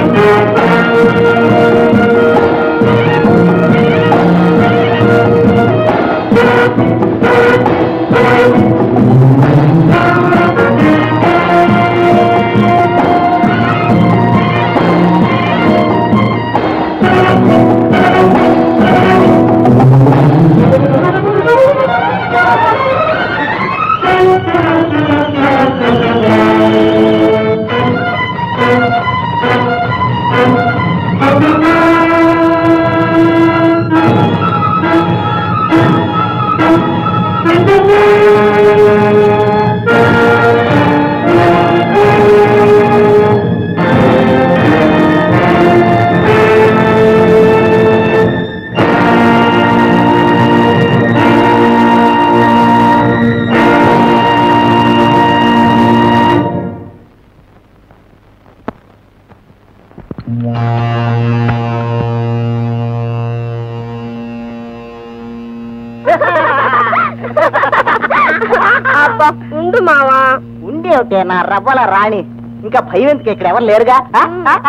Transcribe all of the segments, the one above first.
అబ్బా ఉండు మావా ఉండే ఒకటే నా రవ్వల రాణి ఇంకా భయం ఎందుకు ఇక్కడ ఎవరు లేరుగా ఆ?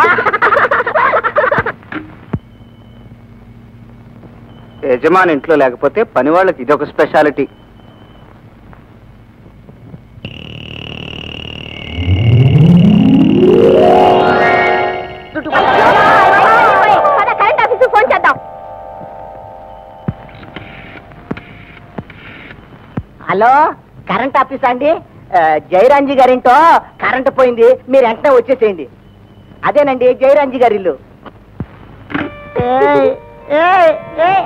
యజమాని ఇంట్లో లేకపోతే పని వాళ్ళకి ఇదొక స్పెషాలిటీ పద కరెంట్ ఆఫీసు ఫోన్ చేద్దాం హలో కరెంట్ ఆఫీస్ అండి ఆ, జయరాంజీ గారింటో కరెంట్ పోయింది మీరు వెంటనే వచ్చేసేయండి అదేనండి జయరాంజీ గారి ఇల్లు ఏయ్, ఏయ్, ఏయ్.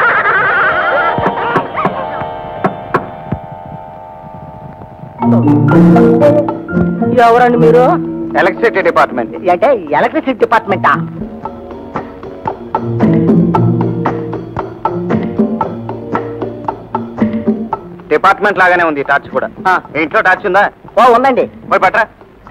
ఎవరండి మీరు ఎలక్ట్రిసిటీ డిపార్ట్మెంట్ అంటే ఎలక్ట్రిసిటీ డిపార్ట్మెంటా డిపార్ట్మెంట్ లాగానే ఉంది ఈ టార్చ్ కూడా ఆ. మీ ఇంట్లో టార్చ్ ఉందా ఓ ఉందండి పోయి పట్రా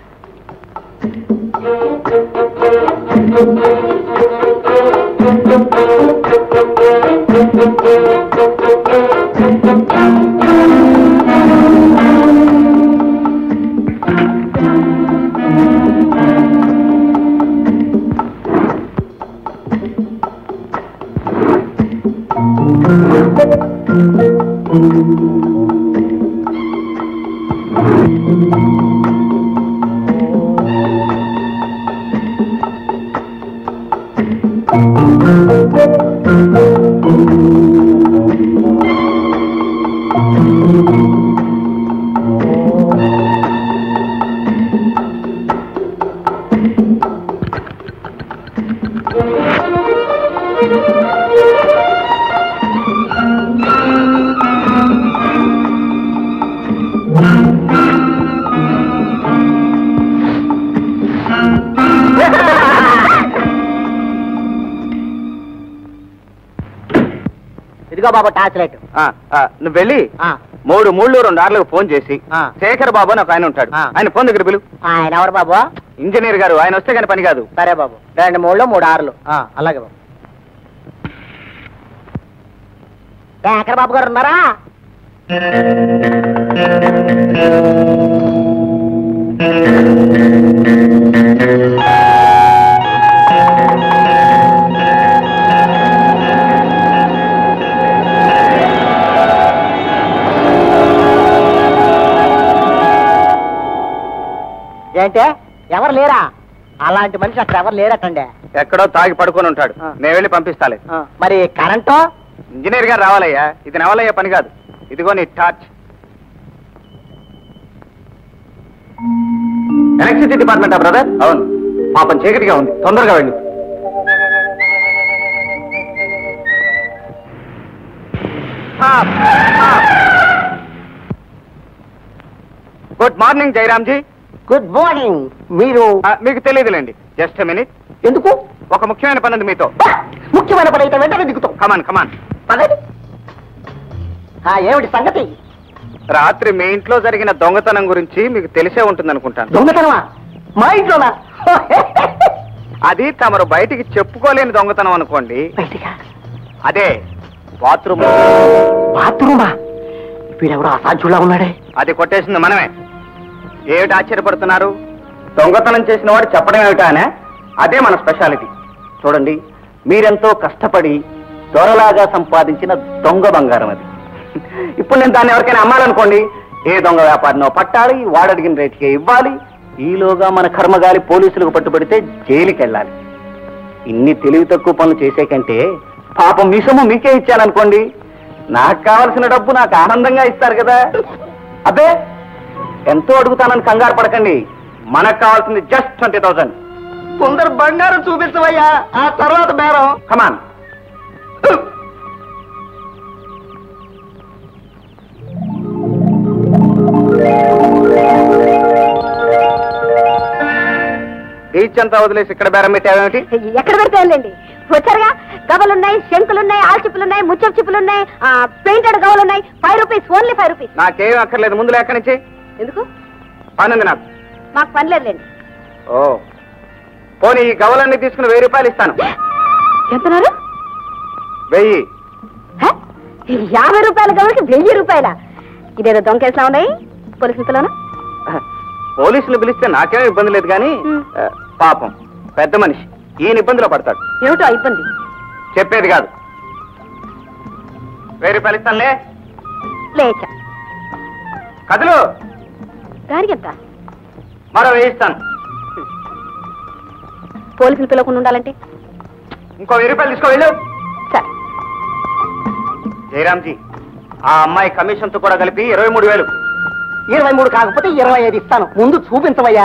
ఇదిగో బాబు టార్చ్ లైట్ ఆ, ఆ, నువ్వు వెళ్ళి ఆ, మూడు మూడు రెండు ఆర్లకు ఫోన్ చేసి ఆ. శేఖర్ బాబు అని ఒక ఆయన ఉంటాడు ఆ. ఆయన ఫోన్ దగ్గర పిలువు ఆయన ఎవరు బాబు ఇంజనీర్ గారు ఆయన వస్తే కానీ పని కాదు సరే బాబు రెండు మూడు మూడు ఆరులు ఆ, అలాగే బాబు శేఖర్ బాబు గారు ఉన్నారా ఏంటే ఎవరు లేరా అలాంటి మనిషి అక్కడ ఎవరు లేరటండి ఎక్కడో తాగి పడుకొని ఉంటాడు ఆ. నేను వెళ్ళి పంపిస్తాలే ఆ, మరి కరెంటు ఇంజనీర్ గారు రావాలయ్యా ఇది నవలయ్యే పని కాదు ఇదిగో నీ టార్చ్ ఎలక్ట్రిసిటీ డిపార్ట్మెంటా బ్రదర్ అవును పాపం చీకటిగా ఉంది తొందరగా వెళ్ళి good morning Jayaramji good morning మీరు ఆ, మీకు తెలియదులేండి జస్ట్ మినిట్ ఎందుకు ఒక ముఖ్యమైన పని ఉంది మీతో ముఖ్యమైన పని అయితే వెంటనే దిగుతాం కమాన్ కమాన్ పదండి ఆ, ఏమిటి సంగతి రాత్రి మీ ఇంట్లో జరిగిన దొంగతనం గురించి మీకు తెలిసే ఉంటుంది అనుకుంటాను దొంగతనమా మా ఇంట్లోనా అది తమరు బయటికి చెప్పుకోలేని దొంగతనం అనుకోండి బయటికా అదే బాత్రూమ్ బాత్రూమా వీడెవడో అసాధ్యులా ఉన్నాడే అది కొట్టేసింది మనమే ఏమిటి ఆశ్చర్యపడుతున్నారు దొంగతనం చేసిన వాడు చెప్పడం ఏమిటానే అదే మన స్పెషాలిటీ చూడండి మీరెంతో కష్టపడి దొరలాగా సంపాదించిన దొంగ బంగారం అది ఇప్పుడు నేను దాన్ని ఎవరికైనా అమ్మాలనుకోండి ఏ దొంగ వ్యాపారినో పట్టాలి వాడడిగిన రేటుకే ఇవ్వాలి ఈలోగా మన కర్మగాలి పోలీసులకు పట్టుబడితే జైలుకి వెళ్ళాలి ఇన్ని తెలివి తక్కువ పనులు చేసే కంటే పాపం మీ సొమ్ము మీకే ఇచ్చాననుకోండి నాకు కావలసిన డబ్బు నాకు ఆనందంగా ఇస్తారు కదా అబ్బే ఎంతో అడుగుతానని కంగారు పడకండి మనకు కావాల్సింది జస్ట్ ట్వంటీ థౌసండ్ కొందరు బంగారం చూపించవయ్యా ఆ తర్వాత బేరం కమాన్ బీచ్ అంతా వదిలేసి ఇక్కడ బేరం పెట్టావేమిటి ఎక్కడ పెడతాయండి వచ్చారుగా గవలున్నాయి శంకులున్నాయి ఆల్చిప్పులున్నాయి ముచ్చపు చిప్పులున్నాయి పెయింటెడ్ గవలున్నాయి five rupees only five rupees నాకేం అక్కర్లేదు ముందు ఎక్కడి నుంచి ఎందుకు పనుంది నాకు మాకు పని లేదులేండి ఓ పోనీ ఈ గవలన్నీ తీసుకుని వెయ్యి రూపాయలు ఇస్తాను ఎంతన్నారు వెయ్యి హ? యాభై రూపాయల గవలకి వెయ్యి రూపాయల ఇదేదో దొంకేసలా ఉన్నాయి పోలీసులలోనా పోలీసులు పిలిస్తే నాకేం ఇబ్బంది లేదు కానీ మ్. ఆ, పాపం పెద్ద మనిషి ఈయన ఇబ్బందిలో పడతాడు ఏమిటో ఆ ఇబ్బంది చెప్పేది కాదు వెయ్యి రూపాయలు ఇస్తానులే లేచా కదులు దానికి ఎంత మరో వెయ్యి ఇస్తాను పోలీసులు పిలవకుండా ఉండాలంటే ఇంకో వెయ్యి రూపాయలు తీసుకో వెళ్ళు సరే జయరామ్జీ ఆ అమ్మాయి కమిషన్తో కూడా కలిపి ఇరవై మూడు వేలు ఇరవై మూడు కాకపోతే ఇరవై ఐదు ఇస్తాను ముందు చూపించవయ్యా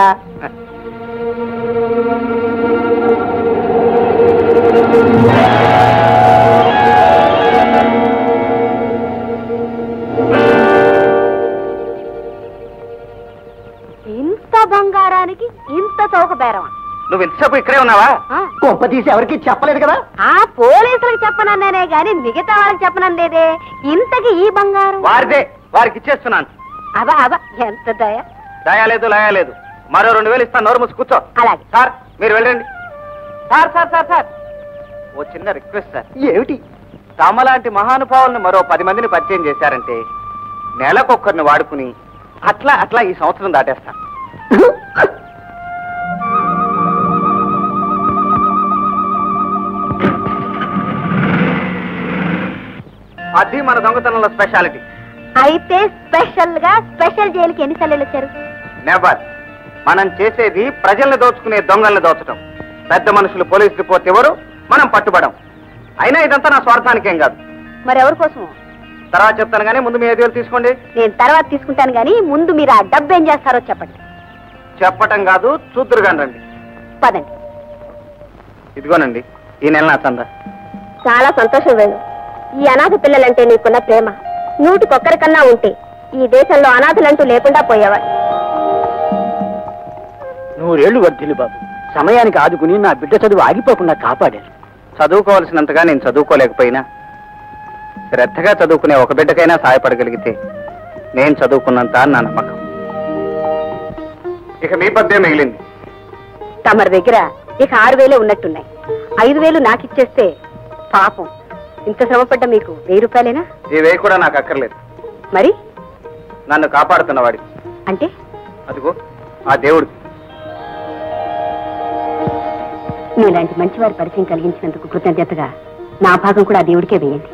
ఇంత బంగారానికి ఇంత చౌక బేరమా నువ్వు ఇంతసేపు ఇక్కడే ఉన్నావా ఆ? గొప్ప తీసి ఎవరికి చెప్పలేదు కదా ఆ పోలీసులకు చెప్పనన్నానే గాని మిగతా వాళ్ళకి చెప్పనందేదే ఇంతకి ఈ బంగారం వారిదే వారికి ఇచ్చేస్తున్నాను అబా అబా ఎంత దయ దయాలేదు లయాలేదు మరో రెండు వేలు ఇస్తాను నోరు మూసి కూర్చో అలాగే సార్ మీరు వెళ్ళండి సార్ సార్ సార్ సార్ ఓ చిన్న రిక్వెస్ట్ సార్ ఏమిటి తమలాంటి మహానుభావులను మరో పది మందిని పరిచయం చేశారంటే నెలకొక్కరిని వాడుకుని అట్లా అట్లా ఈ సంవత్సరం దాటేస్తాను అది మన దొంగతనంలో స్పెషాలిటీ అయితే స్పెషల్ గా స్పెషల్ జైలుకి ఎన్ని సార్లు వచ్చారు నెవర్ మనం చేసేది ప్రజల్ని దోచుకునే దొంగల్ని దోచడం పెద్ద మనుషులు పోలీస్ రిపోర్ట్ ఇవ్వరు మనం పట్టుబడం అయినా ఇదంతా నా స్వార్థానికేం కాదు మరి ఎవరి కోసం తర్వాత చెప్తాను కానీ ముందు మీ ఐదు వేలు తీసుకోండి నేను తర్వాత తీసుకుంటాను గాని ముందు మీరు ఆ డబ్బు ఏం చేస్తారో చెప్పండి చెప్పటం కాదు చూద్దరు కానీ రండి పదండి ఇదిగోనండి ఈ నెల నా చందా చాలా సంతోషం వేణు ఈ అనాథ పిల్లలంటే నీకున్న ప్రేమ నూటికొక్కరికన్నా ఉంటే ఈ దేశంలో అనాథలంటూ లేకుండా పోయేవాడు నూరేళ్లు వర్ధిల్లు బాబు సమయానికి ఆదుకుని నా బిడ్డ చదువు ఆగిపోకుండా కాపాడారు చదువుకోవాల్సినంతగా నేను చదువుకోలేకపోయినా శ్రద్ధగా చదువుకునే ఒక బిడ్డకైనా సహాయపడగలిగితే నేను చదువుకున్నంత అని నా నమ్మకం ఇక మీ పద్దే మిగిలింది తమరి దగ్గర ఇక ఆరు వేలే ఉన్నట్టున్నాయి ఐదు వేలు నాకు ఇచ్చేస్తే పాపం ఇంత శ్రమపడ్డ మీకు వెయ్యి రూపాయలేనా ఈ వేయి కూడా నాకు అక్కర్లేదు మరి నన్ను కాపాడుతున్నవాడి అంటే అదిగో ఆ దేవుడు మీలాంటి మంచివారి పరిచయం కలిగించినందుకు కృతజ్ఞతగా నా భాగం కూడా ఆ దేవుడికే వేయండి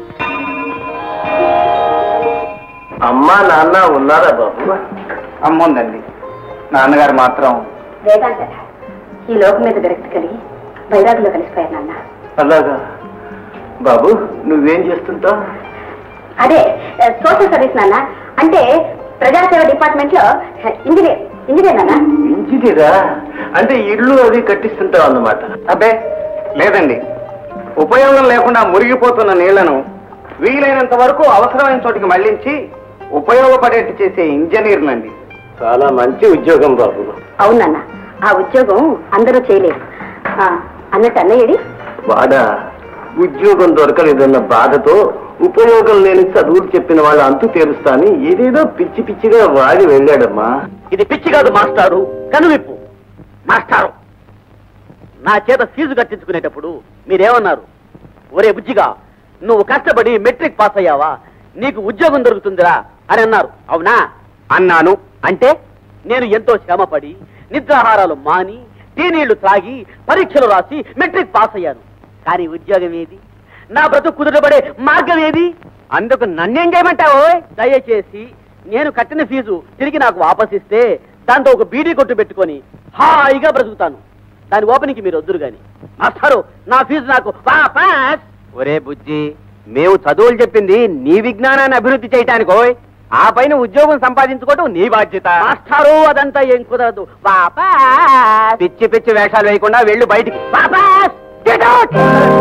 అమ్మా నాన్న ఉన్నారా బాబు అమ్ముందండి నాన్నగారు మాత్రం వేదాంత ఈ లోకం మీద విరక్తి కలిగి వైరాగులో కలిసిపోయారు నాన్న అలాగా బాబు నువ్వేం చేస్తుంటావు అదే సోషల్ సర్వీస్ నాన్న అంటే ప్రజాసేవ డిపార్ట్మెంట్ లో ఇంజనీర్ ఇంజనీర్ నాన్న ఇంజినీరా అంటే ఇల్లు అది కట్టిస్తుంటావు అన్నమాట అబ్బే లేదండి ఉపయోగం లేకుండా మురిగిపోతున్న నీళ్లను వీలైనంత వరకు అవసరమైన చోటికి మళ్లించి ఉపయోగపడేట్టు చేసే ఇంజనీర్నండి చాలా మంచి ఉద్యోగం బాబు అవునన్న ఆ ఉద్యోగం అందరూ చేయలేరు ఆ, అన్నట్టు అన్నయ్యడి వాడా ఉద్యోగం దొరకలేదన్న బాధతో ఉపయోగం లేని చదువులు చెప్పిన వాళ్ళ అంతు తీరుస్తాని ఏదేదో పిచ్చి పిచ్చిగా వాడి వెళ్ళాడమ్మా ఇది పిచ్చి కాదు మాస్టారు కనువిప్పు మాస్టారు నా చేత ఫీజు కట్టించుకునేటప్పుడు మీరేమన్నారు ఒరే బుజ్జిగా నువ్వు కష్టపడి మెట్రిక్ పాస్ అయ్యావా నీకు ఉద్యోగం దొరుకుతుందిరా అని అన్నారు అవునా అన్నాను అంటే నేను ఎంతో శ్రమపడి నిద్రాహారాలు మాని టీ నీళ్లు త్రాగి పరీక్షలు రాసి మెట్రిక్ పాస్ అయ్యాను కానీ ఉద్యోగం ఏది నా బ్రతుకు కుదురబడే మార్గం ఏది అందుకు నన్నేం చేయమంటావు దయచేసి నేను కట్టిన ఫీజు తిరిగి నాకు వాపసిస్తే దాంతో ఒక బీడీ కొట్టు పెట్టుకొని హాయిగా బ్రతుకుతాను దాని ఓపెనింగ్కి మీరు వద్దురు గాని మాస్టారు నా ఫీజు నాకు వాపస్ ఒరే బుజ్జి మేము చదువులు చెప్పింది నీ విజ్ఞానాన్ని అభివృద్ధి చేయటానికో ఆ పైన ఉద్యోగం సంపాదించుకోవటం నీ బాధ్యత మాస్టారు అదంతా ఏం కుదరదు వాపస్ పిచ్చి పిచ్చి వేషాలు వేయకుండా వెళ్ళు బయటికి వాపస్ Get out!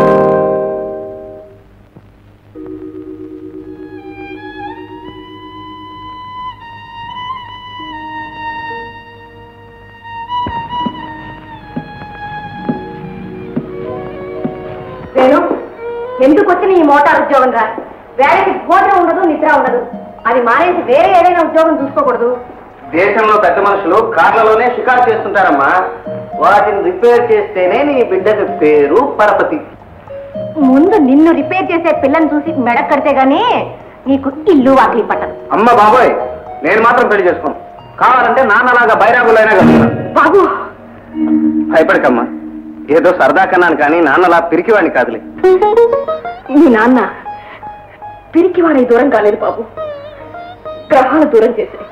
వేణు ఎందుకు వచ్చిన ఈ మోటార్ ఉద్యోగం రా వేళకి భోజనం ఉండదు నిద్ర ఉండదు అది మానేసి వేరే ఏదైనా ఉద్యోగం చూసుకోకూడదు దేశంలో పెద్ద మనుషులు కార్లలోనే షికారు చేస్తుంటారమ్మా వాటిని రిపేర్ చేస్తేనే నీ బిడ్డకి పేరు పరపతి ముందు నిన్ను రిపేర్ చేసే పిల్లని చూసి మెడ కడితే గానీ నీకు ఇల్లు వాకిలి పట్టదు అమ్మ బాబోయ్ నేను మాత్రం పెళ్లి చేసుకోను కావాలంటే నాన్నలాగా బైరాగులైనా కలుగుతాను బాబు భయపడకమ్మా ఏదో సరదా కన్నాను కానీ నాన్నలా పిరికివాడిని కాదులే మీ నాన్న పిరికివాడే దూరం కాలేదు బాబు గ్రహాలు దూరం చేశాయి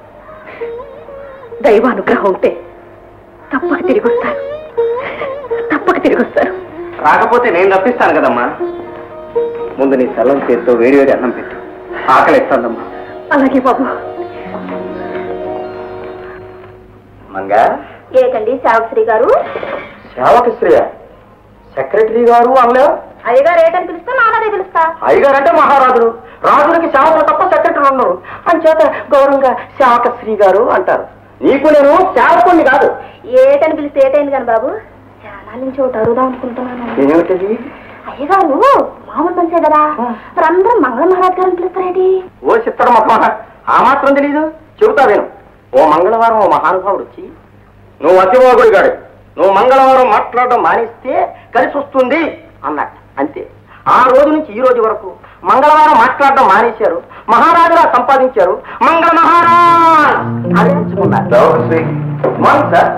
దైవానుగ్రహం ఉంటే తప్పక తిరిగి వస్తారు తప్పక తిరిగి వస్తారు రాకపోతే నేను రప్పిస్తాను కదమ్మా ముందు నీ సెలవు చేతితో వేడి వేడి అన్నం పెట్టు ఆకలి ఇస్తానమ్మా అలాగే బాబు మంగా ఏకండి సావిత్రి గారు సేవకశ్రీయ సెక్రటరీ గారు అనలే అయ్యగారు ఏటని పిలుస్తా నాన్నదే పిలుస్తా అయ్యగారు అంటే మహారాజులు రాజులకి సేవకులు తప్ప సెక్రటరీ ఉండరు అంచేత గౌరవంగా సేవకశ్రీ గారు అంటారు నీకు నేను సేవకుణ్ణి కాదు ఏటని పిలిస్తే ఏటైంది కానీ బాబు చాలా నుంచి ఒకటి అడుగుదాం అనుకుంటున్నాను ఏమిటది అయ్యగారు మామూలు మనిషే కదా మరి అందరూ మంగళ మహారాజ్ గారిని పిలుస్తారేంటి ఓ చిత్తడం మహా ఆ మాత్రం తెలీదు చెబుతా నేను ఓ మంగళవారం ఓ మహానుభావుడు వచ్చి నువ్వు అతిమోగుడు గాడు నువ్వు మంగళవారం మాట్లాడడం మానేస్తే కలిసి వస్తుంది అన్నట్టు అంతే ఆ రోజు నుంచి ఈ రోజు వరకు మంగళవారం మాట్లాడడం మానేశారు మహారాజులా సంపాదించారు మంగళ మహారాజ్ అని ఎంచుకున్నారు అవును సార్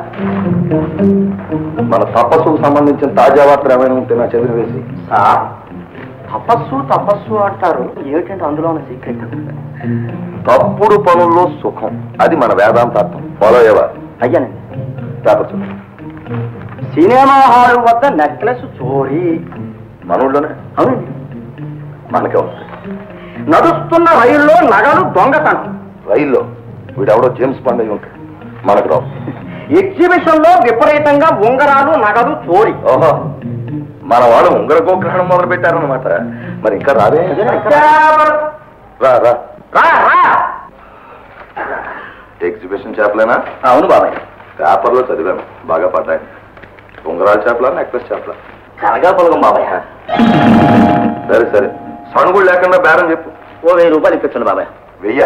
మన తపస్సుకు సంబంధించిన తాజా వార్తలు ఏమైనా ఉంటే నా చదివి వేసి సార్ తపస్సు తపస్సు అంటారు ఏమిటంటే అందులో ఉన్న సీక్రెట్ తప్పుడు పనుల్లో సుఖం అది మన వేదాంతార్థం ఫాలో అయ్యేవా అయ్యానండి పేపర్ చూడు సినిమా హాల్ వద్ద నెక్లెస్ చోరీ మనోళ్ళనే అవునండి మనకే వస్తాయి నడుస్తున్న రైల్లో నగలు దొంగతనం రైల్లో వీడెవడో జేమ్స్ బాండ్ అయి ఉంటాడు మనకు రావు ఎగ్జిబిషన్ లో విపరీతంగా ఉంగరాలు నగలు చోరీ ఓహో మన వాళ్ళు ఉంగర గోగ్రహణం మొదలు పెట్టారనమాట మరి ఇంకా రాదే రా రా రా రా ఎగ్జిబిషన్ చేపలేనా అవును బాబాయ్ పేపర్లో చదివాను బాగా పడ్డాయి ఉంగరాల చేపలా నెక్లెస్ చేపలా కనగా పొలగం బాబాయ్ సరే సరే సణుగుడు లేకుండా బేరం చెప్పు ఓ వెయ్యి రూపాయలు ఇప్పించండి బాబాయ్ వెయ్య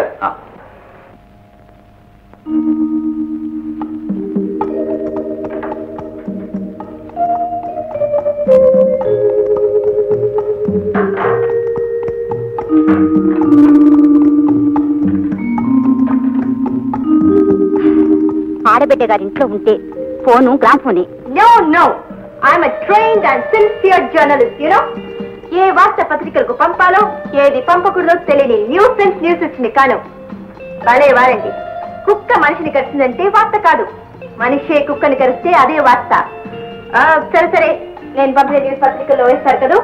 ఆడబిడ్డ గారి ఇంట్లో ఉంటే ఫోను గ్రామ్ ఫోనే no no I'm trained and sincere journalist you know ఏ వార్త పత్రికలకు పంపాలో ఏది పంపకూడదో తెలియని న్యూస్ సెన్స్ న్యూస్ ఇచ్చింది కాను భలే వారండి కుక్క మనిషిని కరిచిందంటే వార్త కాదు మనిషే కుక్కని కరిస్తే అదే వార్త ఆ, సరే సరే నేను పంపిన న్యూస్ పత్రికల్లో వేస్తారు కదా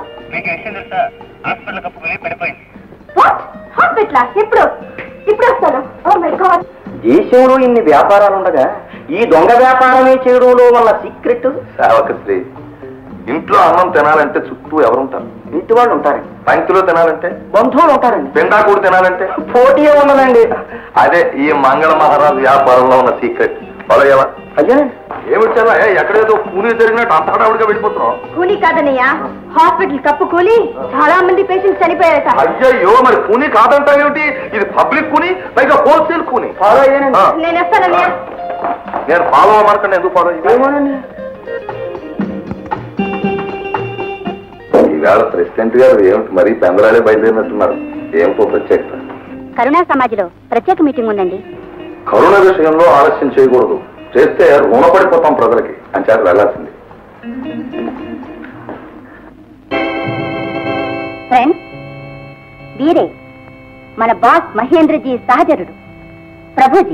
వాట్ హాస్పిటల్ ఎప్పుడు ఇప్పుడు వస్తాను ఓ మై గాడ్ దేశంలో ఇన్ని వ్యాపారాలు ఉండగా ఈ దొంగ వ్యాపారమే చేయడంలో వల్ల సీక్రెట్ సేవకశ్రీ ఇంట్లో అన్నం తినాలంటే చుట్టూ ఎవరుంటారు ఇంటి వాళ్ళు ఉంటారండి పంక్తిలో తినాలంటే బంధువులు ఉంటారండి పిండాకూడు తినాలంటే పోటీ ఉండదండి అదే ఈ మంగళ మహారాజు వ్యాపారంలో ఉన్న సీక్రెట్ ఫాలో అయ్యావా అయ్యా ఏమిటి చాలా ఎక్కడేదో కూలీ జరిగినట్టు అంతడావిడిగా వెళ్ళిపోతున్నావు కూలీ కాదన్నయ్య హాస్పిటల్ కప్పు కూలి చాలా మంది పేషెంట్స్ చనిపోయారట అయ్యయ్యో మరి కూని కాదంటావేమిటి ఇది పబ్లిక్ కూని పైగా హోల్సేల్ కూని ఫాలో అయ్యానండి ఆ, నేను వస్తానన్నయ్య నేను ఫాలో అవ్వమనకండి ఎందుకు ఫాలో అయ్యి ఏమోనండి ఈవేళ ప్రెసిడెంట్ గారు ఏమిటి మరీ పెందలాడే బయలుదేరినట్టున్నారు ఏమిటో ప్రత్యేకత కరుణా సమాజ్లో ప్రత్యేక మీటింగ్ ఉందండి కరోనా విషయంలో ఆలస్యం చేయకూడదు చేస్తే రుణపడిపోతాం ప్రజలకి అని చేత వెళ్ళాల్సింది ఫ్రెండ్స్ వీరే మన బాస్ మహేంద్రజీ సహచరుడు Prabhuji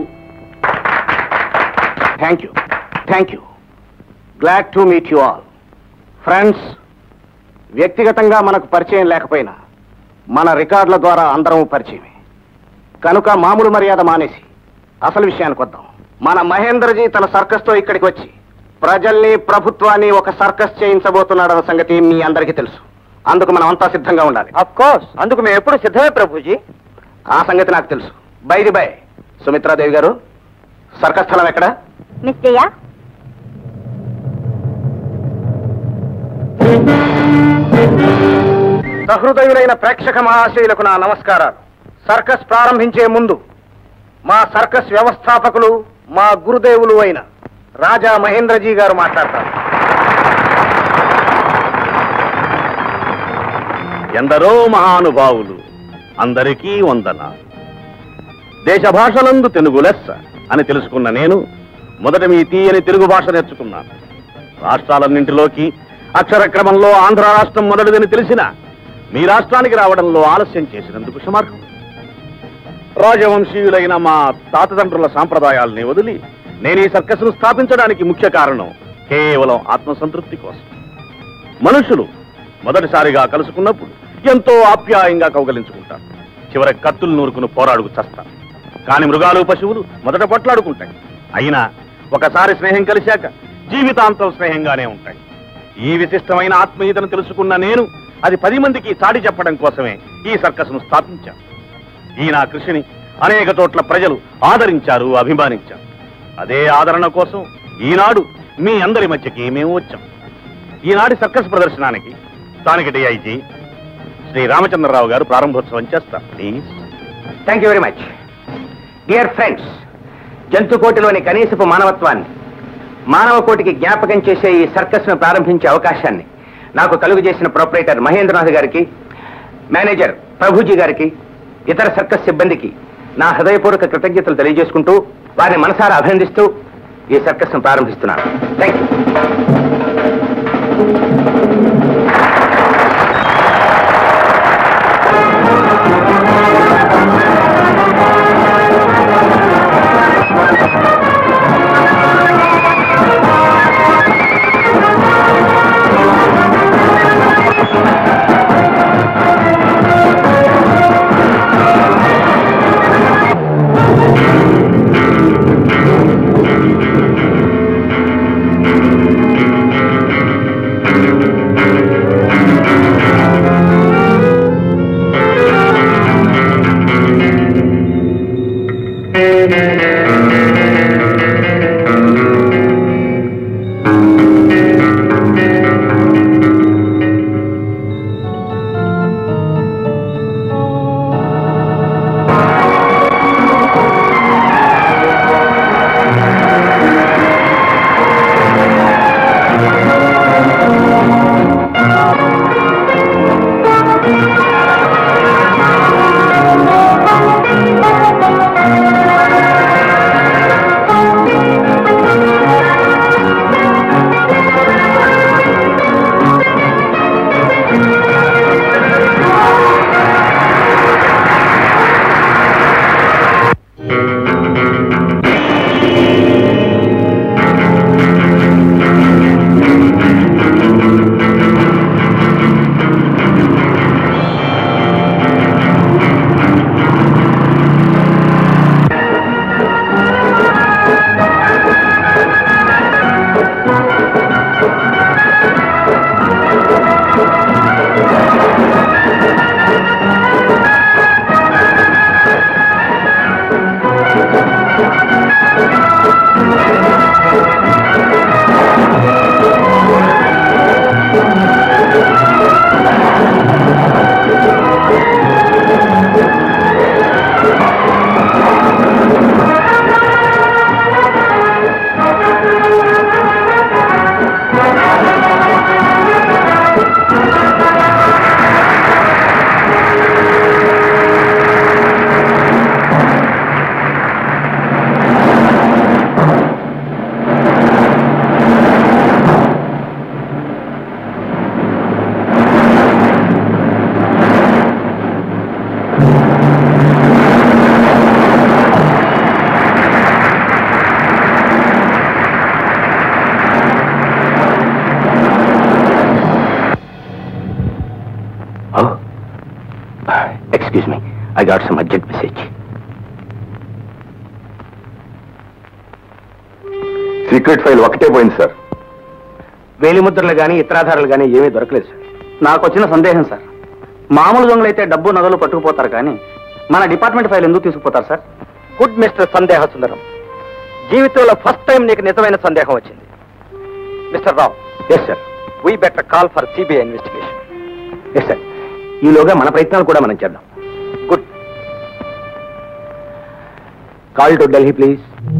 thank you thank you glad to meet you all friends వ్యక్తిగతంగా మనకు పరిచయం లేకపోయినా మన రికార్డుల ద్వారా అందరం పరిచయమే కనుక మామూలు మర్యాద మానేసి అసలు విషయానికి వద్దాం మన మహేంద్రజీ తన సర్కస్తో ఇక్కడికి వచ్చి ప్రజల్ని ప్రభుత్వాన్ని ఒక సర్కస్ చేయించబోతున్నాడన్న సంగతి మీ అందరికీ తెలుసు అందుకు మనం అంతా సిద్ధంగా ఉండాలి అఫ్ కోర్స్ అందుకు మేము ఎప్పుడు సిద్ధమే ప్రభుజీ ఆ సంగతి నాకు తెలుసు బైది బై సుమిత్రాదేవి గారు సర్కస్ స్థలం ఎక్కడ మిస్ జయ సహృదయులైన ప్రేక్షక మహాశయులకు నా నమస్కారాలు సర్కస్ ప్రారంభించే ముందు మా సర్కస్ వ్యవస్థాపకులు మా గురుదేవులు అయిన రాజా మహేంద్రజీ గారు మాట్లాడతారు ఎందరో మహానుభావులు అందరికీ వందన దేశ భాషలందు తెలుగు లెస్స అని తెలుసుకున్న నేను మొదట మీ తీయని తెలుగు భాష నేర్చుకున్నాను రాష్ట్రాలన్నింటిలోకి అక్షర క్రమంలో ఆంధ్ర రాష్ట్రం మొదటిదని తెలిసిన మీ రాష్ట్రానికి రావడంలో ఆలస్యం చేసినందుకు క్షమార్హం రాజవంశీయులైన మా తాతదండ్రుల సాంప్రదాయాల్ని వదిలి నేను ఈ సర్కస్ను స్థాపించడానికి ముఖ్య కారణం కేవలం ఆత్మసంతృప్తి కోసం మనుషులు మొదటిసారిగా కలుసుకున్నప్పుడు ఎంతో ఆప్యాయంగా కౌగలించుకుంటారు చివరి కత్తులు నూరుకుని పోరాడుకు చస్తారు కానీ మృగాలు పశువులు మొదట పొట్లాడుకుంటాయి అయినా ఒకసారి స్నేహం కలిశాక జీవితాంతం స్నేహంగానే ఉంటాయి ఈ విశిష్టమైన ఆత్మీయతను తెలుసుకున్న నేను అది పది మందికి చాటి చెప్పడం కోసమే ఈ సర్కస్ను స్థాపించాను ఈ నా కృషిని అనేక చోట్ల ప్రజలు ఆదరించారు అభిమానించారు అదే ఆదరణ కోసం ఈనాడు మీ అందరి మధ్యకి మేము వచ్చాం ఈనాటి సర్కస్ ప్రదర్శనానికి స్థానిక డిఐజీ శ్రీ రామచంద్రరావు గారు ప్రారంభోత్సవం చేస్తారు please thank you very much dear friends జంతుకోటిలోని కనీసపు మానవత్వాన్ని మానవ కోటికి జ్ఞాపకం చేసే ఈ సర్కస్ ను ప్రారంభించే అవకాశాన్ని నాకు కలుగు చేసిన ప్రొపరేటర్ మహేంద్రనాథ్ గారికి మేనేజర్ ప్రభుజీ గారికి ఇతర సర్కస్ సిబ్బందికి నా హృదయపూర్వక కృతజ్ఞతలు తెలియజేసుకుంటూ వారిని మనసారా అభినందిస్తూ ఈ సర్కస్ ను ప్రారంభిస్తున్నాను thank you excuse me I got some urgent message secret file ఒకటే పోయింది సార్ వేలిముద్రలు కానీ ఇతరాధారాలు కానీ ఏమీ దొరకలేదు సార్ నాకు వచ్చిన సందేహం సార్ మామూలు దొంగలైతే డబ్బు నగలు పట్టుకుపోతారు కానీ మన డిపార్ట్మెంట్ ఫైల్ ఎందుకు తీసుకుపోతారు సార్ గుడ్ మిస్టర్ సందేహ సుందరం జీవితంలో ఫస్ట్ టైం నీకు నిజమైన సందేహం వచ్చింది mister Rao yes sir we better call for CBI investigation yes sir ఈలోగా మన ప్రయత్నాలు కూడా మనం చేద్దాం good call to Delhi please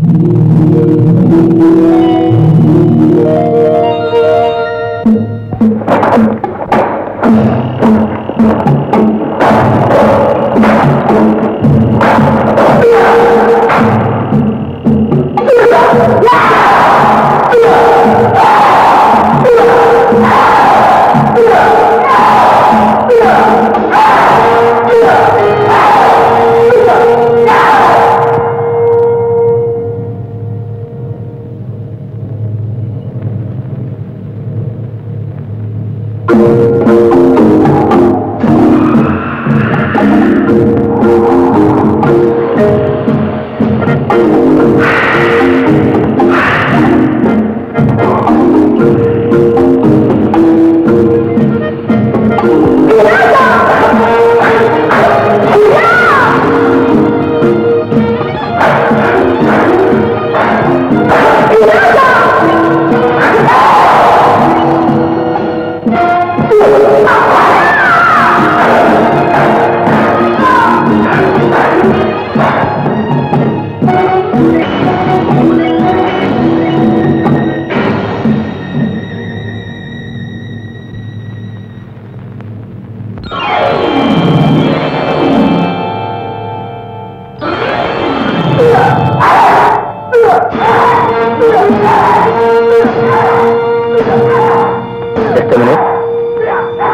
Just a minute.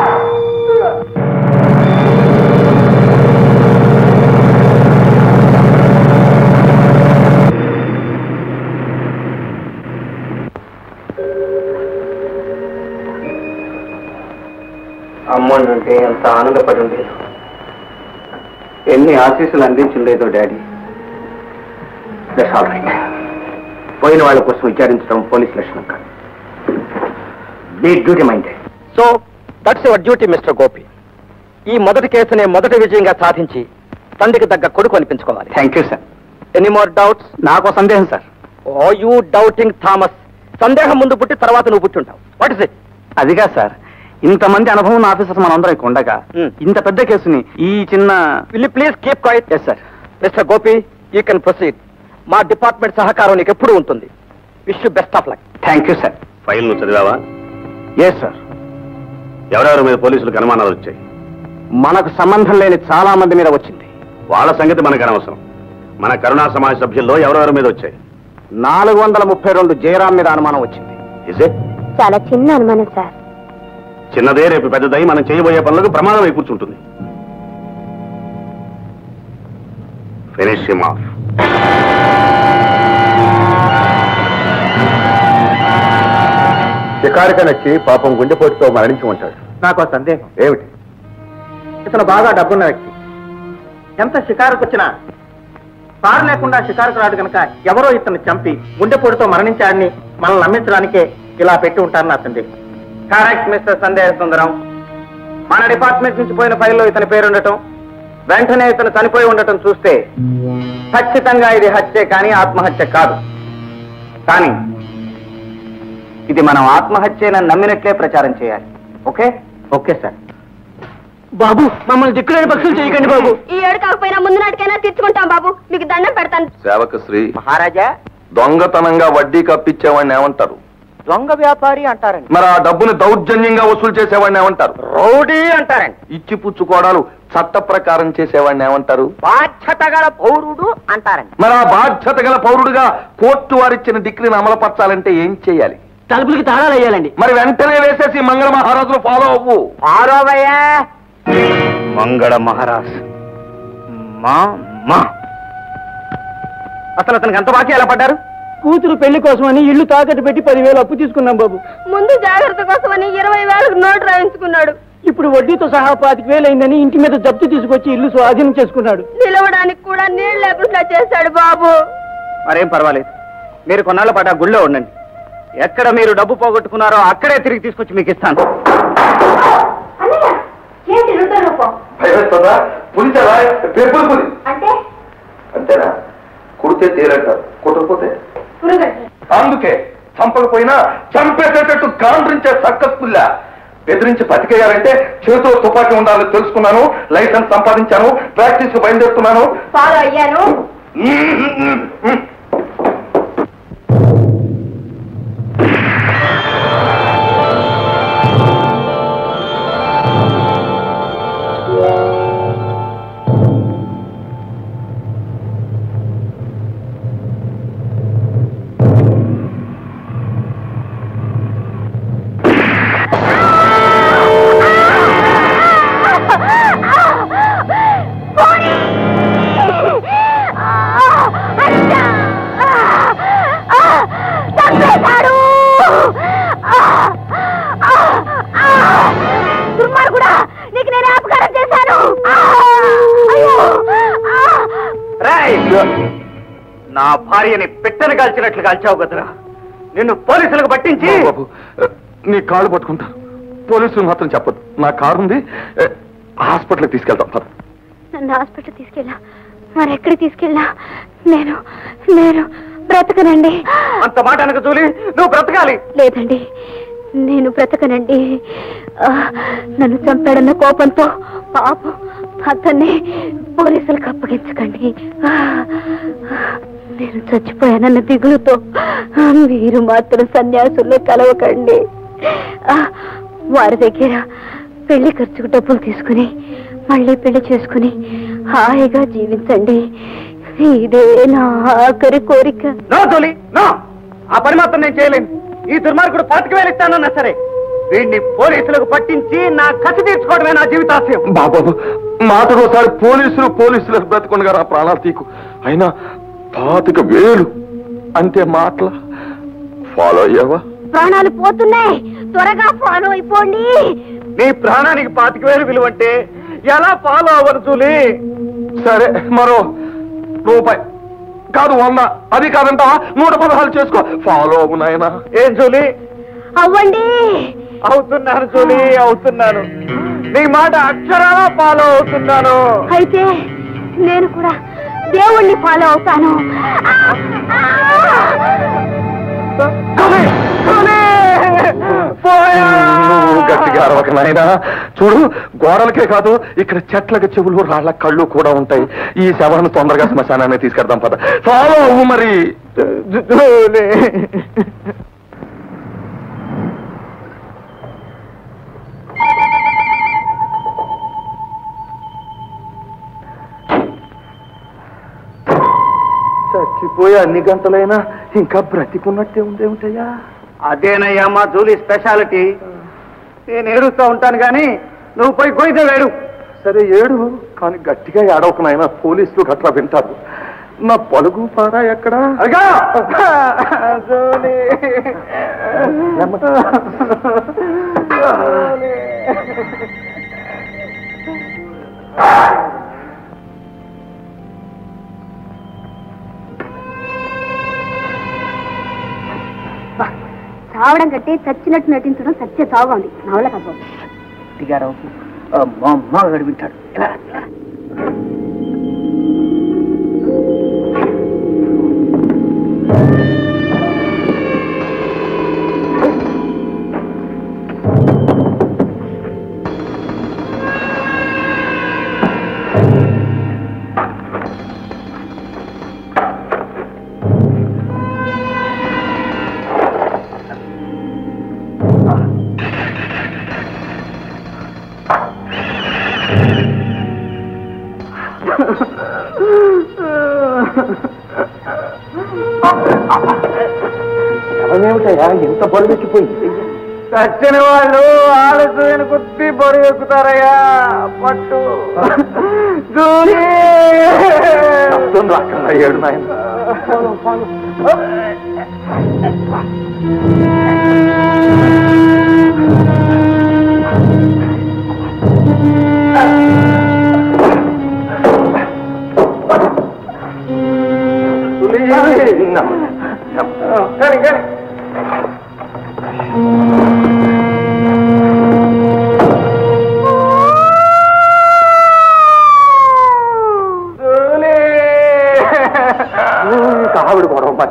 అమ్మంటే ఎంత ఆనందపడి ఉండేదో ఎన్ని ఆశీస్సులు అందించుండేదో డాడీ దట్స్ ఆల్ రైట్ పోయిన వాళ్ళ కోసం విచారించడం పోలీస్ లక్షణం కాదు be duty minded so that's your duty mister Gopi ఈ మొదటి కేసునే మొదటి విజయంగా సాధించి తండ్రికి తగ్గ కొడుకు అనిపించుకోవాలి thank you sir any more doubts నాకు ఓ సందేహం sir oh you doubting Thomas సందేహం ముందు పుట్టి తర్వాత నువ్వు పుట్టుంటావు వాట్ ఇస్ ఇట్ అదిగా సార్ ఇంతమంది అనుభవం ఉన్న ఆఫీసర్స్ మనందరం ఇక్కడ ఉండగా Hmm. ఇంత పెద్ద కేసుని ఈ చిన్న will please keep quiet yes sir mister Gopi you can proceed మా డిపార్ట్మెంట్ సహకారం నీకు ఎప్పుడూ ఉంటుంది wish best of luck thank you sir file నువ్వు చదివావా ఎస్ సార్ ఎవరెవరి మీద పోలీసులకు అనుమానాలు వచ్చాయి మనకు సంబంధం లేని చాలా మంది మీద వచ్చింది వాళ్ళ సంగతి మనకు అనవసరం మన కరుణా సమాజ సభ్యుల్లో ఎవరెవరి మీద వచ్చాయి నాలుగు వందల ముప్పై రెండు జయరాం మీద అనుమానం వచ్చింది ఇదే చాలా చిన్న అనుమానం సార్ చిన్నదే రేపు పెద్దదై మనం చేయబోయే పనులకు ప్రమాదం అయి కూర్చుంటుంది ఫినిష్ హిమ్ ఆఫ్ శికారిక నచ్చి పాపం గుండెపోటుతో మరణించి ఉంటాడు నాకు సందేహం ఏమిటి ఇతను బాగా డబ్బున్న వ్యక్తి ఎంత షికారుకు వచ్చినా కారు లేకుండా షికారుకు రాడు కనుక ఎవరో ఇతను చంపి గుండెపోటుతో మరణించాడని మనల్ని నమ్మించడానికే ఇలా పెట్టి ఉంటారు నా సందేహం కరెక్ట్ మిస్టర్ సందేహ సుందరం మన డిపార్ట్మెంట్ నుంచి పోయిన ఫైల్లో ఇతని పేరు ఉండటం వెంటనే ఇతను చనిపోయి ఉండటం చూస్తే ఖచ్చితంగా ఇది హత్యే కానీ ఆత్మహత్య కాదు కానీ ఇది మనం ఆత్మహత్యనని నమ్మినట్లే ప్రచారం చేయాలి ఓకే ఓకే సార్ బాబు మమ్మల్ని దిక్కులేని పక్షులు చేయకండి బాబు ఈ ఏడు కాకపోయినా ముందు నాటికైనా తెచ్చుకుంటాం బాబు మీకు దండం పెడతాను సేవక శ్రీ మహారాజా దొంగతనంగా వడ్డీ కప్పించేవాడిని ఏమంటారు దొంగ వ్యాపారి అంటారండి మరి ఆ డబ్బుని దౌర్జన్యంగా వసూలు చేసేవాడిని ఏమంటారు రౌడీ అంటారండి ఇచ్చి పుచ్చుకోవడాలు చట్ట ప్రకారం చేసేవాడిని ఏమంటారు బాధ్యత గల పౌరుడు అంటారండి మరి ఆ బాధ్యత గల పౌరుడుగా కోర్టు వారిచ్చిన డిగ్రీని అమలుపరచాలంటే ఏం చేయాలి తలుపులకి తాళాలు వేయాలండి మరి వెంటనే వేసేసి మంగళ మహారాజులు ఫాలో అవ్వు ఆరోవయ్యా మంగళ మహారాజ్ మా మా అసలు అతనికి అంత బాకీ ఎలా పడ్డారు కూతురు పెళ్లి కోసమని ఇల్లు తాకట్టు పెట్టి పదివేలు అప్పు తీసుకున్నాం బాబు ముందు జాగ్రత్త కోసమని ఇరవై వేలకు నోటు రాయించుకున్నాడు ఇప్పుడు వడ్డీతో సహా పాతిక వేలైందని ఇంటి మీద జప్తు తీసుకొచ్చి ఇల్లు స్వాధీనం చేసుకున్నాడు నిలవడానికి కూడా నీళ్ళు లేకుండా చేశాడు బాబు మరేం పర్వాలేదు మీరు కొన్నాళ్ళ పాటు ఆ గుళ్ళో ఉండండి ఎక్కడ మీరు డబ్బు పోగొట్టుకున్నారో అక్కడే తిరిగి తీసుకొచ్చి మీకు ఇస్తాను ఏంటి రుద్ర రూపం భయపడుతుందా పులిచారా పెప్పులు పులి అంటే అంతేనా కుడితే తేలంటారు కుట్టకపోతే పురుగండి అందుకే చంపకపోయినా చంపేసేటట్టు గాండ్రించే సర్కస్ పుల్ల బెదిరించి బతికేయాలంటే చేతిలో తుపాకీ ఉండాలని తెలుసుకున్నాను లైసెన్స్ సంపాదించాను ప్రాక్టీస్ బయలుదేరుతున్నాను ఫాలో అయ్యాను చంపేశాడు దుర్మార్గుడా నీకు నేను అపకారం చేశాను అయ్యో రేయ్! నా భార్యని పెట్టను కాల్చినట్లు కాల్చావు కదరా నిన్ను పోలీసులకు పట్టించి బాబు నీ కాళ్ళు పట్టుకుంటాను పోలీసులు మాత్రం చెప్పదు నా కారు ఉంది ఏ, హాస్పిటల్కి తీసుకెళ్తాం పద నన్ను హాస్పిటల్ తీసుకెళ్ళా మరెక్కడికి తీసుకెళ్ళా నేను నేను బ్రతకనండి అంత మాట అనక జూలి నువ్వు బ్రతకాలి లేదండి నేను బ్రతకనండి ఆ, నన్ను చంపాడన్న కోపంతో పాపం అతన్ని పోలీసులకు అప్పగించకండి ఆ, నేను చచ్చిపోయానన్న దిగులుతో మీరు మాత్రం సన్యాసుల్లో కలవకండి ఆ, వారి దగ్గర పెళ్లి ఖర్చుకు డబ్బులు తీసుకుని మళ్ళీ పెళ్లి చేసుకుని హాయిగా జీవించండి ఇదే నా ఆఖరి కోరిక నో జూలి నో ఆ పని మాత్రం నేను చేయలేను ఈ దుర్మార్గుడు పాతిక వేలు ఇస్తానన్నా సరే వీడిని పోలీసులకు పట్టించి నా కసి తీర్చుకోవడమే నా జీవితాశయం బాబు మాటకు ఒకసారి పోలీసులు పోలీసులు బ్రతికొండగా నా ప్రాణాలు తీకు అయినా పాతిక వేలు అంటే మాటల ఫాలో అయ్యావా ప్రాణాలు పోతున్నాయి త్వరగా ఫాలో అయిపోండి నీ ప్రాణానికి పాతిక వేలు విలువ అంటే ఎలా ఫాలో అవ్వరు జూలి సరే మరో రూపాయి కాదు వంద అది కాదంట నూట పదహారు చేసుకో ఫాలో అవ్వు నాయనా ఏం జూలి అవ్వండి అవుతున్నాను జూలి అవుతున్నాను నీ మాట అక్షరాలా ఫాలో అవుతున్నాను అయితే నేను కూడా దేవుణ్ణి ఫాలో అవుతాను జూలి, జూలి! పోయా! నువ్వు గట్టిగా అరవక నాయనా చూడు గోడలకే కాదు ఇక్కడ చెట్లకు చెవులు రాళ్ల కళ్ళు కూడా ఉంటాయి ఈ శవాన్ని తొందరగా శ్మశానాన్ని తీసుకెడదాం పద ఫాలో అవ్వు మరి జూలి. చచ్చిపోయి అన్ని గంటలైనా ఇంకా బ్రతికున్నట్టే ఉందేమిటయ్యా అదేనయ్యా మా జూలీ స్పెషాలిటీ నేను ఏడుస్తూ ఉంటాను కానీ నువ్వు పోయి పోయితే వేడు సరే ఏడు కానీ గట్టిగా ఏడవకు నాయన పోలీసులు గట్రా వింటారు నా పలుగు పాడా ఎక్కడా అగా జూలీ చావడం కట్టి చచ్చినట్టు నటించడం సత్య చావుగా ఉంది నా వల్ల కాదు బాబు. దిగారావు మా అమ్మగారు వింటాడు ఏమిటయ్యా ఎంత బరువెక్కిపోయింది చచ్చిన వాళ్ళు ఆలస్యమైన కొద్ది బరువు ఎక్కుతారయ్యా పట్టు జూలీ శబ్దం రాకుండా ఏడు నాయన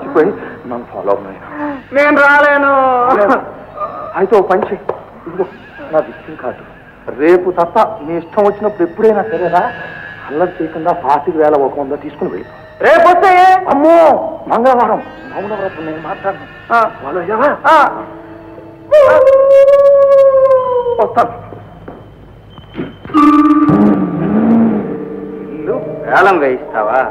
మర్చిపోయి నన్ను ఫాలో అవునాయి నేను రాలేను అయితే ఓ పంచి ఇదిగో నా విజిటింగ్ కార్డు రేపు తప్ప నీ ఇష్టం వచ్చినప్పుడు ఎప్పుడైనా సరేనా అల్లరి చేయకుండా పాతిక వేల ఒక వంద తీసుకుని వెళ్ళి రేపు వస్తే అమ్మో మంగళవారం మౌనవ్రతం నేను మాట్లాడను వాళ్ళు అయ్యావా వస్తాను ఇల్లు వేలం వేయిస్తావా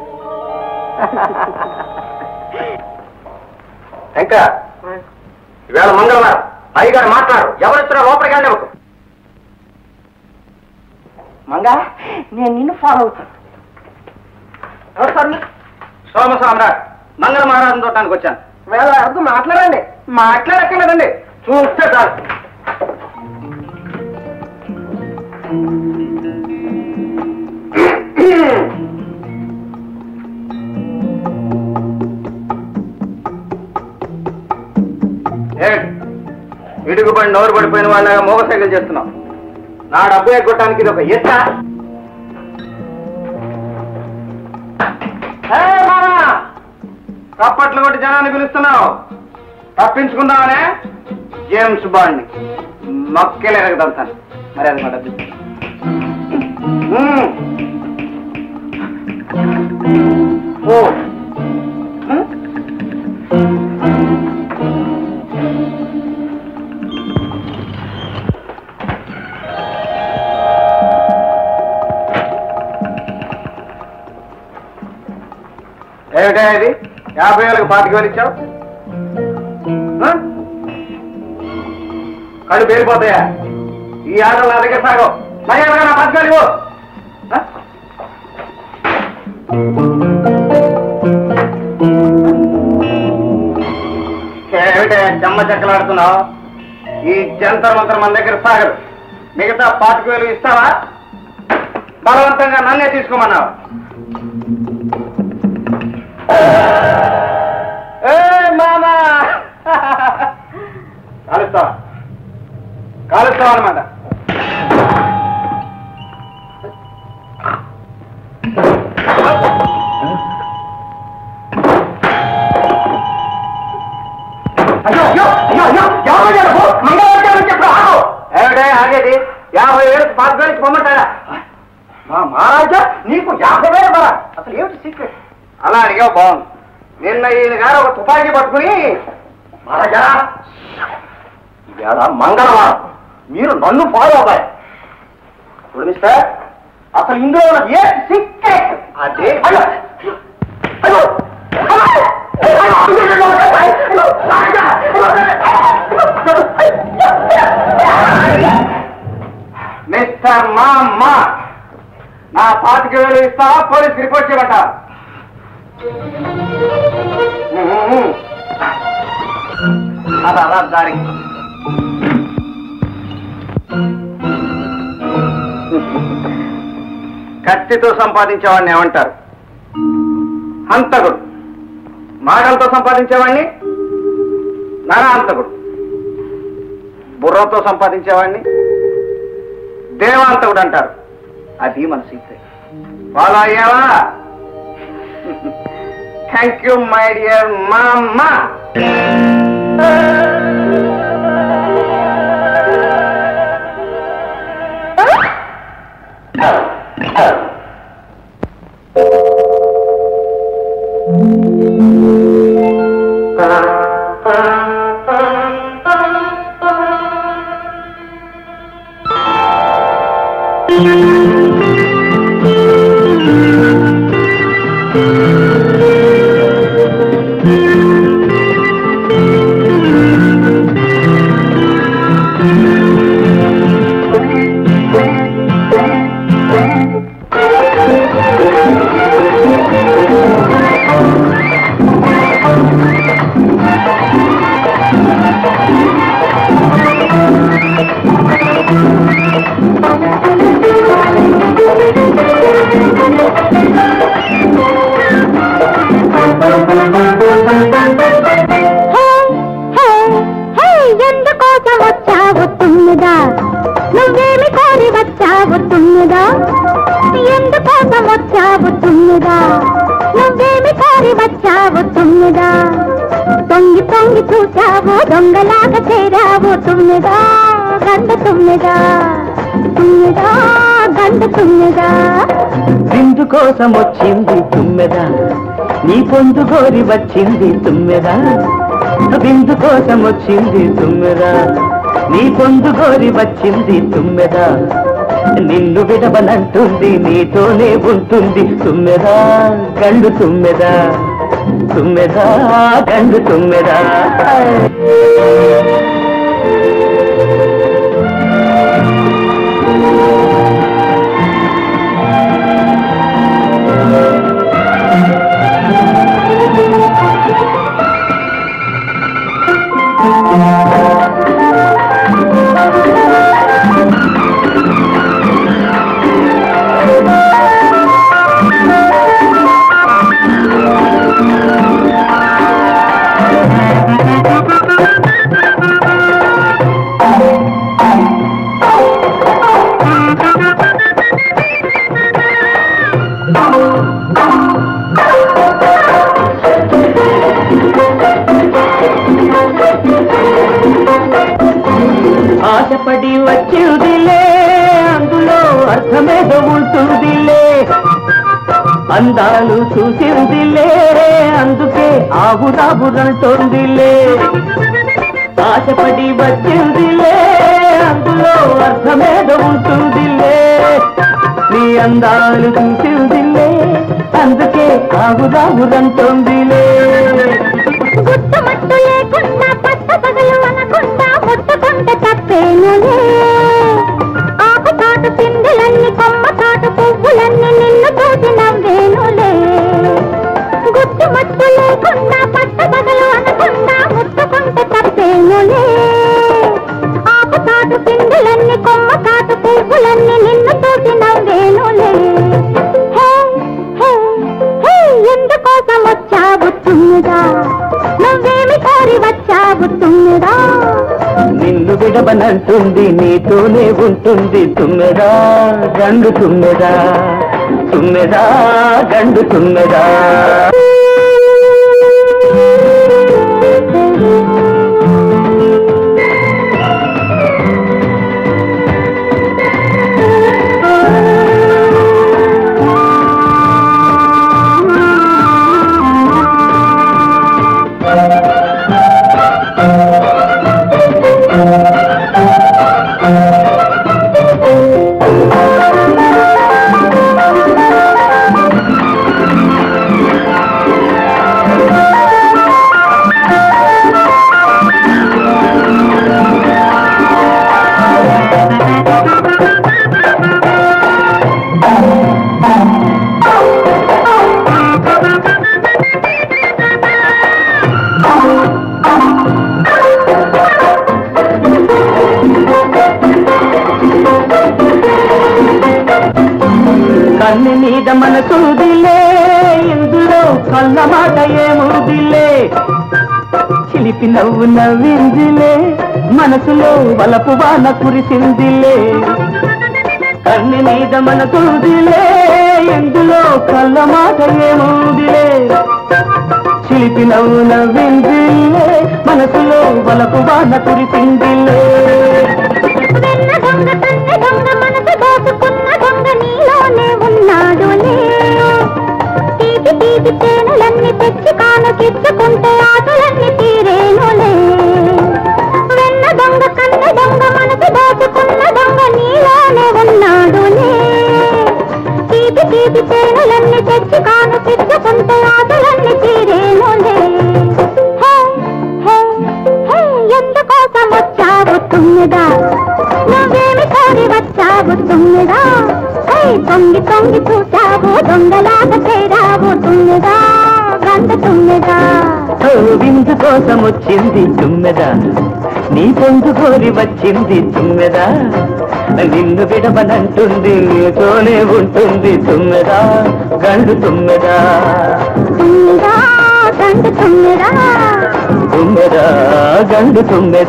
ఇంకా ఈవేళ మంగళవారం అయ్యగారు మాట్లాడు ఎవరిచ్చినా లోపలికి వెళ్ళవకు మంగ నేను నిన్ను ఫాలో అవుతాను సోమ సామ్రాట్ మంగళ మహారాజు చూడటానికి వచ్చాను వేళ అర్థం మాట్లాడండి మాట్లాడక్కర్లేదండి చూస్తే చాలు ఏంటి ఇడుగుబడి నోరు పడిపోయిన వాళ్ళగా మోగ సైకిల్ చేస్తున్నావు నా డబ్బు ఎగ్గొట్టడానికి ఇది ఒక ఎత్త చప్పట్లు కొట్టి జనాన్ని పిలుస్తున్నావు తప్పించుకుందామనే జేమ్స్ బాండ్ని మొక్కెలు ఎరగదంతాను మరి అది మా డబ్బు ఇవ్వు. మ్మ్. ఓ మ్మ్. ఏమిటా ఇది యాభై వేలకు పాతిక వేలు ఇచ్చావు ఆ? కళ్ళు పేరిపోతాయా ఈ ఆటలు నా దగ్గర సాగవు మర్యాదగా నా పాతిక వేలు ఇవ్వు. ఆ? ఏమిటే చెమ్మ చెక్కలాడుతున్నావు ఈ జంతర్ మంతర్ మన దగ్గర సాగరు మిగతా పాతిక వేలు ఇస్తావా బలవంతంగా నన్నే తీసుకోమన్నావు ఏ మామా కాలుస్తావా కాలుస్తావా అనమాట అయ్యో అయ్యో అయ్యో అయ్యో యాభై వేలు మంగళవారం చెప్పు ఆగు ఏమిటే ఆగేది యాభై వేలకు పాతిక వేలకి పొమ్మంటారా మా మహారాజా నీకు యాభై వేలు బరా అసలు ఏమిటి సీక్రెట్ అలా అడిగావు బాగుంది నిన్న ఈయన గారు ఒక తుపాకీ పట్టుకుని మహారాజా ఇవాళ మంగళవారం మీరు నన్ను ఫాలో అవ్వాలి ఇప్పుడు మిస్టర్ అసలు ఇందులో ఉన్నది ఏ సీక్రెట్ అదే అయ్యో అయ్యో మిస్టర్ మా అమ్మా నా పాతిక వేలు ఇస్తావా పోలీస్ రిపోర్ట్ చేయమంటా అలా అలా దారి కత్తితో సంపాదించేవాడిని ఏమంటారు హంతకుడు మాటలతో సంపాదించేవాడిని నరహంతకుడు బుర్రతో సంపాదించేవాడిని దేవాంతకుడు అంటారు అది మన సీక్రెట్ ఫాలో అయ్యావా థ్యాంక్ యూ మై డియర్ మామా ఎందుకోసం వచ్చావు తుమ్మిదా నువ్వేమి కోరి వచ్చావు తుమ్మిదా ఎందుకోసం వచ్చావు తుమ్మిదా నువ్వేమి కోరి వచ్చావు తుమ్మిదా తొంగి తొంగి చూసావు దొంగలాగా చేరావు తుమ్మిదా గండ తుమ్మిదా తుమ్మిదా గండ తుమ్మిదా విందు కోసం వచ్చింది తుమ్మెద నీ పొందు కోరి వచ్చింది తుమ్మెద విందు కోసం వచ్చింది తుమ్మెద నీ పొందు కోరి వచ్చింది తుమ్మెద నిన్ను విడవనంటుంది నీతోనే ఉంటుంది తుమ్మెదా గండు తుమ్మెదా తుమ్మెదా గండు తుమ్మెదా ఆశపడి వచ్చిందిలే అందులో అర్థమేదో ఉంటుందిలే అందాలు చూసిందిలే అందుకే ఆవురాబురంటోందిలే ఆశపడి వచ్చిందిలే అందులో అర్థమేదో ఉంటుందిలే నీ అందాలు చూసిందిలే అందుకే ఆవురాబురంటోందిలే గుట్టుమట్టు లేకుండా పట్ట పగలు అనకుండా ముట్టుకుంటే తప్పేనులే ఆకు తాటు పిందెలన్నీ కొమ్మ తాటు పువ్వులన్నీ నిన్ను చూసి నవ్వేనులే గుట్టుమట్టు లేకుండా పట్ట పగలు అనకుండా ముట్టుకుంటే తప్పేనులే ఆకు తాటు పిందెలన్నీ కొమ్మ తాటు పువ్వులన్నీ నిన్ను చూసి నవ్వేనులే హే హే హే ఎందుకోసం వచ్చావు తుమ్మిదా నువ్వేమి కోరి వచ్చావు తుమ్మిదా నిన్ను విడవనంటుంది నీతోనే ఉంటుంది తుమ్మెదా గండు తుమ్మెదా తుమ్మెదా గండు తుమ్మెదా కన్ను మీద మనసుదిలే ఇందులో కళ్ళ మాట ఏముదిలే చిలిపి నవ్వు నవ్విందిలే మనసులో వలపు వాన కురిసిందిలే కన్ను మీద మనసుదిలే ఇందులో కళ్ళ మాట ఏముదిలే చిలిపి నవ్వు నవ్విందిలే మనసులో వలపు వాన కురిసిందిలే వెన్న దొంగ తన్నె దొంగ మనసు దోచుకున్న దొంగ నీలోనే ఉన్నాడులే తీపి తీపి తేనెలన్నీ తెచ్చి కానుకిచ్చుకుంటే ఆటలన్నీ తీరేనులే వెన్న దొంగ కన్నె దొంగ మనసు దోచుకున్న దొంగ నీలోనే ఉన్నాడులే తీపి తీపి తేనెలన్నీ తెచ్చి కానుకిచ్చుకుంటే ఆటలన్నీ తీరేనులే హే హే హే ఎందుకోసం వచ్చావు తుమ్మిదా నువ్వేమి కోరి వచ్చావు తుమ్మిదా హే తొంగి తొంగి చూసావు దొంగలాగా చేరావు తుమ్మిదా గంట తుమ్మిదా ఓ విందు కోసం వచ్చింది తుమ్మెద నీ పొందు కోరి వచ్చింది తుమ్మెద నిన్ను విడవనంటుంది నీతోనే ఉంటుంది తుమ్మెద గండు తుమ్మెద తుమ్మిదా గంట తుమ్మిదా తుమ్మెద గండు తుమ్మెద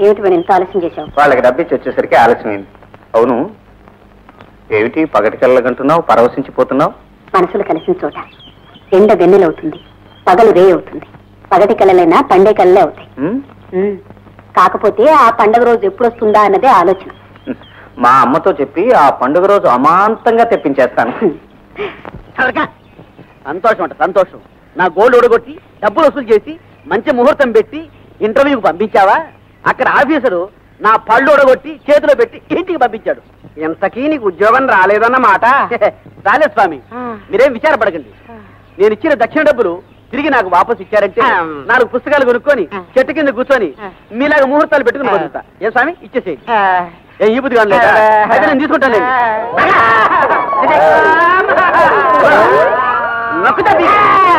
ఏమిటి మరి ఇంత ఆలస్యం చేశావు వాళ్ళకి డబ్బిచ్చి వచ్చేసరికి ఆలస్యమైంది అవును ఏమిటి పగటి కళ్ళగంటున్నావు పరవశించిపోతున్నావు మనసులు కలిసిన చోట ఎండ వెన్నెలవుతుంది పగలు రే అవుతుంది పగటి కళలైనా పండే కళలే అవుతాయి ఉమ్? ఉమ్. కాకపోతే ఆ పండగ రోజు ఎప్పుడు వస్తుందా అన్నదే ఆలోచన మా అమ్మతో చెప్పి ఆ పండుగ రోజు అమాంతంగా తెప్పించేస్తాను చవరకా. సంతోషం అంట సంతోషం నా గోల్డ్ ఓడగొట్టి డబ్బులు వసూలు చేసి మంచి ముహూర్తం పెట్టి ఇంటర్వ్యూకి పంపించావా అక్కడ ఆఫీసరు నా పళ్ళు ఓడగొట్టి చేతిలో పెట్టి ఇంటికి పంపించాడు ఇంతకీ నీకు ఉద్యోగం రాలేదన్నమాట రాలేదు స్వామి మీరేం విచారపడకండి నేను ఇచ్చిన దక్షిణ డబ్బులు తిరిగి నాకు వాపసు ఇచ్చారంటే నాలుగు పుస్తకాలు కొనుక్కొని చెట్టు కింద కూర్చొని మీలాగా ముహూర్తాలు పెట్టుకుని బతుకుతా ఏ స్వామి ఇచ్చేసేయి ఏ ఈ బుద్ధి కాదు అయితే నేను తీసుకుంటాను నొక్కుతా తీ-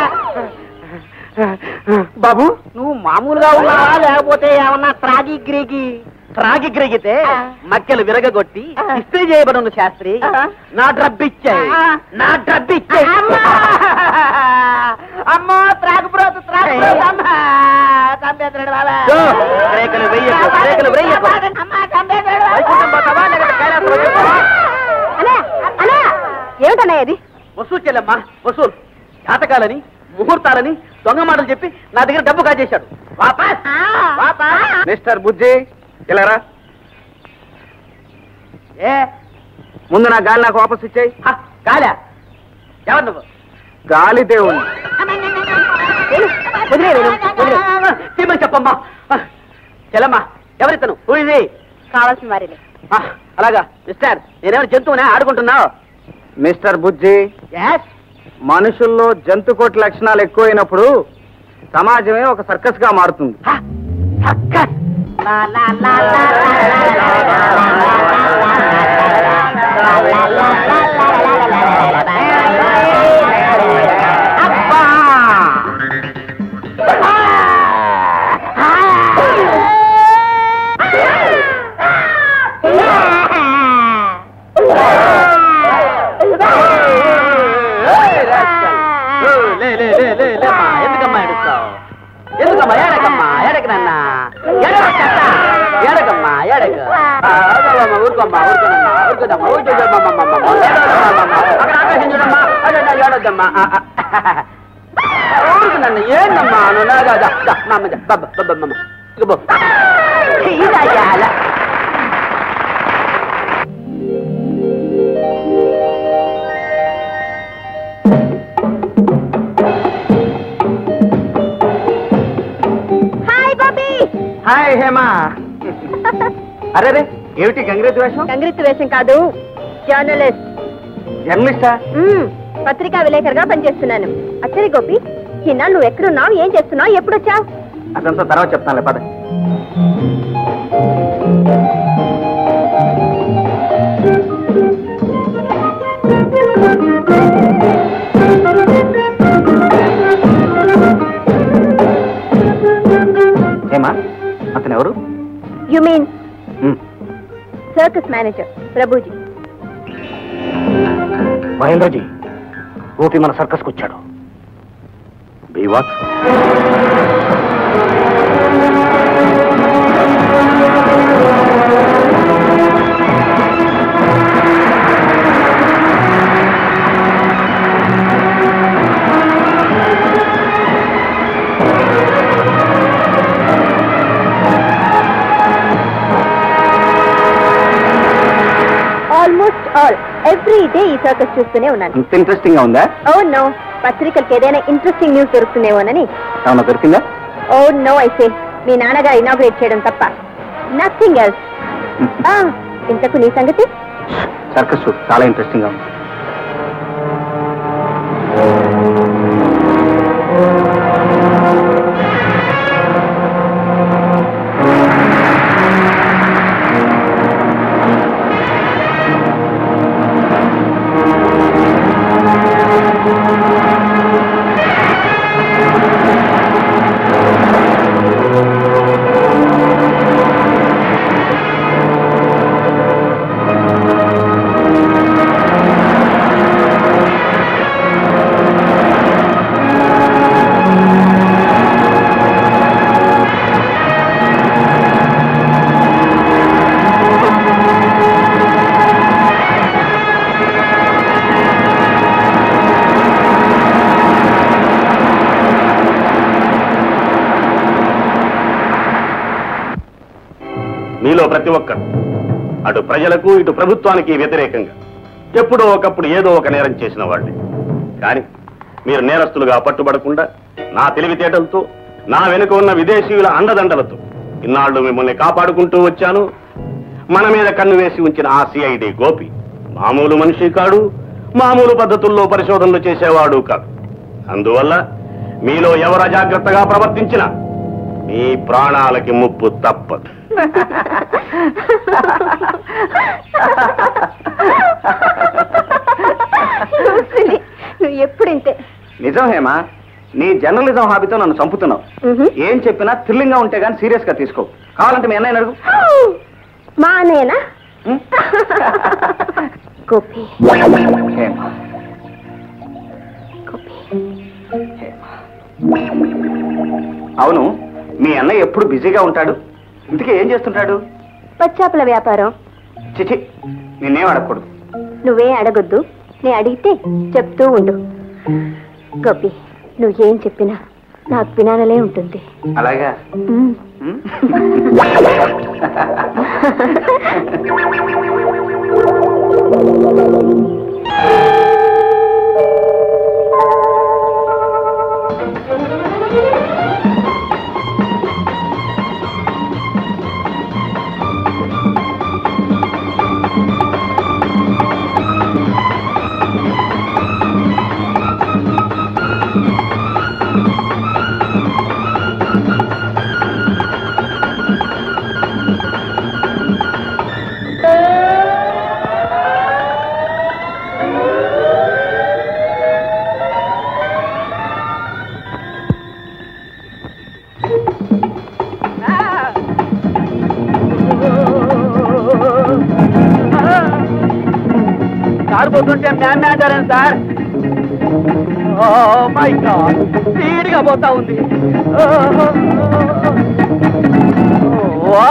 బాబు నువ్వు మామూలుగా ఉన్నావా లేకపోతే ఏమన్నా త్రాగి గ్రీగి త్రాగి గ్రగితే మక్కెలు విరగగొట్టి ఇస్త్రీ చేయబడి శాస్త్రి నా డ్రబ్బిచ్చాయి నా డ్రబ్బిచ్చాయి అమ్మో త్రాగుబ్రోతు త్రాగుబ్రోతు అమ్మా చంపేస్తున్నాడు బాబా యో, రేకులు వెయ్యకు, రేకులు వెయ్యకు. అమ్మా చంపేస్తున్నాడు వైకుంఠం పోతావా, లేకపోతే కైలాసం పోతావా? అలా అలా ఏమిటన్నా ఇది వసూలు చెల్లమ్మా వసూలు జాతకాలని ముహూర్తాలని దొంగ మాటలు చెప్పి నా దగ్గర డబ్బు కాజేశాడు వాపస్ వాపస్ మిస్టర్ బుజ్జి ఇలారా ఏ ముందు నా గాలి నాకు వాపస్ ఇచ్చేయి హ, కాలా ఎవరు నువ్వు గాలి దేవుణ్ణి వదిలే వేణు, వదిలే. తీమని చెప్పమ్మా చెల్లమ్మా ఎవరితను ఇది కావాల్సిన వారిలే అలాగా మిస్టర్ నేనేమైనా జంతువునే ఆడుకుంటున్నావు మిస్టర్ బుజ్జి ఎస్ మనుషుల్లో జంతుకోటి లక్షణాలు ఎక్కువైనప్పుడు సమాజమే ఒక సర్కస్ గా మారుతుంది సక్కస్ లే లే లే లే లేమ్మా ఎందుకమ్మా ఏడుస్తావు ఎందుకమ్మా ఏడకమ్మా ఏడక నాన్న ఏడకమ్మా ఏడక ఊరుకోమ్మా ఊరుకోనమ్మా ఊరుకోదమ్మా ఊరుకోదమ్మా అక్కడ ఆకాశం చూడమ్మా అదే ఏడొద్దమ్మా ఊరుకునన్న ఏందమ్మా నువ్వు నాగా మామ బాబా బాబా మామ ఇక బో ఇలా ఇలా హాయ్ బాబీ హాయ్ హేమా అరే రే ఏమిటి గంగిరెద్దు వేషం కంగ్రెస్ వేషం కాదు జర్నలిస్ట్ జర్నలిస్టా మ్మ్. పత్రికా విలేకరుగా పనిచేస్తున్నాను అచ్చరి గోపి చిన్న నువ్వు ఎక్కడున్నావు ఏం చేస్తున్నావు ఎప్పుడు వచ్చావు అదంతా తర్వాత చెప్తానులే పద హేమా అతను ఎవరు you mean hmm, circus manager Prabhuji Mahendraji Gopi మన సర్కస్కి వచ్చాడు బీవాట్ ఆల్మోస్ట్ ఆల్ ఎవ్రీ డే ఈ సర్కస్ చూస్తూనే ఉన్నాను ఇంత ఇంట్రెస్టింగ్ గా ఉందా ఓ నో పత్రికలకి ఏదైనా ఇంట్రెస్టింగ్ న్యూస్ దొరుకుతుందేమోనని ఏమన్నా దొరికిందా ఓ నో అయితే మీ నాన్నగారు ఇనాగ్రేట్ చేయడం తప్ప నథింగ్ ఎల్స్ ఇంతకు నీ సంగతి సర్కస్ చూడు చాలా ఇంట్రెస్టింగ్ గా ఉంది ఆ ప్రతి ఒక్కరు అటు ప్రజలకు ఇటు ప్రభుత్వానికి వ్యతిరేకంగా ఎప్పుడో ఒకప్పుడు ఏదో ఒక నేరం చేసిన వాళ్ళే కానీ మీరు నేరస్తులుగా పట్టుబడకుండా నా తెలివితేటలతో నా వెనుక ఉన్న విదేశీయుల అండదండలతో ఇన్నాళ్ళు మిమ్మల్ని కాపాడుకుంటూ వచ్చాను మన మీద కన్ను వేసి ఉంచిన ఆ సిఐడి గోపి మామూలు మనిషి కాడు మామూలు పద్ధతుల్లో పరిశోధనలు చేసేవాడు కాదు అందువల్ల మీలో ఎవరు అజాగ్రత్తగా ప్రవర్తించినా మీ ప్రాణాలకి ముప్పు తప్పదు Silly. నువ్వు ఎప్పుడింతే నిజం హేమా నీ జర్నలిజం హాబీతో నన్ను చంపుతున్నావు ఏం చెప్పినా థ్రిల్లింగ్ గా ఉంటే గానీ సీరియస్ గా తీసుకో కావాలంటే మీ అన్నయ్య అడుగు మా అన్నయ్యనా ఉం? గోపి హేమా గోపి అవును మీ అన్నయ్య ఎప్పుడు బిజీగా ఉంటాడు ఇంతకీ ఏం చేస్తుంటాడు పచ్చాపల వ్యాపారం చిచి నిన్నేం అడగకూడదు నువ్వే అడగొద్దు నేను అడిగితే చెప్తూ ఉండు గోపి నువ్వేం చెప్పినా నాకు వినాలనే ఉంటుంది అలాగా ఉమ్. ఉం? కారు పోతుంటే man man sir oh my god speed గా పోతా ఉంది వా!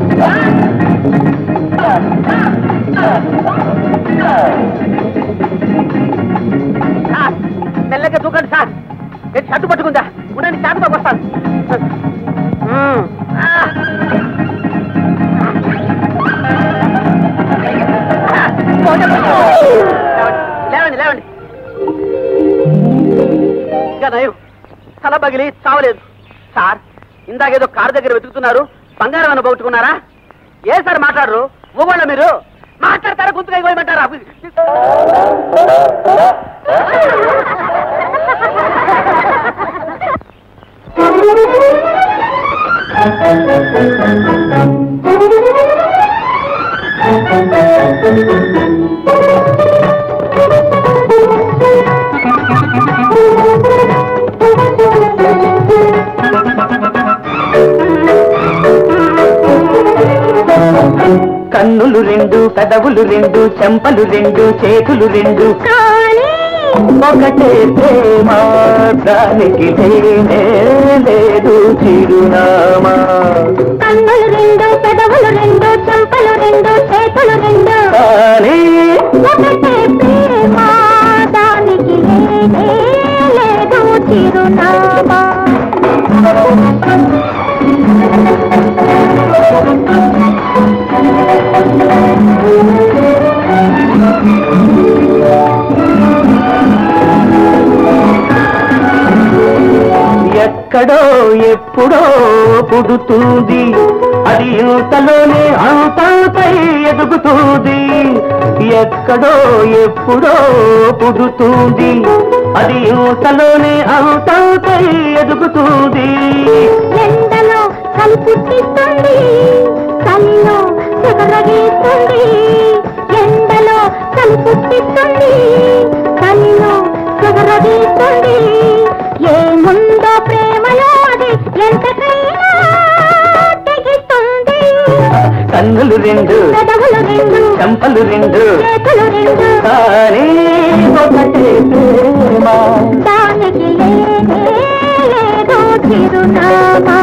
సార్, మెల్లగా దూకండి సార్ నేను షర్టు పట్టుకుందా ఉండండి షర్టుతో వస్తాను మ్మ్. ఆ! లేవండి లేవండి ఇంకా నయం తల పగిలి చావలేదు సార్ ఇందాకేదో కారు దగ్గర వెతుకుతున్నారు బంగారం అని పోగొట్టుకున్నారా ఏ సార్ మాట్లాడరు ఊళ్ళో మీరు మాట్లాడతారా గుంతుగా ఇవ్వమంటారా కన్నులు రెండు పెదవులు రెండు చెంపలు రెండు చేతులు రెండు ఒకటే ప్రేమ దానికి లేనే లేదు చిరునామా కన్నులు రెండు పెదవులు రెండు చెంపలు రెండు చేతులు రెండు కానీ ఒకటే ప్రేమ దానికి లేనే లేదు చిరునామా ఎక్కడో ఎప్పుడో పుడుతుంది అది ఇంతలోనే అంతంపై ఎదుగుతుంది ఎక్కడో ఎప్పుడో పుడుతుంది అది ఇంతలోనే అంతంపై ఎదుగుతుంది ఎండలో చలి పుట్టిస్తుంది చలిలో చెగరగీస్తుంది ఎండలో చలి పుట్టిస్తుంది చలిలో చెగరగీస్తుంది ఏముందో ప్రేమలో అది ఎంతకైనా తెగిస్తుంది కన్నులు రెండు పెదవులు రెండు చెంపలు రెండు చేతులు రెండు కానీ ఒకటే ప్రేమ దానికి లేనే లేదు చిరునామా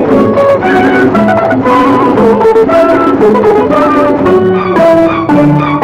Thank you.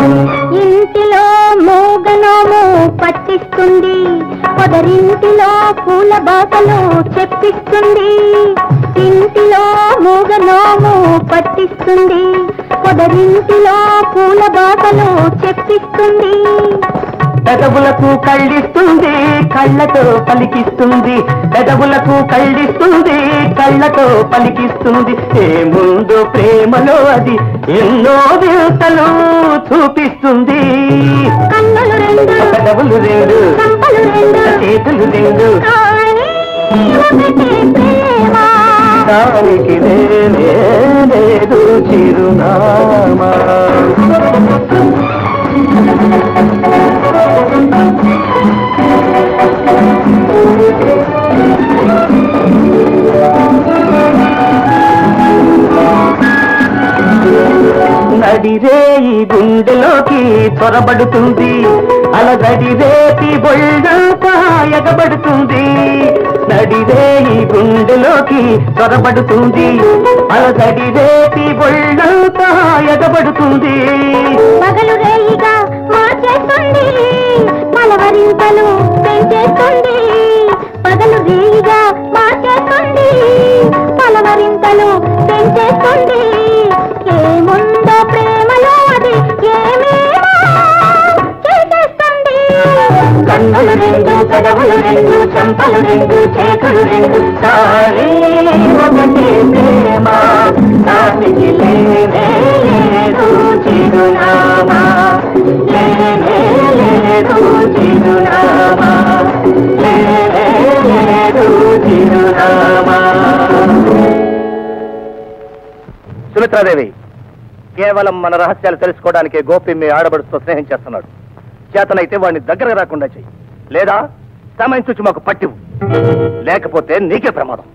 పొదరింటిలో పూల బాటలు చెప్పిస్తుంది ఇంటిలో మూగనోము పట్టిస్తుంది పొదరింటిలో పూల బాటలు చెప్పిస్తుంది పెదవులకు కళ్ళిస్తుంది కళ్ళతో పలికిస్తుంది పెదవులకు కళ్ళిస్తుంది కళ్ళతో పలికిస్తుంది ఏముందో ప్రేమలో అది ఎన్నో వింతలు చూపిస్తుంది కన్నులు రెండు పెదవులు రెండు చంపలు రెండు చేతులు రెండు కానీ ఒకటే ప్రేమ దానికి నేనే లేదు చిరునామా నడిరే ఈ గుండెలోకి చొరబడుతుంది అలగడి రేటి బొళ్ళంతా ఎగబడుతుంది నడిరే ఈ గుండెలోకి చొరబడుతుంది అలగడి రేటి బొళ్ళంతా ఎగబడుతుంది పగలు రేయిగా మార్చేస్తుంది పలవరింతలు పెంచేస్తుంది పగలు రేయిగా మార్చేస్తుంది పలవరింతలు పెంచేస్తుంది ఏముందో ప్రేమలో అది ఏమేమో చేసేస్తుంది కన్నులు రెండు పెదవులు రెండు చెంపలు రెండు చేతులు రెండు సారీ ఒకటే ప్రేమ దానికి లేనే లేదు చిరునామా లేనే లేదు చిరునామా లేనే లేదు చిరునామా సుమిత్రాదేవి కేవలం మన రహస్యాలు తెలుసుకోవడానికే గోపి మీ ఆడబడుతో స్నేహం చేస్తున్నాడు చేతనైతే వాడిని దగ్గరకు రాకుండా చెయ్యి లేదా సమయం చూచి మాకు పట్టివు లేకపోతే నీకే ప్రమాదం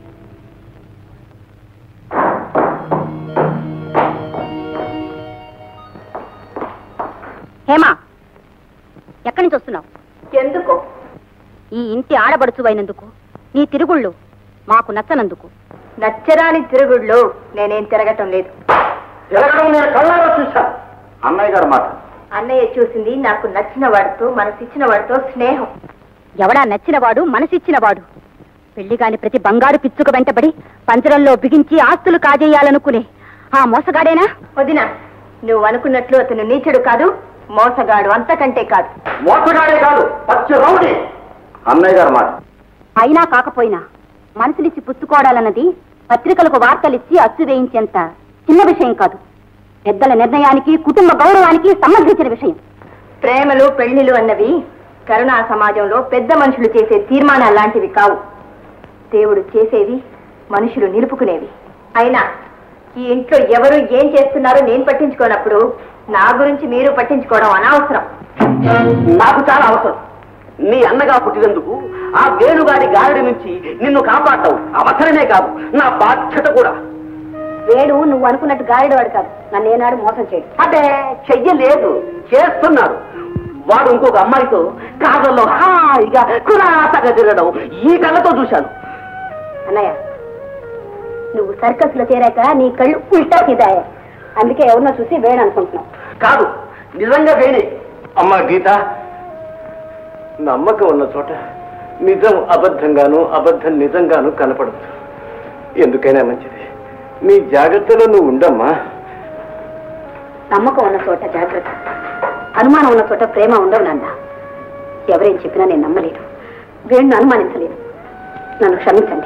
హేమా ఎక్కడి నుంచి వస్తున్నావు ఎందుకు ఈ ఇంటి ఆడబడుచు అయినందుకు నీ తిరుగుళ్ళు మాకు నచ్చనందుకు నచ్చరాని తిరుగుళ్ళు నేనేం తిరగటం లేదు తిరగడం నేను కళ్ళారా చూసా అన్నయ్య గారు మాట అన్నయ్య చూసింది నాకు నచ్చిన వాడితో మనసిచ్చిన వాడితో స్నేహం ఎవడా నచ్చినవాడు మనసిచ్చినవాడు పెళ్లిగాని ప్రతి బంగారు పిచ్చుక వెంటబడి పంజరంలో బిగించి ఆస్తులు కాజేయాలనుకునే ఆ మోసగాడేనా వదిన నువ్వు అనుకున్నట్లు అతను నీచుడు కాదు మోసగాడు అంతకంటే కాదు మోసగాడే కాదు పచ్చి రౌడీ అన్నయ్య గారు మాట అయినా కాకపోయినా మనసునిచ్చి పుచ్చుకోవడాలన్నది పత్రికలకు వార్తలిచ్చి అచ్చు వేయించేంత చిన్న విషయం కాదు పెద్దల నిర్ణయానికి కుటుంబ గౌరవానికి సంబంధించిన విషయం ప్రేమలు పెళ్లిలు అన్నవి కరుణా సమాజంలో పెద్ద మనుషులు చేసే తీర్మానాలు లాంటివి కావు దేవుడు చేసేవి మనుషులు నిలుపుకునేవి అయినా ఈ ఇంట్లో ఎవరు ఏం చేస్తున్నారో నేను పట్టించుకోనప్పుడు నా గురించి మీరు పట్టించుకోవడం అనవసరం నాకు చాలా అవసరం నీ అన్నగా పుట్టినందుకు ఆ వేణుగాడి గాడి నుంచి నిన్ను కాపాడటం అవసరమే కాదు నా బాధ్యత కూడా వేణు నువ్వు అనుకున్నట్టు గారెడు వాడు కాదు నన్ను ఏనాడు మోసం చేయడు అదే చెయ్యలేదు చేస్తున్నాడు వాడు ఇంకొక అమ్మాయితో కాగల్లో హాయిగా కులాసగా తిరగడం ఈ కళ్ళతో చూశాను అన్నయ్య నువ్వు సర్కస్ లో చేరాక నీ కళ్ళు ఉల్టా సీదాయా అందుకే ఎవరినో చూసి వేణు అనుకుంటున్నావు కాదు నిజంగా వేణే అమ్మా గీత నమ్మకం ఉన్న చోట నిజం అబద్ధంగాను అబద్ధం నిజంగాను కనపడదు ఎందుకైనా మంచిది నీ జాగ్రత్తలో నువ్వు ఉండమ్మా నమ్మకం ఉన్న చోట జాగ్రత్త అనుమానం ఉన్న చోట ప్రేమ ఉండవు నాన్న ఎవరేం చెప్పినా నేను నమ్మలేను వేణును అనుమానించలేను నన్ను క్షమించండి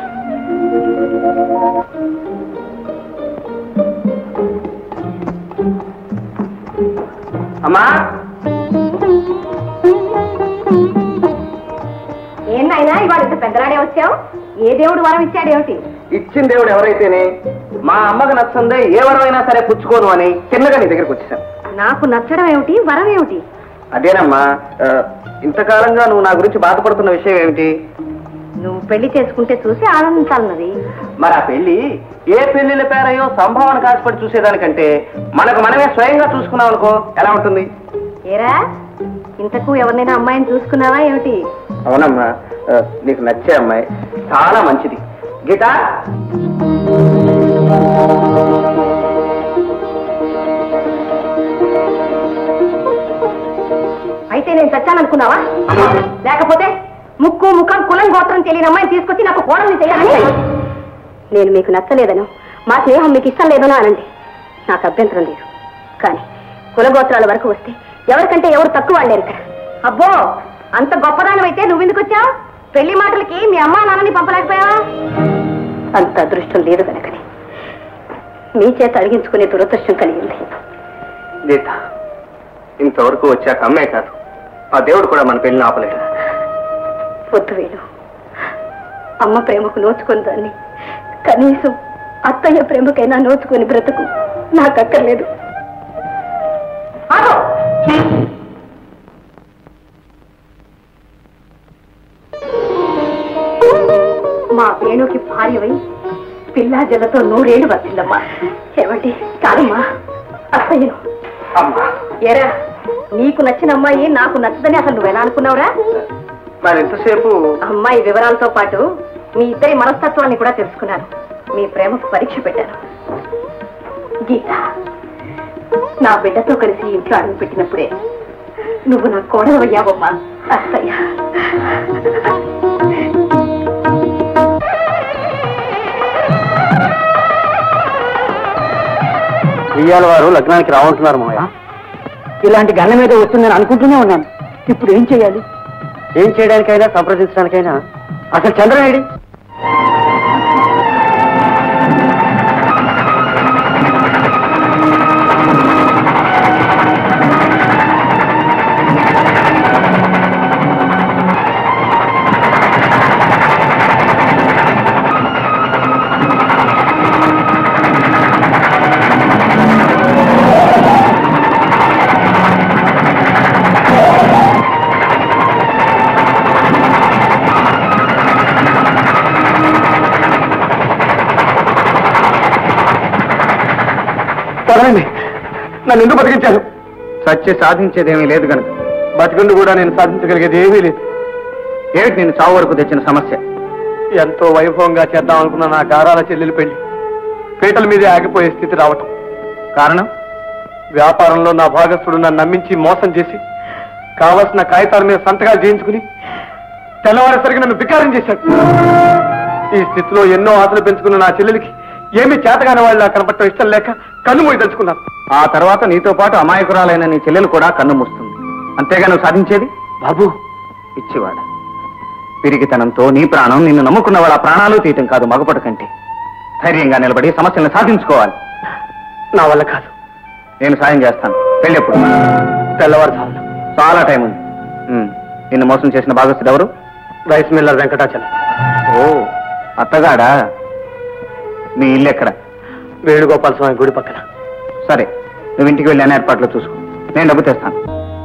అమ్మా ఏంటైనా ఇవాళ ఇంత పెద్దలాడే వచ్చావు ఏ దేవుడు వరం ఇచ్చాడేమిటి ఇచ్చిన దేవుడు ఎవరైతేనే మా అమ్మకు నచ్చిందే ఏ వరమైనా సరే పుచ్చుకోను అని చిన్నగా నీ దగ్గరికి వచ్చేసాను నాకు నచ్చడం ఏమిటి వరం ఏమిటి అదేనమ్మా ఆ, ఇంతకాలంగా నువ్వు నా గురించి బాధపడుతున్న విషయం ఏమిటి నువ్వు పెళ్లి చేసుకుంటే చూసి ఆనందించాలన్నది మరి ఆ పెళ్లి ఏ పెళ్లిల పేరయో సంభావన కాసిపడి చూసేదానికంటే మనకు మనమే స్వయంగా చూసుకున్నాం అనుకో ఎలా ఉంటుంది ఏరా ఇంతకు ఎవరినైనా అమ్మాయిని చూసుకున్నావా ఏమిటి అవునమ్మా ఆ, నీకు నచ్చే అమ్మాయి చాలా మంచిది గీత అయితే నేను చచ్చాననుకున్నావా లేకపోతే ముక్కు ముఖం కులం గోత్రం తెలియని అమ్మాయిని తీసుకొచ్చి నాకు కోడల్ని చేయాలని నేను మీకు నచ్చలేదనో మా స్నేహం మీకు ఇష్టం లేదనో అనండి నాకు అభ్యంతరం లేదు కానీ కులగోత్రాల వరకు వస్తే ఎవరికంటే ఎవరు తక్కువ వాళ్ళేరు ఇక్కడ అబ్బో అంత గొప్పదానమైతే నువ్వెందుకు వచ్చావు పెళ్లి మాటలకి మీ అమ్మా నాన్నని పంపలేకపోయావా అంత అదృష్టం లేదు కనుకనే మీ చేత అడిగించుకునే దురదృష్టం కలిగింది గీత ఇంతవరకు వచ్చాక అమ్మే కాదు ఆ దేవుడు కూడా మన పెళ్లిని ఆపలేడు వద్దు వేలు అమ్మ ప్రేమకు నోచుకుని దాన్ని కనీసం అత్తయ్య ప్రేమకైనా నోచుకొని బ్రతుకు నాకు అక్కర్లేదు ఆగో! మా వేణుకి భార్యవై పిల్లా జల్లతో నూరేళ్లు వచ్చిందమ్మా ఏమండి కాదమ్మా అత్తయ్యను అమ్మా ఏరా నీకు నచ్చిన అమ్మాయి నాకు నచ్చదని అసలు నువ్వు ఎలా అనుకున్నావురా మరి ఎంతసేపు అమ్మాయి వివరాలతో పాటు మీ ఇద్దరి మనస్తత్వాన్ని కూడా తెలుసుకున్నాను మీ ప్రేమకు పరీక్ష పెట్టాను గీత నా బిడ్డతో కలిసి ఇంట్లో అడుగు పెట్టినప్పుడే నువ్వు నా కోడలు అయ్యావమ్మా అత్తయ్య ఇయ్యాల వారు లగ్నానికి రావంటున్నారు మావయ్య ఇలాంటి గల్ల మీద వస్తుందని అనుకుంటూనే ఉన్నాను ఇప్పుడు ఏం చేయాలి ఏం చేయడానికైనా సంప్రదించడానికైనా అసలు చంద్రనేడి పదండి నన్ను ఎందుకు బతికించారు సత్య సాధించేదేమీ లేదు కనుక బతికుండు కూడా నేను సాధించగలిగేది ఏమీ లేదు ఏమిటి నేను చావు వరకు తెచ్చిన సమస్య ఎంతో వైభవంగా చేద్దాం అనుకున్న నా గారాల చెల్లెలు పెళ్లి పీటల మీదే ఆగిపోయే స్థితి రావటం కారణం వ్యాపారంలో నా భాగస్థుడు నన్ను నమ్మించి మోసం చేసి కావలసిన కాగితాల మీద సంతకాలు చేయించుకుని తెల్లవారేసరికి నన్ను వికారం చేశాడు ఈ స్థితిలో ఎన్నో ఆశలు పెంచుకున్న నా చెల్లెలికి ఏమీ చేతగాని వాళ్ళ కనపడటం ఇష్టం లేక కన్ను మూయి తెలుసుకున్నాను ఆ తర్వాత నీతో పాటు అమాయకురాలైన నీ చెల్లెలు కూడా కన్ను మూస్తుంది అంతేగా నువ్వు సాధించేది బాబు ఇచ్చివాడ పిరిగితనంతో నీ ప్రాణం నిన్ను నమ్ముకున్న వాళ్ళ ప్రాణాలు తీయటం కాదు మగపడు కంటే ధైర్యంగా నిలబడి సమస్యలను సాధించుకోవాలి నా వల్ల కాదు నేను సాయం చేస్తాను పెళ్ళెప్పుడు తెల్లవారుజామున చాలా టైం ఉంది ఉమ్, నిన్ను మోసం చేసిన భాగస్థుడు ఎవరు రైస్ మిల్లర్ వెంకటాచలం ఓ అత్తగాడా మీ ఇల్లు ఎక్కడ వేణుగోపాల స్వామి గుడి పక్కన సరే నువ్వు ఇంటికి వెళ్ళి అన్ని ఏర్పాట్లు చూసుకో నేను డబ్బు తెస్తాను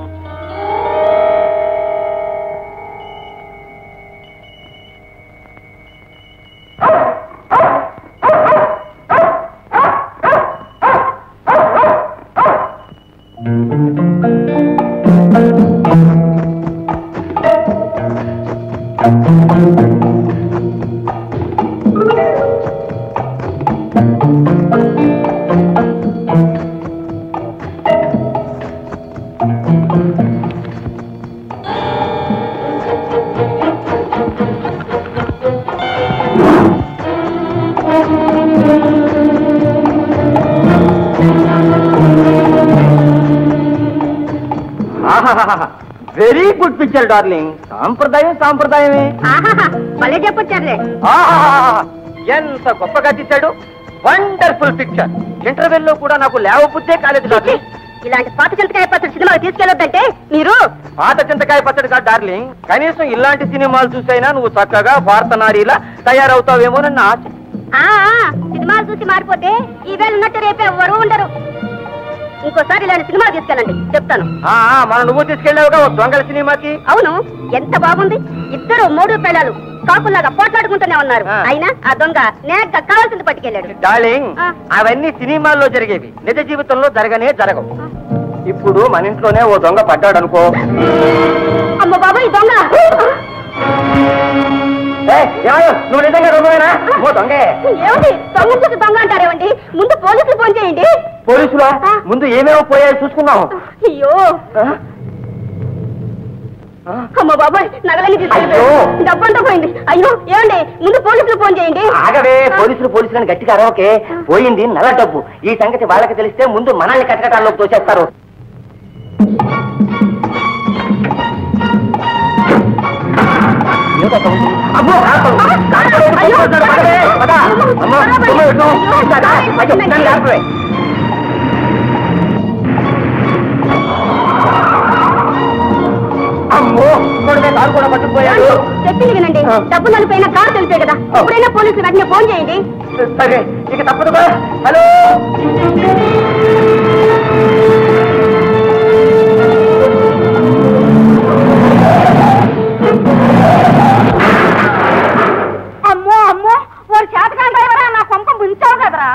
వెరీ గుడ్ పిక్చర్ డార్లింగ్ సాంప్రదాయం సాంప్రదాయమే భలే చెప్పొచ్చారులే ఆహాహాహా. ఎంత గొప్పగా తీశాడు వండర్ఫుల్ పిక్చర్ ఇంటర్వెల్ లో కూడా నాకు లేవబుద్దే కాలేదు డార్లింగ్ ఇలాంటి పాత చింతకాయ పత్ర సినిమాకి తీసుకెళ్ళొద్దంటే మీరు పాత చింతకాయ పచ్చడిగా డార్లింగ్ కనీసం ఇలాంటి సినిమాలు చూసైనా నువ్వు చక్కగా భారత నారీలా తయారవుతావేమోనన్న ఆశ ఆ ఆ, సినిమాలు చూసి మారిపోతే ఈవేళ ఉన్నట్టు రేపే ఎవరు ఉండరు ఇంకోసారి ఇలాంటి సినిమా తీసుకెళ్ళండి చెప్తాను ఆ, ఆ, మన నువ్వు తీసుకెళ్ళావుగా ఓ దొంగల సినిమాకి అవును ఎంత బాగుంది ఇద్దరు మూడు పిల్లలు కాకుల్లాగా పోట్లాడుకుంటూనే ఉన్నారు ఆ. అయినా ఆ దొంగ నేగ్గా కావాల్సింది పట్టుకెళ్ళాడు డార్లింగ్ ఆ. అవన్నీ సినిమాల్లో జరిగేవి నిజ జీవితంలో జరగనే జరగవు ఇప్పుడు మన ఇంట్లోనే ఓ దొంగ పడ్డాడు అనుకో అమ్మ బాబా ఈ దొంగ ఏయ్, ఏమయ్యో, నువ్వు నిజంగా దొంగవేనా ఓ దొంగే ఏమండి దొంగ చూసి దొంగ అంటారేమండి ముందు పోలీసులు ఫోన్ చేయండి పోలీసులు ముందు ఏమేమో పోయాయో చూసుకుందాం అయ్యో ఆ? అమ్మ బాబాయ్ నగలన్నీ తీసుకెళ్ళిపోయారు డబ్బంతా పోయింది అయ్యో ఏమండి ముందు పోలీసులు ఫోన్ చేయండి ఆగవే పోలీసులు పోలీసులు అని గట్టిగా అరవకే పోయింది నల్ల డబ్బు ఈ సంగతి వాళ్ళకి తెలిస్తే ముందు మనల్ని కటకటాల్లోకి తోచేస్తారు అమ్మో కాదు. కాదు. అయ్యో, పదవే, పద. అమ్మో, అమ్మో, ఇటు. ఇట్లా, అయ్యో, నన్ను ఆపవే. అమ్మో కొడుకే కారు కూడా పట్టుకుపోయాడు చెప్పింది వినండి డబ్బు నలిపోయిన కారు తెలిపే కదా ఎప్పుడైనా పోలీసులు వెంటనే ఫోన్ చేయండి సరే ఇక తప్పదు హలో అమ్మో అమ్మో వాడు చేతకాని డ్రైవరా నా కొంప ముంచావు కదరా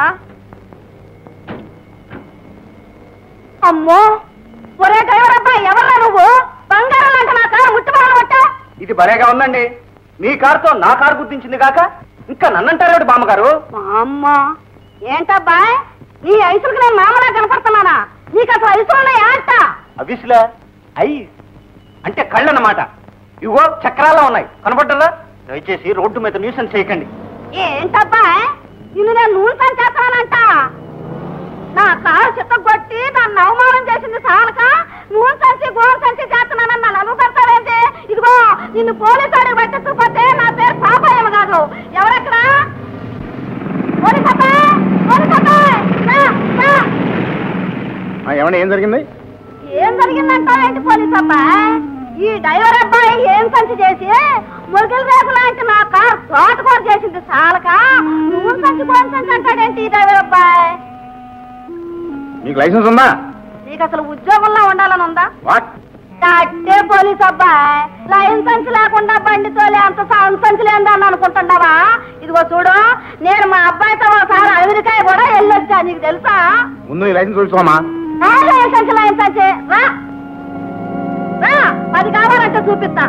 అమ్మో ఒరే డ్రైవర్ అబ్బాయి ఎవరా నువ్వు బంగారం లాంటి నా కారు ముట్టుకోవాలి పట్టా ఇది భలేగా ఉందండి మీ కారుతో నా కారు గుర్తించింది కాక ఇంకా నన్నంటారేమిటి బామ్మగారు అమ్మ ఏంటబ్బాయ్ నీ ఐసులకు నేను మామలా కనపడుతున్నానా నీకు అసలు ఐసులు ఉన్నాయా అంట అవిస్లా అయి అంటే కళ్ళన్నమాట ఇవో చక్రాల్లో ఉన్నాయి కనపడ్డలా దయచేసి రోడ్డు మీద న్యూసెన్స్ చేయకండి ఏంటబ్బాయ్ నిన్ను నేను నూనె పని చేస్తానంట నా కారు చిత్తగొట్టి నన్ను అవమానం చేసింది చాలక నూనె సంచి గోన్ సంచి చేస్తున్నానని నన్ను అనుకుంటావేంటి ఇదిగో నిన్ను పోలీసు వాడికి పట్టించకపోతే నా పేరు పాపాయమ్మ కాదు ఎవరెక్కడ పోలీస్ అబ్బాయి పోలీస్ అబ్బాయి రా, రా. ఏమన్నా ఏం జరిగింది ఏం జరిగిందంటావేంటి పోలీస్ అబ్బాయి ఈ డ్రైవర్ అబ్బాయి ఏం సంచి చేసి మురుగుల రేపు లాంటి నా కార్ తోటకూర చేసింది చాలక నువ్వు సంచి కోన్ సంచి అంటాడేంటి ఈ డ్రైవర్ అబ్బాయి మీకు లైసెన్స్ ఉందా నీకు అసలు ఉద్యోగంలో ఉండాలని ఉందా వాట్ అట్టే పోలీస్ అబ్బాయి లైన్ సంచి లేకుండా బండి తోలే అంత సౌండ్ సంచి లేదని అనుకుంటున్నావా ఇదిగో చూడు నేను మా అబ్బాయితో ఒకసారి అమెరికా కూడా వెళ్ళొచ్చా నీకు తెలుసా ముందు నీ లైసెన్స్ చూసుకోమా ఆ, లైన్ సంచి లైన్ సంచి రా రా పది కావాలంటే చూపిస్తా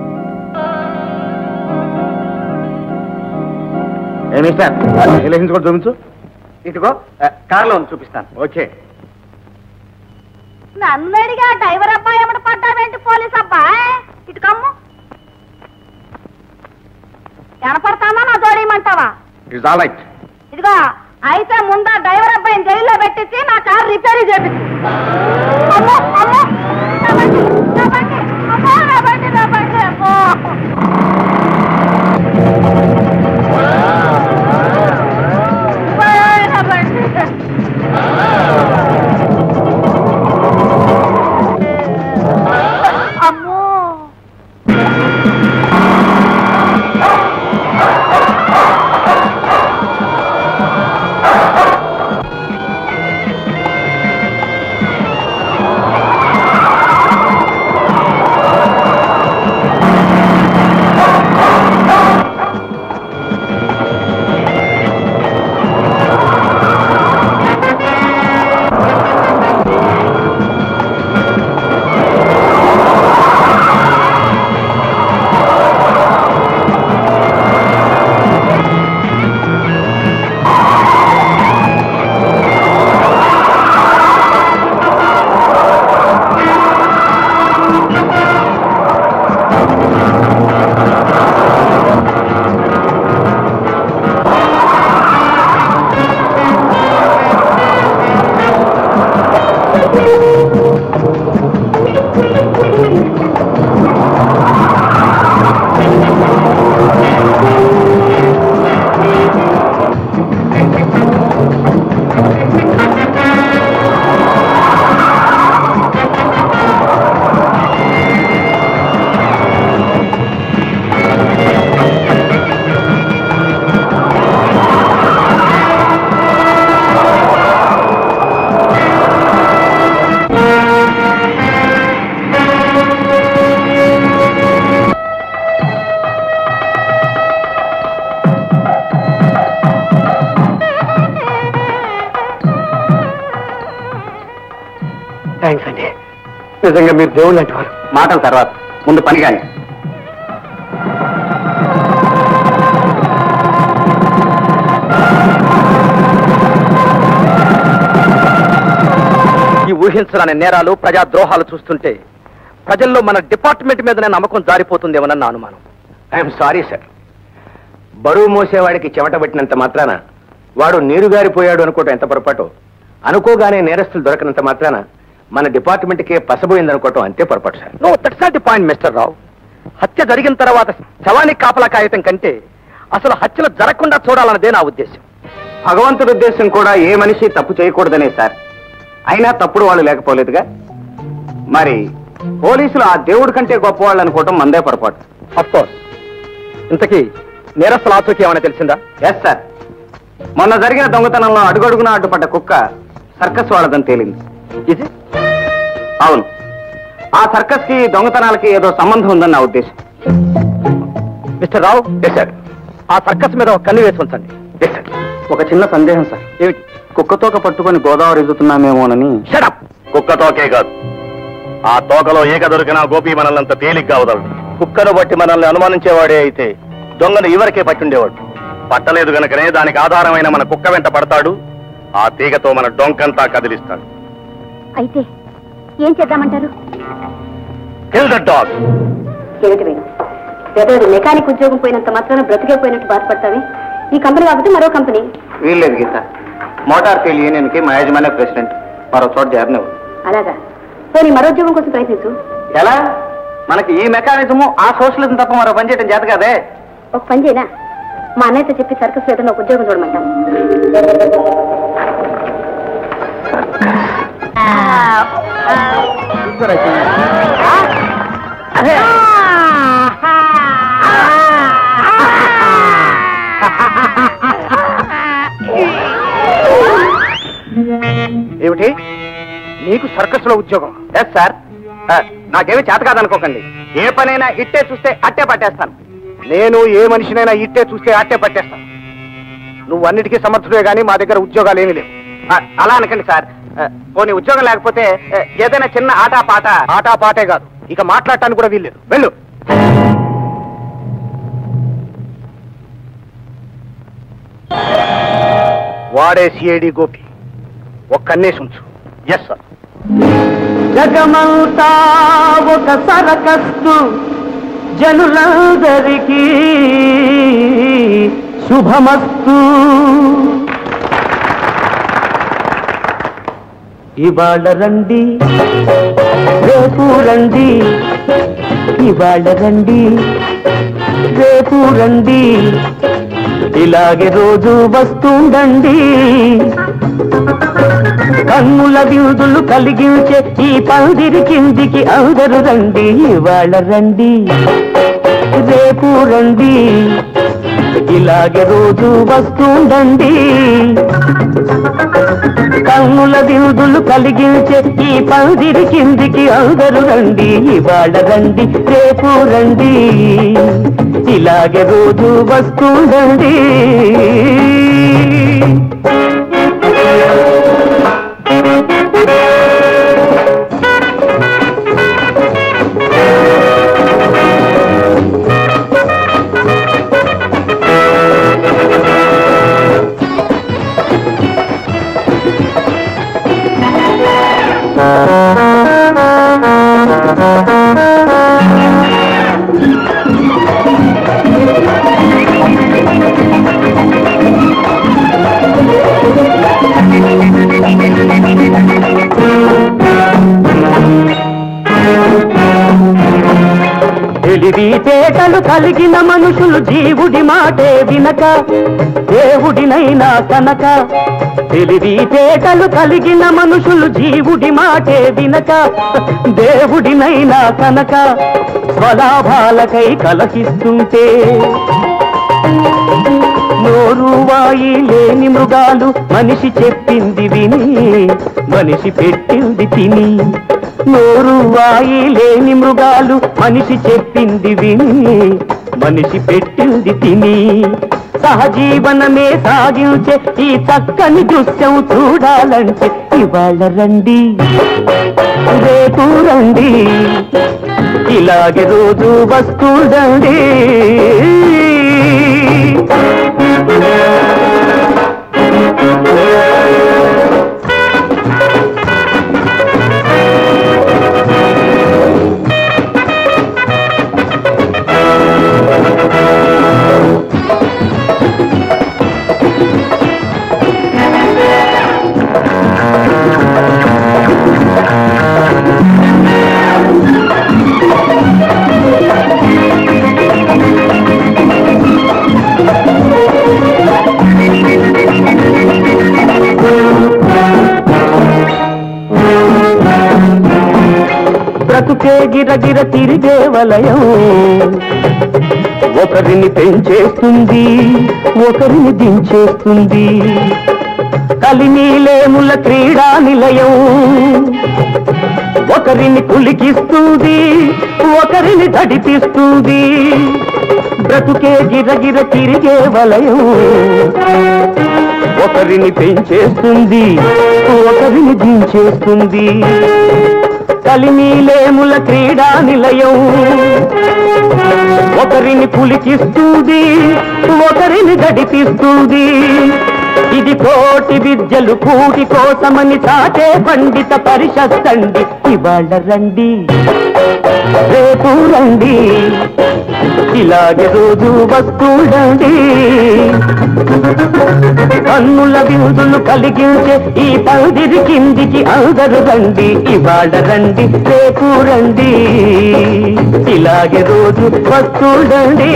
ఏ మిస్టర్ నీ లైసెన్స్ కూడా చూపించు ఇదిగో ఆ, కారులో ఉంది చూపిస్తాను ఓకే నన్ను అడిగా డ్రైవర్ అబ్బాయి ఏమిటి పడ్డావేంటి పోలీస్ అబ్బాయి ఇటు కమ్ము కనపడతానా నా జోడేయమంటావా ఇట్స్ ఆల్ రైట్ ఇదిగో అయితే ముందా డ్రైవర్ అబ్బాయిని జైల్లో పెట్టించి నా కారు రిపేరీ చేపించు అమ్మో, అమ్మో, నా బండి, నా బండి, అమ్మో, నా బండి, నా బండి, అమ్మో. అమ్మో, నా బండి. అమ్మో థ్యాంక్స్ అండి నిజంగా మీరు దేవుళ్ళు అంటారు మాటల తర్వాత ముందు పని కానీ ఈ ఊహించరాని నేరాలు ప్రజా ద్రోహాలు చూస్తుంటే ప్రజల్లో మన డిపార్ట్మెంట్ మీదనే నమ్మకం జారిపోతుందేమోనన్న నా అనుమానం ఐఎమ్ సారీ సార్ బరువు మోసేవాడికి చెమట పెట్టినంత మాత్రాన వాడు నీరు గారిపోయాడు అనుకోవటం ఎంత పొరపాటు అనుకోగానే నేరస్తులు దొరకనంత మాత్రాన మన డిపార్ట్మెంట్కే పసబోయిందనుకోవటం అంతే పొరపాటు sir no that's not the point mister Rao హత్య జరిగిన తర్వాత శవానికి కాపలా కాయటం కంటే అసలు హత్యలు జరగకుండా చూడాలన్నదే నా ఉద్దేశం భగవంతుడి ఉద్దేశం కూడా ఏ మనిషి తప్పు చేయకూడదనే సార్ అయినా తప్పుడు వాళ్ళు లేకపోలేదుగా మరి పోలీసులు ఆ దేవుడి కంటే గొప్పవాళ్ళు అనుకోవటం మందే పొరపాటు అఫ్ కోర్స్ ఇంతకీ నేరస్తుల ఆచూకీ ఏమైనా తెలిసిందా ఎస్ సార్ మొన్న జరిగిన దొంగతనంలో అడుగడుగున అడ్డుపడ్డ కుక్క సర్కస్ వాళ్ళదని తేలింది ఇది అవును ఆ సర్కస్ కి దొంగతనాలకి ఏదో సంబంధం ఉందని నా ఉద్దేశం మిస్టర్ రావు ఎస్ సార్ ఆ సర్కస్ మీద ఒక కన్ను వేసి ఉంచండి ఎస్ సార్ ఒక చిన్న సందేహం సార్ ఏమిటి కుక్కతోక పట్టుకొని గోదావరి ఎదుగుతున్నామేమోనని షడప్ కుక్క తోకే కాదు ఆ తోకలో ఏక దొరికినా గోపి మనల్నంత తేలిగ్గా వదలడు కుక్కను బట్టి మనల్ని అనుమానించేవాడే అయితే దొంగను ఇవరకే పట్టుండేవాడు పట్టలేదు గనకనే దానికి ఆధారమైన మన కుక్క వెంట పడతాడు ఆ తీగతో మన డొంకంతా కదిలిస్తాడు అయితే ఏం చేద్దామంటారు కిల్ ద డాగ్ ఏమిటి వేణు వెదడు మెకానిక్ ఉద్యోగం పోయినంత మాత్రాన బ్రతికే పోయినట్టు బాధపడతావి ఈ కంపెనీ కాకపోతే మరో కంపెనీ వీల్లేదు గీత మోటార్ ఫీల్ యూనియన్ కి మా యజమానే ప్రెసిడెంట్ మరో చోట చేరనివ్వు అలాగా పోనీ మరో ఉద్యోగం కోసం ప్రయత్నించు ఎలా మనకి ఈ మెకానిజము ఆ సోషలిజం తప్ప మరో పని చేయడం చేత కదే ఒక పని చేయనా మా అన్నయ్యతో చెప్పి సర్కస్ ఏదైనా ఒక ఉద్యోగం చూడమంటాం ఏమిటి నీకు సర్కస్ లో ఉద్యోగం ఎస్ సార్ నాకేమీ చేత కాదనుకోకండి ఏ పనైనా ఇట్టే చూస్తే అట్టే పట్టేస్తాను నేను ఏ మనిషినైనా ఇట్టే చూస్తే అట్టే పట్టేస్తాను నువ్వు అన్నిటికీ సమర్థుడే గానీ మా దగ్గర ఉద్యోగాలు ఏమీ లేవు ఆ, అలా అనకండి సార్ ఆ, పోనీ ఉద్యోగం లేకపోతే ఆ, ఏదైనా చిన్న ఆట పాట ఆటా పాటే కాదు ఇక మాట్లాడటానికి కూడా వీల్లేదు వెళ్ళు వాడే సిఐడి గోపి ఒక్క కన్నేసి ఉంచు ఎస్ సార్ జగమంతా ఒక సరకస్తు జనులందరికీ శుభమస్తు ఇవాళ రండి రేపు రండి ఇవాళ రండి రేపు రండి ఇలాగే రోజు వస్తుండండి కన్నుల విందులు కలిగించే ఈ పందిరి కిందికి అందరు రండి ఇవాళ రండి రేపు రండి ఇలాగే రోజు వస్తుండండి కన్నుల విందులు కలిగించే ఈ పందిరి కిందికి అందరు రండి ఇవాళ రండి రేపు రండి ఇలాగే రోజు వస్తుండండి తెలివితేటలు కలిగిన మనుషులు జీవుడి మాటే వినక దేవుడినైనా కనక తెలివితేటలు కలిగిన మనుషులు జీవుడి మాటే వినక దేవుడినైనా కనక స్వలాభాలకై కలహిస్తుంటే నోరు వాయి లేని మృగాలు మనిషి చెప్పింది విని మనిషి పెట్టింది తిని నోరు వాయి లేని మృగాలు మనిషి చెప్పింది విని మనిషి పెట్టింది తిని సహజీవనమే సాగించే ఈ చక్కని దృశ్యం చూడాలంటే ఇవాళ రండి రేపు రండి ఇలాగే రోజు వస్తుండండి బ్రతుకే గిరగిర తిరిగే వలయం ఒకరిని పెంచేస్తుంది ఒకరిని దించేస్తుంది కలినీలేముల క్రీడా నిలయం ఒకరిని కులికిస్తుంది ఒకరిని దడిపిస్తుంది బ్రతుకే గిరగిర తిరిగే వలయం ఒకరిని పెంచేస్తుంది ఒకరిని దించేస్తుంది కలినీలేముల క్రీడా నిలయం ఒకరిని పులికిస్తుంది ఒకరిని గడిపిస్తుంది ఇది కోటి విద్యలు కూటి కోసమని చాటే పండిత పరిషత్తండి ఇవాళ రండి రేపు రండి ఇలాగే రోజు వస్తుండండి కన్నుల విందులు కలిగించే ఈ పందిరి కిందికి అందరు రండి ఇవాళ రండి రేపు రండి ఇలాగే రోజు వస్తుండండి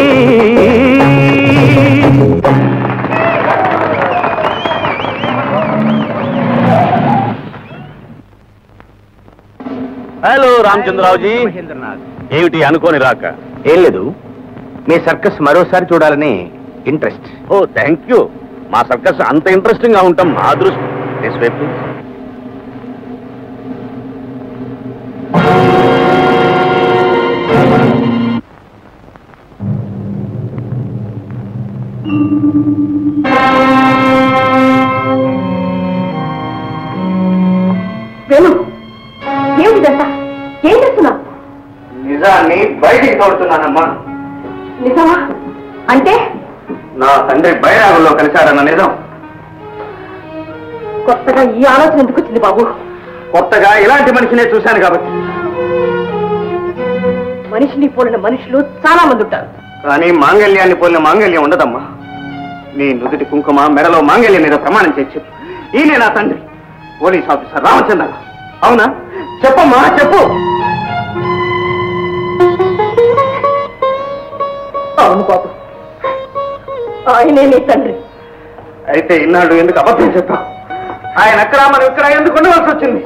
హలో రామచంద్రరావుజీ మహేంద్రనాథ్ ఏమిటి అనుకోని రాక ఏం లేదు మీ సర్కస్ మరోసారి చూడాలని ఇంట్రెస్ట్ ఓ థ్యాంక్ యూ మా సర్కస్ అంత ఇంట్రెస్టింగ్ గా ఉంటాం మా అదృష్టం This way, please. వేణు ఏమిటిదంతా ఏం చేస్తున్నావు నిజాన్ని బయటికి తోడుతున్నానమ్మా నిజమా అంటే నా తండ్రి బైరాగుల్లో కలిశారన్న నిజం కొత్తగా ఈ ఆలోచన ఎందుకు వచ్చింది బాబు కొత్తగా ఇలాంటి మనిషినే చూశాను కాబట్టి మనిషిని పోలిన మనుషులు చాలా మంది ఉంటారు కానీ మాంగళ్యాన్ని పోలిన మాంగళ్యం ఉండదమ్మా నీ నుదుటి కుంకుమ మెడలో మాంగళ్యం మీద ప్రమాణం చేసి చెప్పు ఈయనే నా తండ్రి పోలీస్ ఆఫీసర్ రామచంద్ర అవునా చెప్పమ్మా చెప్పు అవును బాబు ఆయనే నీ తండ్రి అయితే ఇన్నాళ్ళు ఎందుకు అబద్ధం చెప్పావు ఆయన అక్కడ మనం ఇక్కడ ఎందుకు ఉండవలసి వచ్చింది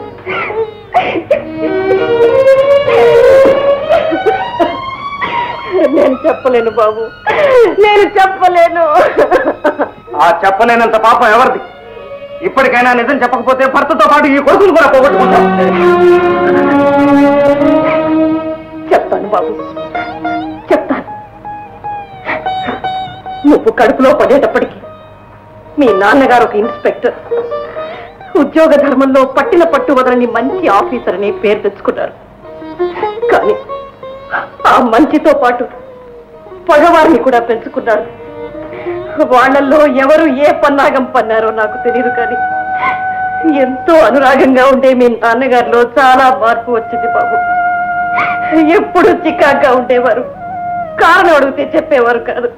నేను చెప్పలేను బాబు నేను చెప్పలేను ఆ చెప్పలేనంత పాపం ఎవరిది ఇప్పటికైనా నిజం చెప్పకపోతే భర్తతో పాటు ఈ కొడుకులు కూడా పోగొట్టుకుంటాం చెప్తాను బాబు చెప్తాను నువ్వు కడుపులో పడేటప్పటికి మీ నాన్నగారు ఒక ఇన్స్పెక్టర్ ఉద్యోగ ధర్మంలో పట్టిన పట్టు వదలని మంచి ఆఫీసర్ అని పేరు తెచ్చుకున్నారు కానీ ఆ మంచితో పాటు పగవారిని కూడా పెంచుకున్నారు వాళ్ళల్లో ఎవరు ఏ పన్నాగం పన్నారో నాకు తెలియదు కానీ ఎంతో అనురాగంగా ఉండే మీ నాన్నగారిలో చాలా మార్పు వచ్చింది బాబు ఎప్పుడు చికాగ్గా ఉండేవారు కారణం అడిగితే చెప్పేవారు కాదు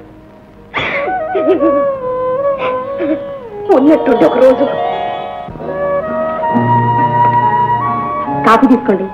ఉన్నట్టుండి ఒక రోజు కాఫీ తీసుకోండి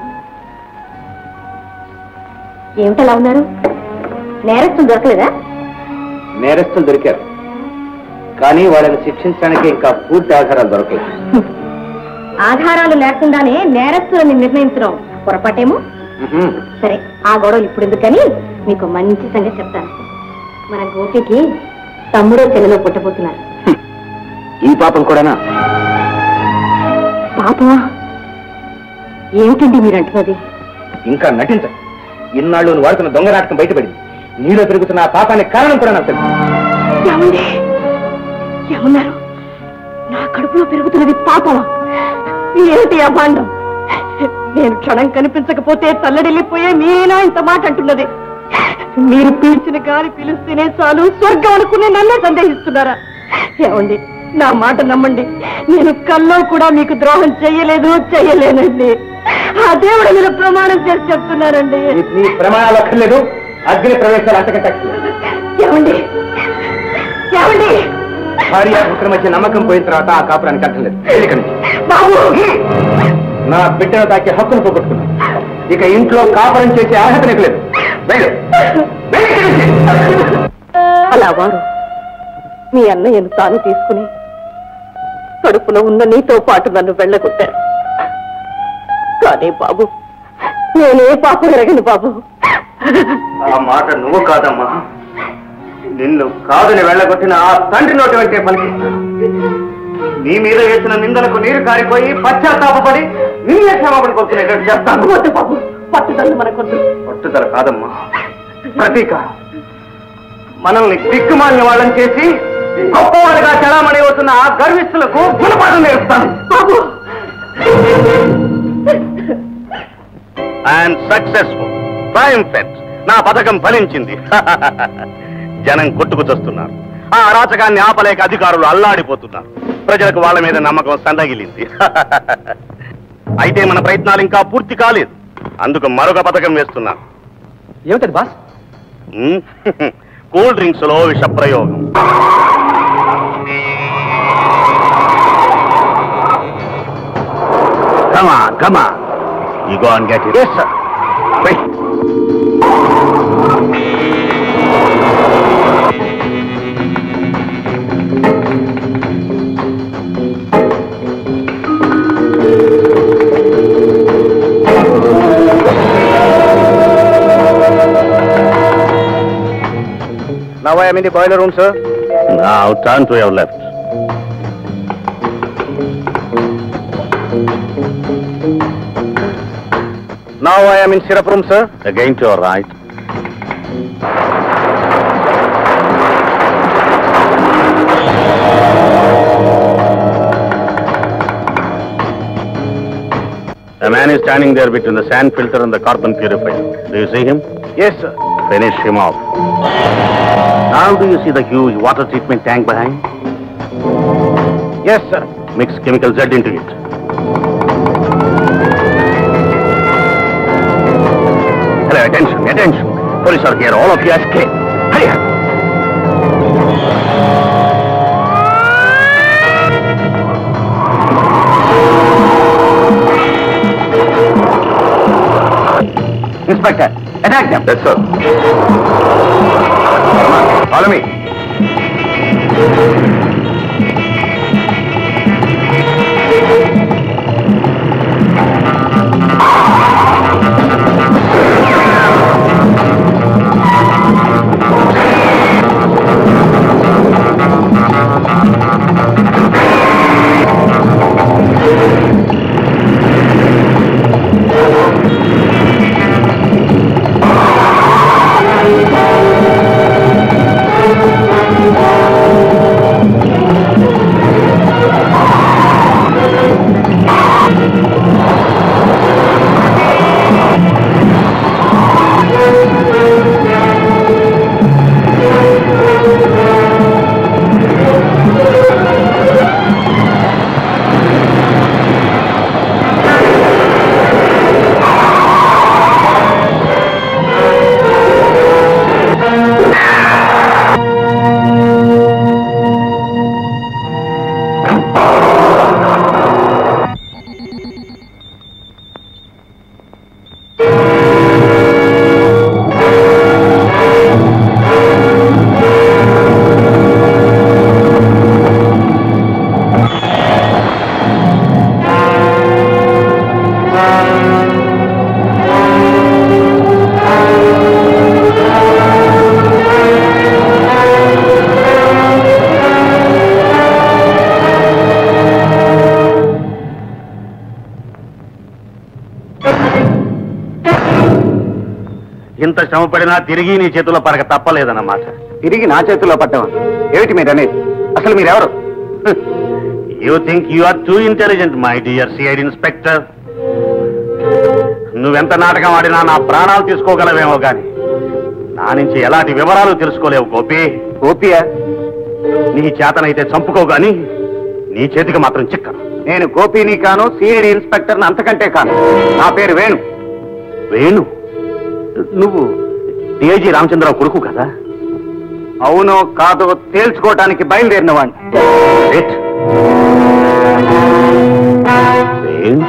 ఏమిటలా ఉన్నారు నేరస్తులు దొరకలేదా నేరస్తులు దొరికారు కానీ వాళ్ళని శిక్షించడానికి ఇంకా పూర్తి ఆధారాలు దొరకలేదు ఆధారాలు లేకుండానే నేరస్తులని నిర్ణయించడం పొరపాటేమో మ్హూ. సరే ఆ గొడవలు ఇప్పుడు ఎందుకు కానీ మీకు మంచి సంగతి చెప్తాను మన గోపికి తమ్ముడో చెల్లెలో పుట్టబోతున్నారు ఈ పాపం కూడానా పాపమా ఏమిటండి మీరు అంటున్నది ఇంకా నటించ ఇన్నాళ్ళు నువ్వు వాడుతున్న దొంగ నాటకం బయటపడింది నీలో పెరుగుతున్న ఆ పాపానికి కారణం కూడా నాకు తెలుసు ఏమండి ఏమన్నారు నా కడుపులో పెరుగుతున్నది పాపమా ఏమిటి అభాండం నేను క్షణం కనిపించకపోతే తల్లడిల్లిపోయే మీరేనా ఇంత మాట అంటున్నది మీరు పీల్చిన గాలి పిలుస్తేనే చాలు స్వర్గం అనుకునే నన్నే సందేహిస్తున్నారా ఏమండి నా మాట నమ్మండి నేను కల్లో కూడా మీకు ద్రోహం చెయ్యలేదు చెయ్యలేనండి ఆ దేవుడు మీరు ప్రమాణం చేసి చెప్తున్నారండి నీ- నీ ప్రమాణాలు అక్కర్లేదు అగ్ని ప్రవేశాలు అంతకంటే ఏమండి ఏమండి భార్యాభర్తల మధ్య నమ్మకం పోయిన తర్వాత ఆ కాపురానికి అర్థం లేదు వెళ్ళి ఇక్కడి నుంచి. బాబు నా బిడ్డను తాకే హక్కును పోగొట్టుకున్నా ఇక ఇంట్లో కాపురం చేసే అర్హత నీకు లేదు వెళ్ళు. వెళ్ళు ఇక్కడి నుంచి. అలా వారు మీ అన్నయ్యను తాను తీసుకుని కడుపులో ఉన్న నీతో పాటు నన్ను వెళ్ళగొట్టారు కానీ బాబు నేనే పాపం ఎరగను బాబు ఆ మాట నువ్వు కాదమ్మా నిన్ను కాదని వెళ్ళగొట్టిన ఆ తండ్రి నోటి వెంటే పలికిస్తాను నీ మీద వేసిన నిందలకు నీరు కారిపోయి పశ్చాత్తాపడి నిన్నే క్షమాపణ కోరుకునేటట్టు చేస్తాను వద్దు బాబు పట్టుదల మనకొద్దు పట్టుదల కాదమ్మా ప్రతీకారం మనల్ని దిక్కుమాలిన వాళ్ళని చేసి గొప్పవాడిగా చలామణి అవుతున్న ఆ గర్విస్తులకు గుణపాఠం నేర్పుతాను బాబు అండ్ సక్సెస్ఫుల్ ట్రయంఫెంట్ నా పథకం ఫలించింది జనం కొట్టుకు చస్తున్నారు ఆ అరాచకాన్ని ఆపలేక అధికారులు అల్లాడిపోతున్నారు ప్రజలకు వాళ్ళ మీద నమ్మకం సందగిలింది అయితే మన ప్రయత్నాలు ఇంకా పూర్తి కాలేదు అందుకు మరొక పథకం వేస్తున్నాను ఏమిటది బాస్ మ్మ్. కూల్ డ్రింక్స్ లో విష ప్రయోగం Come on, come on. You go and get it. Yes, sir. Wait. Now I am in the boiler room, sir. Now turn to your left. Now I am in syrup room, sir. Again to your right. A man is standing there between the sand filter and the carbon purifier. Do you see him? Yes, sir. Finish him off. Now do you see the huge water treatment tank behind? Yes, sir. Mix chemical Z into it. Hello, attention, attention. Police are here. All of you escape. Hurry up. Inspector, attack them. Yes, sir. Follow me. ఇంత శ్రమ పడినా తిరిగి నీ చేతిలో పడక తప్పలేదన్నమాట తిరిగి నా చేతిలో పడ్డావా ఏమిటి మీరు అనేది అసలు మీరెవరు you think you are too intelligent my dear CID inspector నువ్వెంత నాటకం ఆడినా నా ప్రాణాలు తీసుకోగలవేమో గాని నా నుంచి ఎలాంటి వివరాలు తెలుసుకోలేవు గోపి గోపియా నీ చేతనైతే చంపుకో గాని నీ చేతికి మాత్రం చిక్కను నేను గోపిని కాను సిఐడి ఇన్స్పెక్టర్ అంతకంటే కాను నా పేరు వేణు వేణు నువ్వు డిఐజీ రామచంద్రరావు కొడుకు కదా అవునో కాదో తేల్చుకోవటానికి బయలుదేరిన వాడిని It. వేణు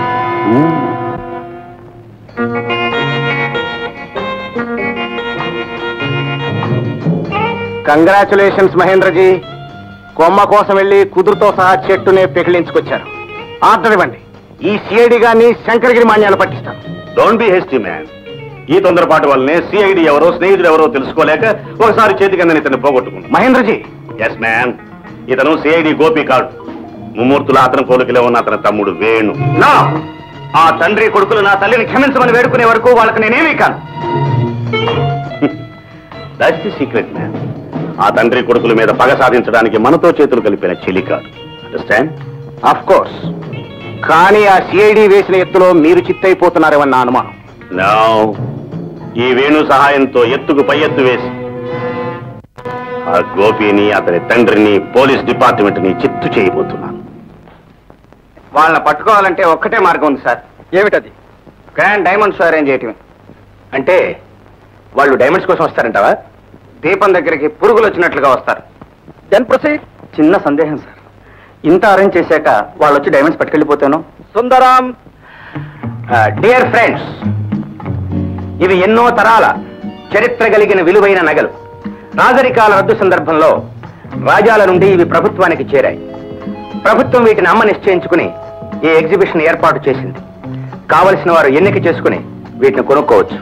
కంగ్రాచులేషన్స్ మహేంద్రజీ కొమ్మ కోసం వెళ్ళి కుదురుతో సహా చెట్టునే పెకిలించుకొచ్చారు ఆర్డర్ ఇవ్వండి ఈ సిఐడి గారిని శంకరగిరి మాన్యాలు పట్టిస్తాను డోంట్ బి హెస్టీ మ్యాన్ ఈ తొందరపాటు వల్లనే సిఐడి ఎవరో స్నేహితుడు ఎవరో తెలుసుకోలేక ఒకసారి చేతికందని ఇతన్ని పోగొట్టుకున్నాం మహేంద్రజీ ఎస్ మ్యాన్ ఇతను సిఐడి గోపి కాడు ముమ్మూర్తుల అతని పోలికలే ఉన్న అతని తమ్ముడు వేణు నా ఆ తండ్రి కొడుకులు నా తల్లిని క్షమించమని వేడుకునే వరకు వాళ్ళకి నేనేమీ కాను దట్స్ ది సీక్రెట్ మ్యాన్ ఆ తండ్రి కొడుకుల మీద పగ సాధించడానికి మనతో చేతులు కలిపిన చెలికాడు అండర్స్టాండ్ ఆఫ్ కోర్స్ కానీ ఆ సిఐడి వేసిన ఎత్తులో మీరు చిత్తైపోతున్నారేమన్న నా అనుమానం నో ఈ వేణు సహాయంతో ఎత్తుకు పై ఎత్తు వేసి ఆ గోపిని అతని తండ్రిని పోలీస్ డిపార్ట్మెంట్ ని చిత్తు చేయబోతున్నాను వాళ్ళని పట్టుకోవాలంటే ఒక్కటే మార్గం ఉంది సార్ ఏమిటది గ్రాండ్ డైమండ్ షో అరేంజ్ చేయటమే అంటే వాళ్ళు డైమండ్స్ కోసం వస్తారంటావా దీపం దగ్గరికి పురుగులు వచ్చినట్లుగా వస్తారు దెన్ ప్రొసీడ్ చిన్న సందేహం సార్ ఇంత అరేంజ్ చేశాక వాళ్ళు వచ్చి డైమండ్స్ పట్టుకెళ్ళిపోతాను సుందరం డియర్ ఫ్రెండ్స్ ఇవి ఎన్నో తరాల చరిత్ర కలిగిన విలువైన నగలు రాజరికాల రద్దు సందర్భంలో రాజాల నుండి ఇవి ప్రభుత్వానికి చేరాయి ప్రభుత్వం వీటిని అమ్మ నిశ్చయించుకుని ఈ ఎగ్జిబిషన్ ఏర్పాటు చేసింది కావలసిన వారు ఎన్నిక చేసుకుని వీటిని కొనుక్కోవచ్చు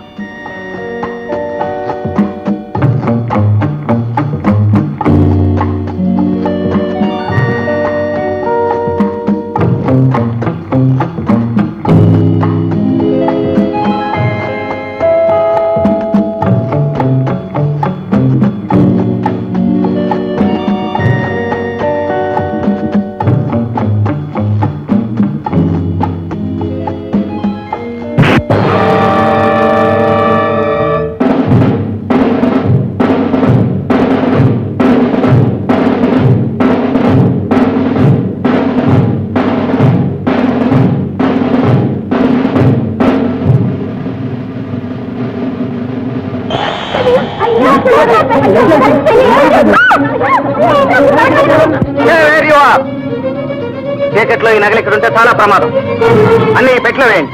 చీకట్లో ఈ నగలు ఇక్కడ ఉంటే చాలా ప్రమాదం అన్ని పెట్లో వేయండి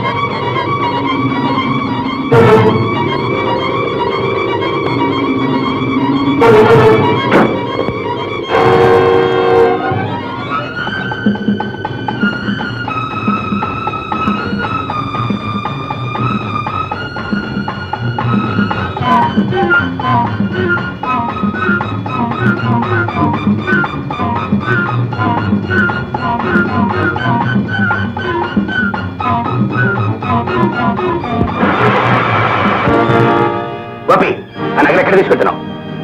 గోపి ఆ నగలు ఎక్కడ తీసుకెళ్తున్నావు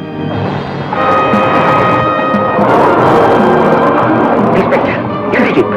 ఇన్స్పెక్టర్ ఎంత jeep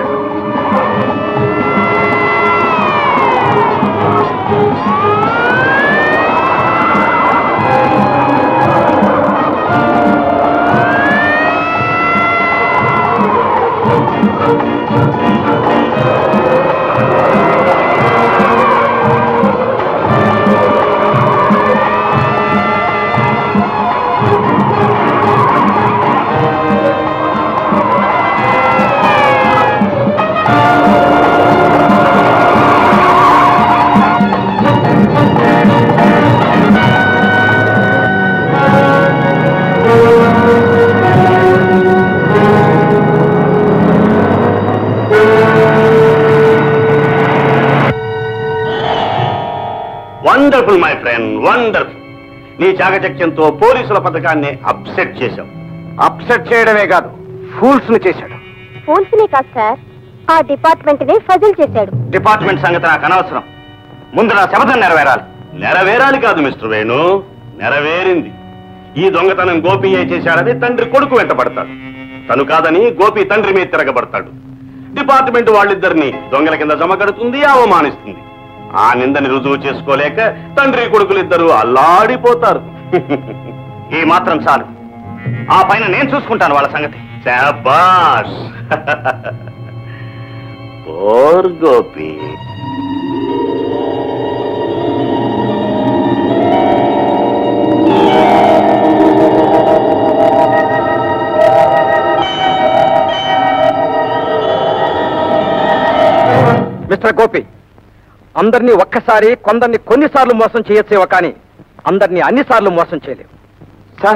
wonderful my friend wonderful నీ చాకచక్యంతో పోలీసుల పథకాన్ని అప్సెట్ చేశావు అప్సెట్ చేయడమే కాదు ఫూల్స్ ను చేశాడు ఫోన్స్ నే కాదు సార్ ఆ డిపార్ట్మెంట్ ని ఫజిల్ చేశాడు డిపార్ట్మెంట్ సంగతి నాకు అనవసరం ముందు నా శపథం నెరవేరాలి నెరవేరాలి కాదు మిస్టర్ వేణు నెరవేరింది ఈ దొంగతనం గోపియే చేశాడని తండ్రి కొడుకు వెంటబడతాడు తను కాదని గోపి తండ్రి మీద తిరగబడతాడు డిపార్ట్మెంట్ వాళ్ళిద్దరిని దొంగల కింద జమ కడుతుంది అవమానిస్తుంది ఆ నిందని రుజువు చేసుకోలేక తండ్రి కొడుకులిద్దరూ అల్లాడిపోతారు ఈ మాత్రం చాలు ఆ పైన నేను చూసుకుంటాను వాళ్ళ సంగతి శాబాష్ ఓర్ గోపి మిస్టర్ గోపి అందరినీ ఒక్కసారి కొందరిని కొన్నిసార్లు మోసం చేయొచ్చేవో కానీ అందరినీ అన్నిసార్లు మోసం చేయలేవు సార్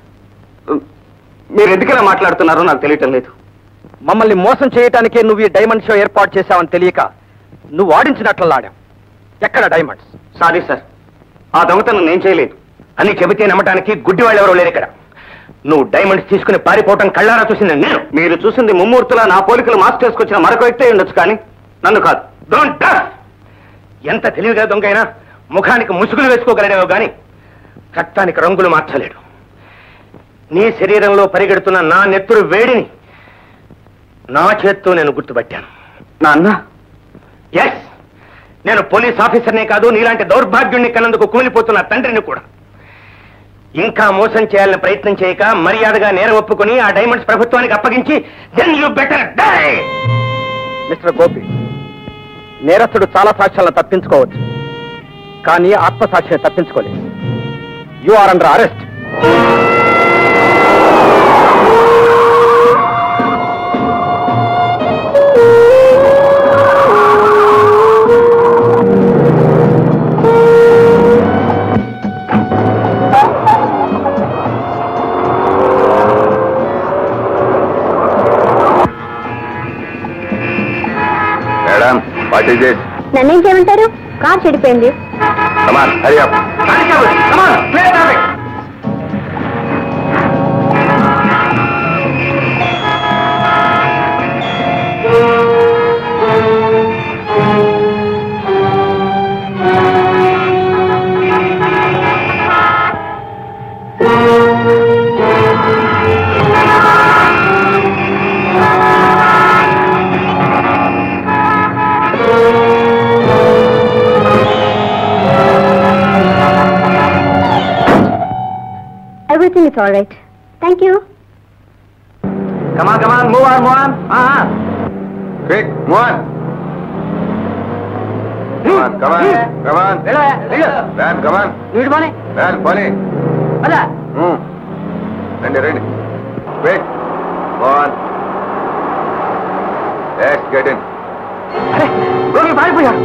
మీరు ఎందుకలా మాట్లాడుతున్నారో నాకు తెలియటం లేదు మమ్మల్ని మోసం చేయటానికే నువ్వు ఈ డైమండ్ షో ఏర్పాటు చేశావని తెలియక నువ్వు ఆడించినట్లు ఆడావు ఎక్కడ డైమండ్స్ సారీ సార్ ఆ దొంగతనం నేను చేయలేదు అని చెబితే నమ్మటానికి గుడ్డి వాళ్ళు ఎవరో లేరు ఇక్కడ నువ్వు డైమండ్స్ తీసుకుని పారిపోవటం కళ్ళారా చూసింది నేను మీరు చూసింది ముమ్మూర్తులా నా పోలికలు మాస్టర్స్కి వచ్చిన మరొక వ్యక్తి అయి ఉండొచ్చు కానీ నన్ను కాదు డోంట్ ఎంత తెలివిగా దొంగైనా ముఖానికి ముసుగులు వేసుకోగలడేవో గాని రక్తానికి రంగులు మార్చలేడు నీ శరీరంలో పరిగెడుతున్న నా నెత్తురు వేడిని నా చేత్తో నేను గుర్తుపట్టాను నాన్న ఎస్ నేను పోలీస్ ఆఫీసర్నే కాదు నీలాంటి దౌర్భాగ్యుణ్ణి కన్నందుకు కూలిపోతున్న తండ్రిని కూడా ఇంకా మోసం చేయాలని ప్రయత్నం చేయక మర్యాదగా నేరం ఒప్పుకొని ఆ డైమండ్స్ ప్రభుత్వానికి అప్పగించి then you better die mister Gopi నేరస్తుడు చాలా సాక్ష్యాలను తప్పించుకోవచ్చు కానీ ఆత్మసాక్ష్యం తప్పించుకోలేదు you are under arrest madam what is this నన్నేం చేయమంటారు కార్ చెడిపోయింది come on Hari up everything is all right thank you come on come on move on move on quick move on come on come on come on van come on వీడు పోనీ van పోనీ అదా రండి రండి quick on let's get in అరే గోపి పారిపోయాడు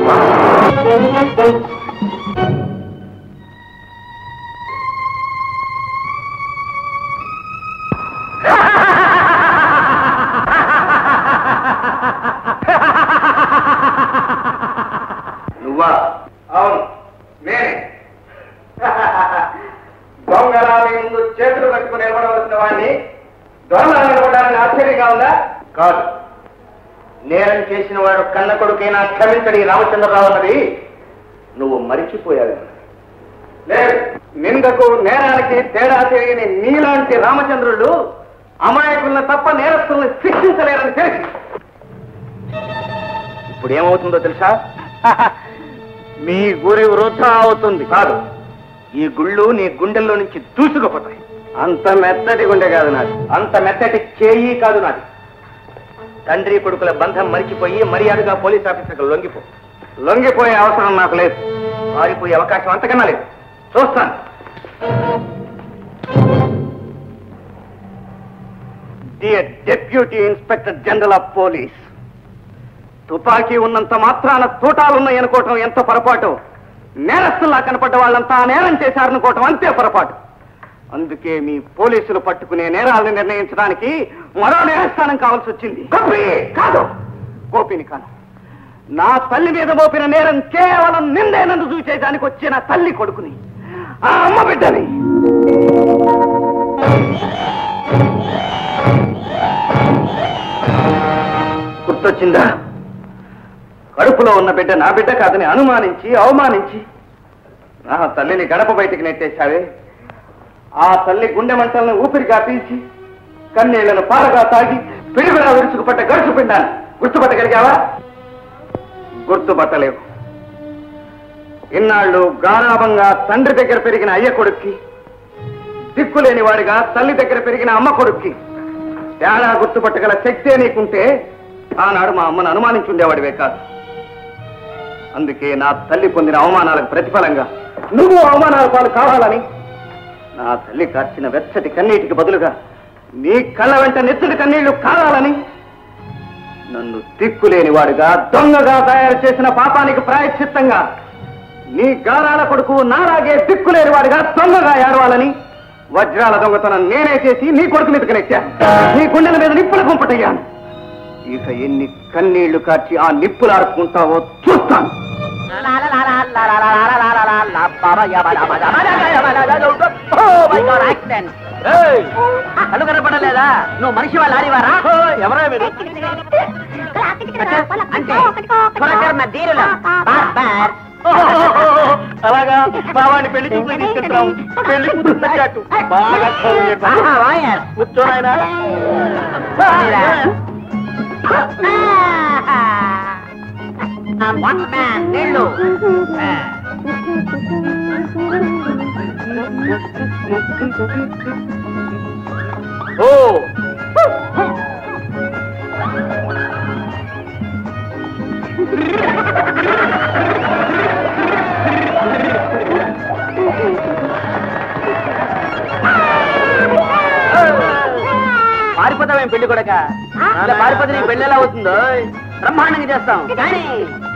నువ్వా అవును నేనే దొంగలా మీ ముందు చేతులు కట్టుకుని నిలబడవలసిన వాడిని దొంగలా నిలబడాలని ఆశ్చర్యంగా ఉందా కాదు నేరం చేసిన వాడు కన్న కొడుకైనా క్షమించడి రామచంద్రరావు అన్నది నువ్వు మరిచిపోయావు లేదు నిందకు నేరానికి తేడా తెలియని నీలాంటి రామచంద్రుడు అమాయకులను తప్ప నేరస్తుల్ని శిక్షించలేరని తెలిసి ఇప్పుడు ఏమవుతుందో తెలుసా మీ గురి వృధా అవుతుంది కాదు ఈ గుళ్ళు నీ గుండెల్లో నుంచి దూసుకుపోతాయి అంత మెత్తటి గుండె కాదు నాది అంత మెత్తటి చేయి కాదు నాది తండ్రి కొడుకుల బంధం మరిచిపోయి మర్యాదగా పోలీస్ ఆఫీసర్కు లొంగిపో లొంగిపోయే అవసరం నాకు లేదు పారిపోయే అవకాశం అంతకన్నా లేదు చూస్తాను dear deputy inspector general of police తుపాకీ ఉన్నంత మాత్రాన తూటాలున్నాయి అనుకోవటం ఎంత పొరపాటు నేరస్తుల్లా కనపడ్డ వాళ్ళంతా నేరం చేశారనుకోవటం అంతే పొరపాటు అందుకే మీ పోలీసులు పట్టుకునే నేరాలను నిర్ణయించడానికి మరో న్యాయస్థానం కావాల్సి వచ్చింది గోపి కాదు గోపిని కాదు నా తల్లి మీద మోపిన నేరం కేవలం నిందే నన్ను చూసేదానికి వచ్చిన తల్లి కొడుకుని ఆ అమ్మ బిడ్డని గుర్తొచ్చిందా కడుపులో ఉన్న బిడ్డ నా బిడ్డ కాదని అనుమానించి అవమానించి నా తల్లిని గడప బయటికి నెట్టేశావే ఆ తల్లి గుండె మంటలను ఊపిరిగా పీల్చి కన్నీళ్లను పాలగా తాగి పిడిపిడా విరుచుకుపడ్డ గడుచు పిండాను గుర్తుపట్టగలిగావా గుర్తుపట్టలేవు ఇన్నాళ్ళు గారాభంగా తండ్రి దగ్గర పెరిగిన అయ్య కొడుక్కి దిక్కులేని వాడిగా తల్లి దగ్గర పెరిగిన అమ్మ కొడుక్కి తేడా గుర్తుపట్టగల శక్తే నీకుంటే ఆనాడు మా అమ్మను అనుమానించుండేవాడివే కాదు అందుకే నా తల్లి పొందిన అవమానాలకు ప్రతిఫలంగా నువ్వు అవమానాల పాలు కావాలని నా తల్లి కార్చిన వెచ్చటి కన్నీటికి బదులుగా నీ కళ్ళ వెంట నెచ్చటి కన్నీళ్లు కావాలని నన్ను దిక్కులేని వాడిగా దొంగగా తయారు చేసిన పాపానికి ప్రాయశ్చిత్తంగా నీ గారాల కొడుకు నాలాగే దిక్కులేని వాడిగా దొంగగా ఏడవాలని వజ్రాల దొంగతనం నేనే చేసి నీ కొడుకు మీదకి నెట్టా నీ గుండెల మీద నిప్పులు కుంపటయ్యాను ఇక ఎన్ని కన్నీళ్లు కార్చి ఆ నిప్పులు ఆడుకుంటావో చూస్తాను కళ్ళు కనపడలేదా నువ్వు మనిషి వాళ్ళు ఆడివారా ఎవరా మీరు అంటే త్వరకర్మ ధీరులం బార్బర్. అలాగా బావాన్ని పెళ్లి చూపులు తీసుకెళ్తాం పెళ్లి కూతురు తగ్గట్టు బాగా చదువు ఆహా, వాయర్. కూర్చోనాయనా వాచ్మ్యాన్ నీళ్ళు ఓ పారిపోతావేం పెళ్లి కొడక ఇలా పారిపోతే నీకు పెళ్లి ఎలా అవుతుందో బ్రహ్మాండంగా చేస్తాం కానీ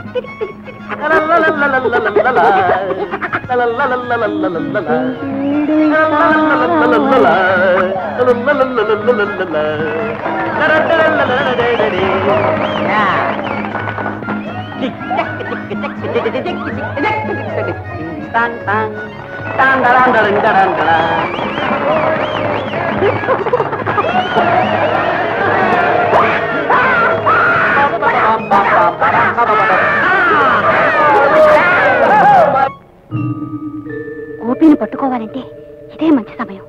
గోపిని పట్టుకోవాలంటే ఇదే మంచి సమయం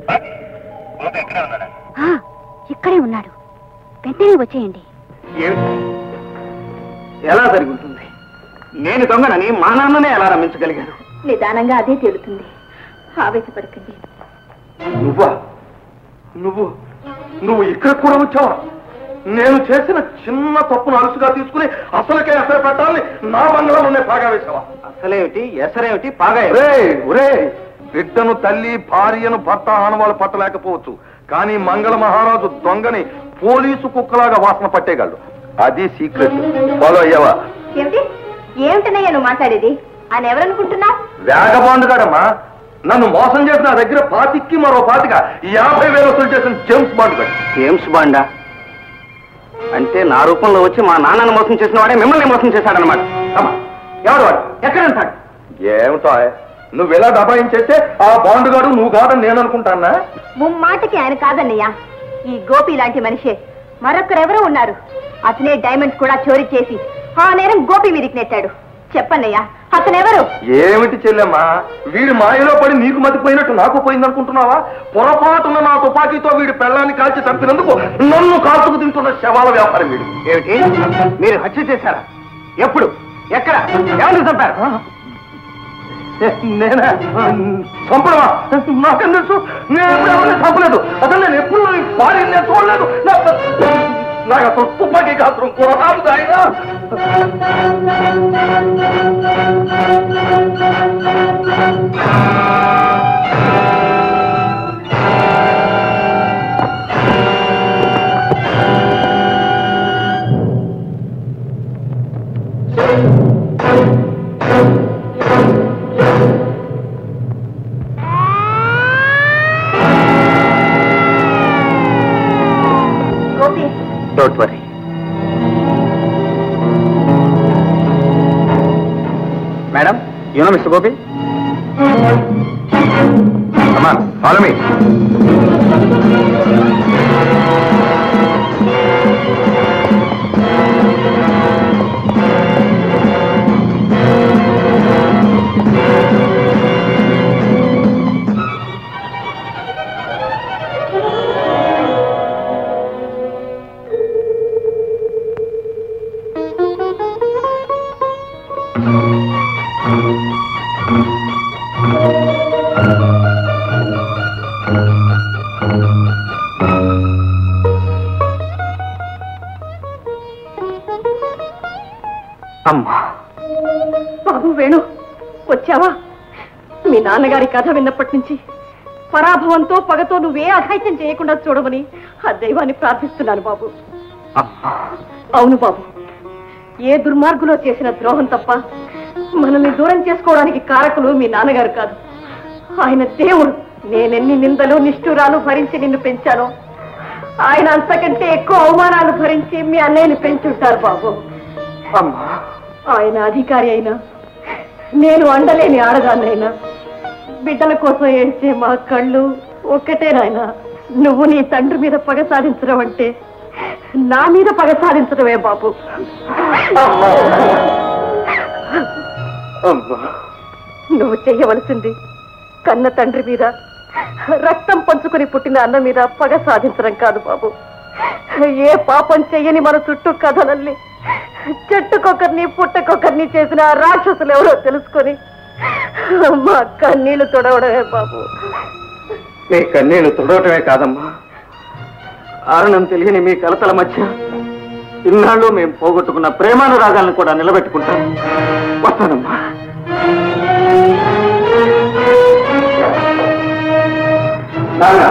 ఆ, ఇక్కడే ఉన్నాడు వెంటనే వచ్చేయండి ఏమిటి? ఎలా జరిగి ఉంటుంది నేను దొంగనని మా నాన్ననే ఎలా రమ్మించగలిగారు నిదానంగా అదే తేలుతుంది ఆవేశపడకండి నువ్వా నువ్వు నువ్వు ఇక్కడ కూడా వచ్చావా నేను చేసిన చిన్న తప్పును అలసుగా తీసుకుని అసలుకే అసలు పెట్టాలని నా బంగ్లాలోనే పాగా వేసావా అసలేమిటి ఎసరేమిటి పాగా ఒరే ఒరే బిడ్డను తల్లి భార్యను భర్త ఆనవాళ్ళు పట్టలేకపోవచ్చు కానీ మంగళ మహారాజు దొంగని పోలీసు కుక్కలాగా వాసన పట్టేయగలడు అది సీక్రెట్ ఫాలో అయ్యావా ఏమిటి ఏమిటనయ్యా నువ్వు మాట్లాడేది ఆయన ఎవరనుకుంటున్నావు వేగబాండుగాడమ్మా నన్ను మోసం చేసిన నా దగ్గర పాతికి మరో పాతిక యాభై వేలు వసూలు చేసిన జేమ్స్ బాండ్ గాడు జేమ్స్ బాండా అంటే నా రూపంలో వచ్చి మా నాన్నను మోసం చేసిన వాడే మిమ్మల్ని మోసం చేశాడనమాట అమ్మా, ఎవడు వాడు ఎక్కడ ఉంటాడు ఏమిటో నువ్వు ఇలా దబాయించేస్తే ఆ బాండ్ గాడు నువ్వు కాదని నేను అనుకుంటానా ముమ్మాటకి ఆయన కాదన్నయ్యా ఈ గోపి లాంటి మనిషే మరొకరెవరో ఉన్నారు అతనే డైమండ్స్ కూడా చోరీ చేసి ఆ నేరం గోపి మీదికి నెట్టాడు చెప్పన్నయ్యా అతనెవరు ఏమిటి చెల్లెమ్మా వీడి మాయలో పడి నీకు మతిపోయినట్టు నాకు పోయింది అనుకుంటున్నావా పొరపాటున నా తుపాకీతో వీడి పెళ్ళాన్ని కాల్చి చంపినందుకు నన్ను కాల్చుకు తింటున్న శవాల వ్యాపారం వీడు ఏమిటి మీరు హత్య చేశారా ఎప్పుడు ఎక్కడ ఎవరిని చంపారు నేనే చంపడమా నాకేం తెలుసు నేను ఎప్పుడు ఎవరిని చంపలేదు అసలు నేను ఎప్పుడు నీ భార్యని నేను చూడలేదు నా- నాకు అసలు తుపాకీ కాత్రం కూడా రాదు ఆయన Gopi don't worry madam you know mister Gopi అమ్మా ఫాలో మీ అమ్మా బాబు వేణు వచ్చావా మీ నాన్నగారి కథ విన్నప్పటి నుంచి పరాభవంతో పగతో నువ్వే అఘాయిత్యం చేయకుండా చూడమని ఆ దైవాన్ని ప్రార్థిస్తున్నాను బాబు అమ్మా అవును బాబు ఏ దుర్మార్గులో చేసిన ద్రోహం తప్ప మనల్ని దూరం చేసుకోవడానికి కారకులు మీ నాన్నగారు కాదు ఆయన దేవుడు నేనెన్ని నిందలు నిష్ఠురాలు భరించి నిన్ను పెంచానో ఆయన అంతకంటే ఎక్కువ అవమానాలు భరించి మీ అన్నయ్యని పెంచుంటారు బాబు అమ్మా ఆయన అధికారి అయినా నేను అండలేని ఆడదాన్నైనా బిడ్డల కోసం ఏడ్చే మా కళ్ళు ఒక్కటే నాయనా నువ్వు నీ తండ్రి మీద పగ సాధించడం అంటే నా మీద పగ సాధించడమే బాబు నువ్వు చెయ్యవలసింది కన్న తండ్రి మీద రక్తం పంచుకొని పుట్టిన అన్న మీద పగ సాధించడం కాదు బాబు ఏ పాపం చెయ్యని మన చుట్టూ కథలల్లి చెట్టుకొకరిని పుట్టకొకరిని చేసిన ఆ రాక్షసులు ఎవరో తెలుసుకొని మా కన్నీళ్లు తొడవడమే బాబు మీ కన్నీళ్లు తుడవటమే కాదమ్మా కారణం తెలియని మీ కలతల మధ్య ఇన్నాళ్ళు మేము పోగొట్టుకున్న ప్రేమానురాగాలను కూడా నిలబెట్టుకుంటాం వస్తానమ్మా నాన్న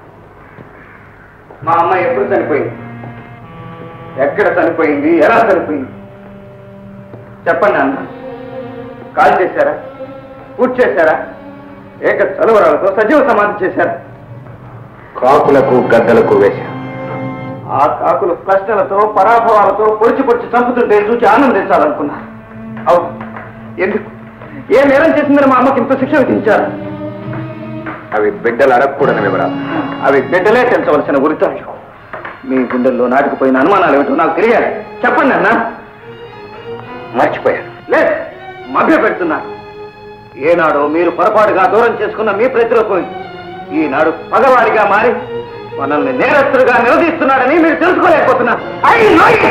మా అమ్మ ఎప్పుడు చనిపోయింది ఎక్కడ చనిపోయింది ఎలా చనిపోయింది చెప్పండి నాన్న కాల్ చేశారా పూజ చేశారా ఏక చలువరాలతో సజీవ సమాధి చేశారా కాకులకు గద్దలకు వేశాం ఆ కాకులు ప్రశ్నలతో పరాభవాలతో పొడిచి పొడిచి చంపుతుంటే చూసి ఆనందించాలనుకున్నా అవును ఎందుకు ఏ నేరం చేసిందని మా అమ్మకి ఇంత శిక్ష విధించారు అవి బిడ్డలు అడగకూడని వివరాలు అవి బిడ్డలే తెంచవలసిన ఉరితాళ్ళు మీ గుండెల్లో నాటుకుపోయిన అనుమానాలు ఏమిటో నాకు తెలియాలి చెప్పండి అన్న మర్చిపోయాను లేదు మభ్య పెడుతున్నారు ఏనాడో మీరు పొరపాటుగా దూరం చేసుకున్న మీ ప్రతిరూపం ఈనాడు పగవాడిగా మారి మనల్ని నేరస్తులుగా నిలదీస్తున్నాడని మీరు తెలుసుకోలేకపోతున్నారు I know it.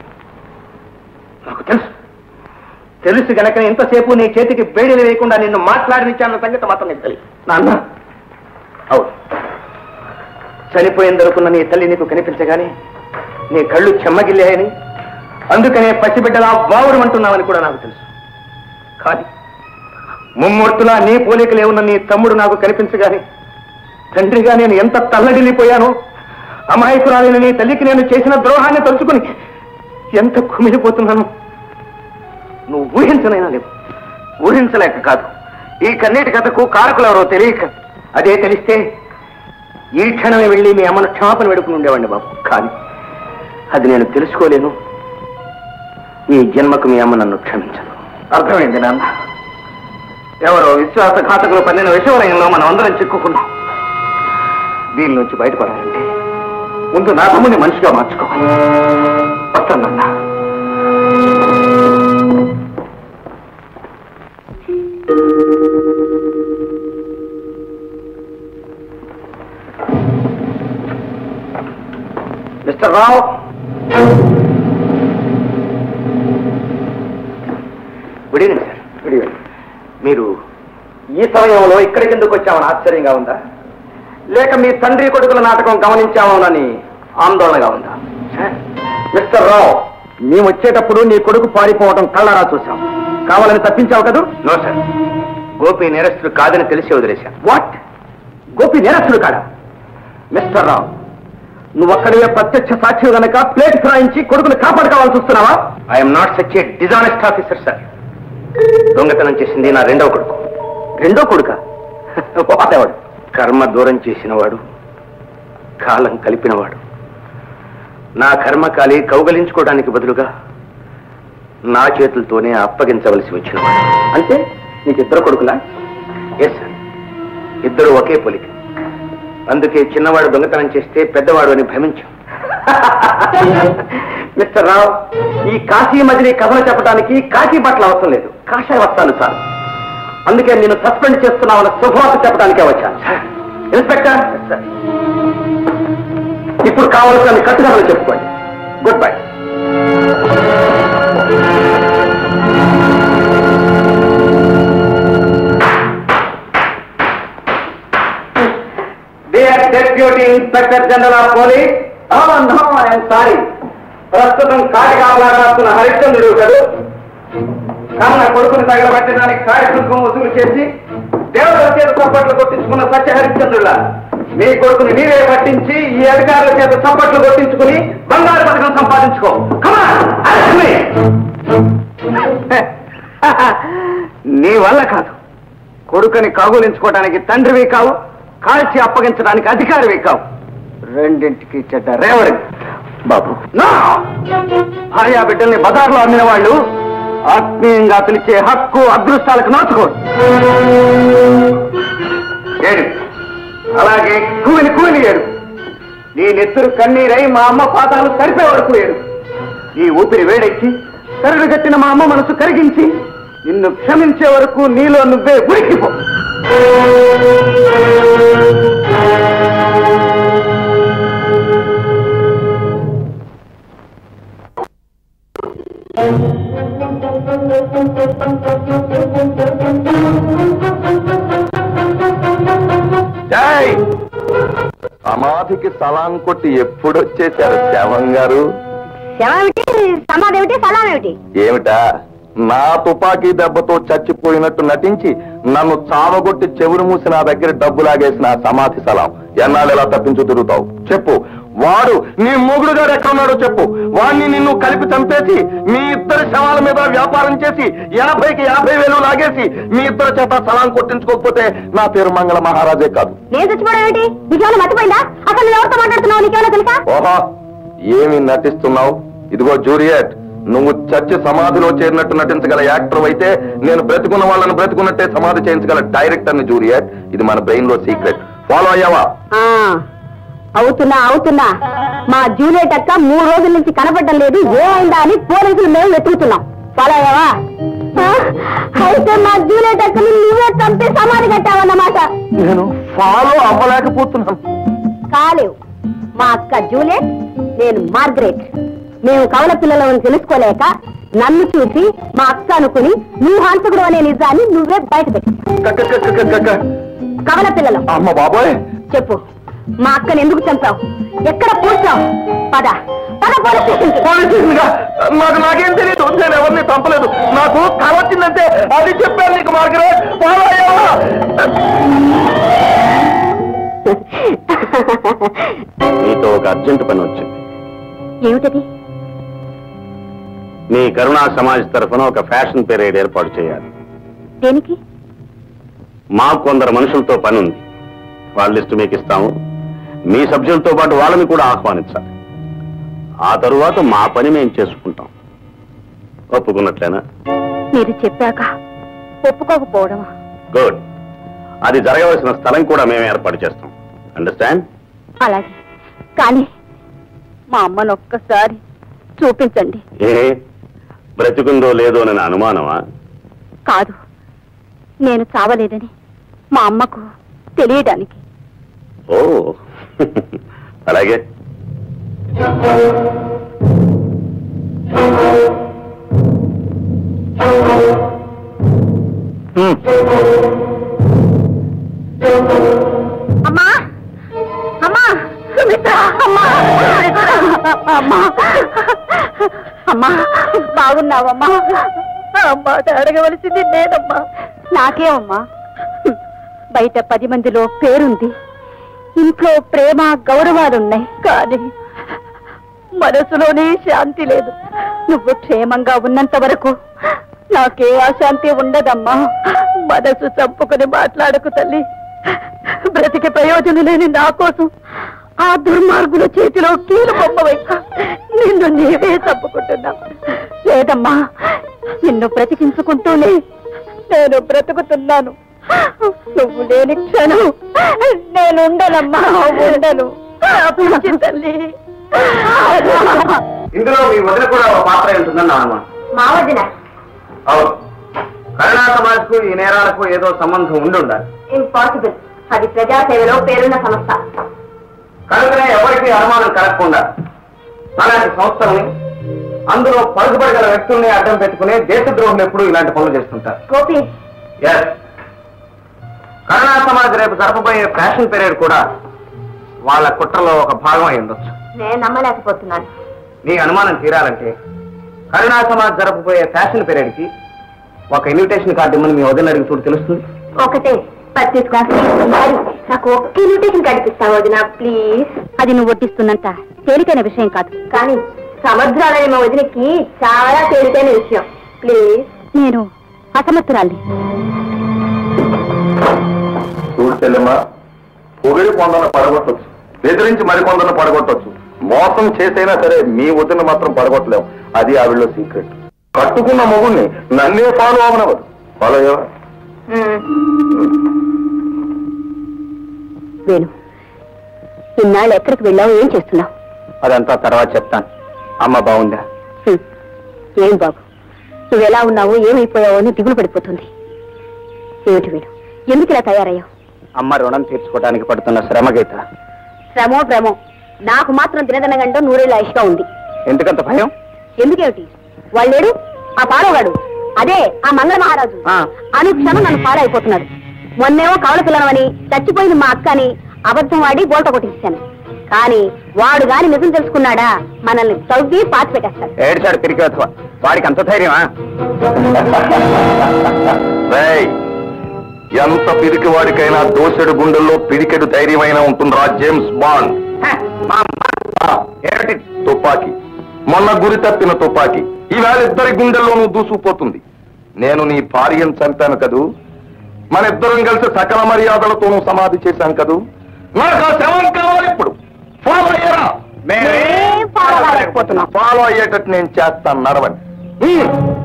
నాకు తెలుసు తెలుసు గనక ఇంతసేపు నీ చేతికి బేడీలు వేయకుండా నిన్ను మాట్లాడినిచ్చాన్న సంగతి మాత్రం నీకు తెలియదు నాన్న అవును చనిపోయిందనుకున్న నీ తల్లి నీకు కనిపించగానే నీ కళ్ళు చెమ్మగిల్లాయని అందుకనే పసిబిడ్డలా బావుడు అంటున్నావని కూడా నాకు తెలుసు కానీ ముమ్మూర్తులా నీ పోలికలే ఉన్న నీ తమ్ముడు నాకు కనిపించగానే తండ్రిగా నేను ఎంత తల్లడిల్లిపోయానో అమాయకురాలైన నీ తల్లికి నేను చేసిన ద్రోహాన్ని తలుచుకుని ఎంత కుమిలిపోతున్నాను నువ్వు ఊహించనైనా లేవు ఊహించలేక కాదు ఈ కన్నీటి కథకు కారకులు ఎవరో తెలియక అదే తెలిస్తే ఈ క్షణమే వెళ్ళి మీ అమ్మను క్షమాపణ వేడుకుని ఉండేవాడిని బాబు కానీ అది నేను తెలుసుకోలేను ఈ జన్మకు మీ అమ్మ నన్ను క్షమించదు అర్థమైంది నాన్న ఎవరో విశ్వాసఘాతకులు పన్నిన విషవలయంలో మనం అందరం చిక్కుకున్నాం దీని నుంచి బయటపడాలంటే ముందు నా తమ్ముని మనిషిగా మార్చుకోవాలి వస్తానన్నా mister Rao good evening sir good evening మీరు ఈ సమయంలో ఇక్కడికి ఎందుకు వచ్చామని ఆశ్చర్యంగా ఉందా లేక మీ తండ్రి కొడుకుల నాటకం గమనించామోనని ఆందోళనగా ఉందా మిస్టర్ రావు మేము వచ్చేటప్పుడు నీ కొడుకు పారిపోవడం కళ్ళారా చూసాం కావాలని తప్పించావు కదూ నో సార్ గోపి నేరస్తుడు కాదని తెలిసి వదిలేశాను వాట్ గోపి నేరస్తుడు కాడా మిస్టర్ రావు నువ్వు అక్కడే ప్రత్యక్ష సాక్షి గనక ప్లేట్ ఫిరాయించి కొడుకుని కాపాడుకోవాల్సి వస్తున్నావా I'm not such a dishonest officer sir దొంగతనం చేసింది నా రెండవ కొడుకు రెండో కొడుక వాడేవాడు కర్మ దూరం చేసినవాడు కాలం కలిపినవాడు నా కర్మకాలి కౌగలించుకోవడానికి బదులుగా నా చేతులతోనే అప్పగించవలసి వచ్చినవాడు అంటే నీకు ఇద్దరు కొడుకులా ఎస్ సార్ ఇద్దరు ఒకే పొలిక అందుకే చిన్నవాడు దొంగతనం చేస్తే పెద్దవాడు అని భ్రమించాం మిస్టర్ రావు ఈ కాశీ మజిలీ కథలు చెప్పడానికి కాశీ బట్టలు అవసరం లేదు కాషాయ వస్తాను సార్ అందుకే నేను సస్పెండ్ చేస్తున్నామన్న శుభవార్త చెప్పడానికే వచ్చాను ఇన్స్పెక్టర్ ఇప్పుడు కావలసిన కట్టుకథలు చెప్పుకోండి goodbye dear deputy inspector general of police no I'm sorry ప్రస్తుతం కాటి కావలాడుతున్న హరిశ్చంద్రుడు కదూ కన్న కొడుకుని తగలబెట్టడానికి కార్యక్రమం వసూలు చేసి దేవతల చేత చప్పట్లు కొట్టించుకున్న సత్య హరిశ్చంద్రుల మీ కొడుకుని మీరే పట్టించి ఈ అధికారుల చేత చప్పట్లు కొట్టించుకుని బంగారు పథకం సంపాదించుకో Come on, arrest me. నీ వల్ల కాదు కొడుకుని కౌగులించుకోవడానికి తండ్రివి కావు కాల్చి అప్పగించడానికి అధికారివి కావు రెండింటికి చెడ్డ రేవడి బాబు నా భార్యా బిడ్డల్ని బజార్లో అమ్మిన వాళ్ళు ఆత్మీయంగా పిలిచే హక్కు అదృష్టాలకు నోచుకోడు ఏడు అలాగే కూలి కూలి ఏడు నీ నెత్తురు కన్నీరై మా అమ్మ పాదాలు తడిపే వరకు ఏడు నీ ఊపిరి వేడెక్కి కరుడు కట్టిన మా అమ్మ మనసు కరిగించి నిన్ను క్షమించే వరకు నీలో నువ్వే ఉరికిపో జై సమాధికి సలాం కొట్టి ఎప్పుడు వచ్చేసారు శవం గారు శవమేమిటి సమాధేమిటి సలామేమిటి ఏమిటా నా తుపాకీ దెబ్బతో చచ్చిపోయినట్టు నటించి నన్ను చావగొట్టి చెవులు మూసి నా దగ్గర డబ్బు లాగేసిన ఆ సమాధి సలాం ఎన్నాళ్ళు ఎలా తప్పించు తిరుగుతావు చెప్పు వాడు నీ మొగుడు గారు ఎక్కడున్నాడో చెప్పు వాణ్ణి నిన్ను కలిపి చంపేసి మీ ఇద్దరి శవాల మీద వ్యాపారం చేసి యాభైకి యాభై వేలు లాగేసి మీ ఇద్దరి చేత సలాం కొట్టించుకోకపోతే నా పేరు మంగళ మహారాజే కాదు నేను చచ్చిపోవడం ఏమిటి నీకేమైనా మర్చిపోయిందా అసలు నువ్వు ఎవరితో మాట్లాడుతున్నావు నీకేమైనా తెలుసా ఓహో ఏమి నటిస్తున్నావు ఇదిగో జూలియట్ నువ్వు చచ్చి సమాధిలో చేరినట్టు నటించగల యాక్టర్ అయితే నేను బ్రతుకున్న వాళ్ళని బ్రతుకున్నట్టే సమాధి చేయించగల డైరెక్టర్ ని జూలియట్ ఇది మన బ్రెయిన్ లో సీక్రెట్ ఫాలో అయ్యావా ఆ, అవుతున్నా అవుతున్నా మా జూలియట్ అక్క మూడు రోజుల నుంచి కనపడడం లేదు ఏమైందా అని పోలీసులు మేము వెతుకుతున్నాం ఫాలో అయ్యావా ఆ, అయితే మా జూలియట్ అక్కని నువ్వే చంపి సమాధి కట్టావన్నమాట నేను ఫాలో అవ్వలేకపోతున్నాను కాలేవు మా అక్క జూలియట్ నేను మార్గరెట్ మేము కవల పిల్లలను తెలుసుకోలేక నన్ను చూసి మా అక్క అనుకుని నువ్వు హంతకుడు అనే నిజాన్ని నువ్వే బయట పెట్టి క- క- క- క- క- క- కవల పిల్లలు అమ్మ బాబోయ్ చెప్పు మా అక్కని ఎందుకు చంపావు ఎక్కడ పూడ్చావు పద పద పోలీస్ స్టేషన్కి. పోలీసులు గా, నాకు నాకేం తెలియదు నేను ఎవరిని చంపలేదు నాకు కల వచ్చిందంటే అది చెప్పాను నీకు మార్గరెట్ ఫాలో అయ్యావా నీతో ఒక అర్జెంట్ పని వచ్చింది ఏమిటది మీ కరుణా సమాజ్ తరఫున ఒక ఫ్యాషన్ పీరియడ్ ఏర్పాటు చేయాలి దేనికి మాకు కొందరు మనుషులతో పని ఉంది వాళ్ళ లిస్టు మీకు ఇస్తాము మీ సభ్యులతో పాటు వాళ్ళని కూడా ఆహ్వానించాలి ఆ తరువాత మా పని మేము చేసుకుంటాం ఒప్పుకున్నట్లేనా మీరు చెప్పాక ఒప్పుకోకపోవడమా గుడ్ అది జరగవలసిన స్థలం కూడా మేము ఏర్పాటు చేస్తాం అండర్స్టాండ్ అలాగే కానీ మా అమ్మను ఒక్కసారి చూపించండి ఏ బ్రతికుందో లేదో అని అనుమానమా కాదు నేను చావలేదని మా అమ్మకు తెలియడానికి ఓ అలాగే అమ్మా అమ్మా సుమిత్ర అమ్మా అమ్మా అమ్మా బాగున్నావమ్మా అమ్మా అడగవలసింది నేనమ్మా నాకేమమ్మా బయట పది మందిలో పేరుంది ఇంట్లో ప్రేమ గౌరవాలున్నాయి కానీ మనసులోనే శాంతి లేదు నువ్వు క్షేమంగా ఉన్నంత వరకు నాకే అశాంతి ఉండదమ్మా మనసు చంపుకుని మాట్లాడకు తల్లి బ్రతికి ప్రయోజనం లేని నా కోసం ఆ దుర్మార్గుల చేతిలో కీలు బొమ్మవై నిన్ను నీవే చంపుకుంటున్నా లేదమ్మా నిన్ను బ్రతికించుకుంటూనే నేను బ్రతుకుతున్నాను నువ్వు లేని క్షణం నేను ఉండనమ్మా ఉండను పిచ్చి తల్లి ఇందులో మీ వదిన కూడా ఒక పాత్ర ఉంటుందని నా అనుమానం మా వదిన అవును కరుణా సమాజ్ కు ఈ నేరాలకు ఏదో సంబంధం ఉండి ఉండాలి ఇంపాసిబుల్ అది ప్రజాసేవలో పేరున్న సంస్థ కనుకనే ఎవరికి అనుమానం కలగకుండా అలాంటి సంస్థల్ని అందులో పరుగుపడగల వ్యక్తుల్ని అడ్డం పెట్టుకునే దేశద్రోహులు ఎప్పుడు ఇలాంటి పనులు చేస్తుంటారు గోపి Yes. కరుణా సమాజ్ రేపు జరపబోయే ఫ్యాషన్ పీరియడ్ కూడా వాళ్ళ కుట్రలో ఒక భాగం అయి ఉండొచ్చు నేను నమ్మలేకపోతున్నాను నీ అనుమానం తీరాలంటే కరుణా సమాజ్ జరపబోయే ఫ్యాషన్ పీరియడ్ కి ఒక ఇన్విటేషన్ కార్డు ఇమ్మని మీ వదిన అడిగి చూడు తెలుస్తుంది ఒకటే పత్తిసుకో నాకు ఒక్క ఇన్విటేషన్ కనిపిస్తావు వదిన ప్లీజ్ అది నువ్వు వడ్డిస్తున్నంత తేలికైన విషయం కాదు కానీ సమర్థురాలైన మా వదినకి చాలా తేలికైన విషయం ప్లీజ్ నేను అసమర్థురాలి చూడు చెల్లెమ్మా పొగిడి కొందను పడగొట్టొచ్చు బెదిరించి మరికొందను పడగొట్టొచ్చు మోసం చేసైనా సరే మీ వదిన మాత్రం పడగొట్టలేం అది ఆవిడలో సీక్రెట్ కట్టుకున్న మొగుణ్ణి నన్నే ఫాలో అవనవదు ఫాలో అయ్యవా వేణు ఇన్నాళ్ళు ఎక్కడికి వెళ్ళావు ఏం చేస్తున్నావు అదంతా తర్వాత చెప్తాను అమ్మ బాగుందా హ్మ్. ఏం బాబు నువ్వు ఎలా ఉన్నావో ఏమైపోయావో అని దిగులు పడిపోతుంది ఏమిటి వేణు ఎందుకు ఇలా తయారయ్యావు అమ్మ రుణం తీర్చుకోవడానికి పడుతున్న శ్రమ గీత శ్రమో భ్రమో నాకు మాత్రం తినదనగంటో నూరేళ్ళ ఆయుష్గా ఉంది ఎందుకంత భయం ఎందుకేమిటి వాళ్ళేడు ఆ పాలవాడు అదే ఆ మంగళ మహారాజు ఆ. అనుక్షణం నన్ను ఫాలో అయిపోతున్నాడు మొన్నేమో కవల పిల్లనమని చచ్చిపోయింది మా అక్క అని అబద్ధం వాడి బోల్ట కొట్టించాను కానీ వాడు గాని నిజం తెలుసుకున్నాడా మనల్ని తవ్వి పాతి పెట్టేస్తాడు ఏడిచాడు తిరిగి వెతవ వాడికి అంత ధైర్యమా రేయ్, ఎంత పిరికి వాడికైనా దోసెడు గుండెల్లో పిడికెడు ధైర్యమైన ఉంటుందిరా జేమ్స్ బాండ్ ఆ, ఏమిటి తుపాకీ మొన్న గురి తప్పిన తుపాకీ ఈవేళ ఇద్దరి గుండెల్లోనూ దూసుకుపోతుంది నేను నీ భార్యను చంపాను కదూ మన ఇద్దరం కలిసి సకల మర్యాదలతోనూ సమాధి చేశాం కదూ నాకు ఆ శవం కావాలి ఇప్పుడు ఫాలో అయ్యారా మేమేం follow అవ్వలేకపోతున్నాం. ఫాలో అయ్యేటట్టు నేను చేస్తాను నడవండి హ్మ్.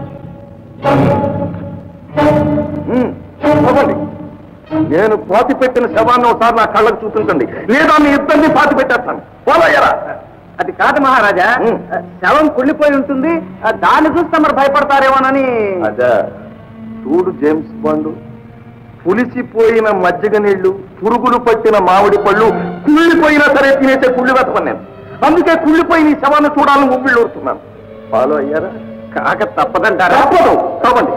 హ్మ్. నడవండి. నేను పాతి పెట్టిన శవాన్ని ఒకసారి నా కళ్ళకు చూపించండి లేదా మీ ఇద్దరిని పాతి పెట్టేస్తాను ఫాలో అయ్యారా అది కాదు మహారాజా ఉమ్. శవం కుళ్ళిపోయి ఉంటుంది ఆ, దాన్ని చూస్తే మరి భయపడతారేమోనని అదే చూడు జేమ్స్ బాండు పులిసిపోయిన మజ్జిగ నీళ్లు పురుగులు పట్టిన మామిడి పళ్ళు కుళ్ళిపోయినా సరే తినేసే కుళ్ళి వెతపని నేను అందుకే కుళ్ళిపోయిన ఈ శవాన్ని చూడాలని ఉబ్బిళ్ళు ఊరుతున్నాను ఫాలో అయ్యారా కాక తప్పదంటారా తప్పదు తప్పండి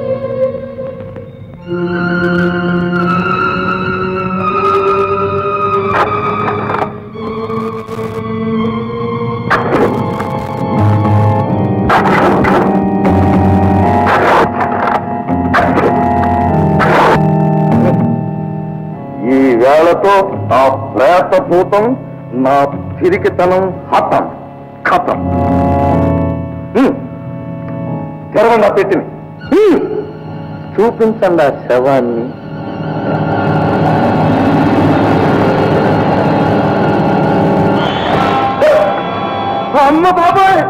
ఈ వేళతో ఆ ప్రేత భూతం నా పిరికితనం హతం ఖతం హ్మ్. తెరవండి ఆ పెట్టిని హ్మ్. చూపించండి ఆ శవాన్ని అమ్మ బాబాయ్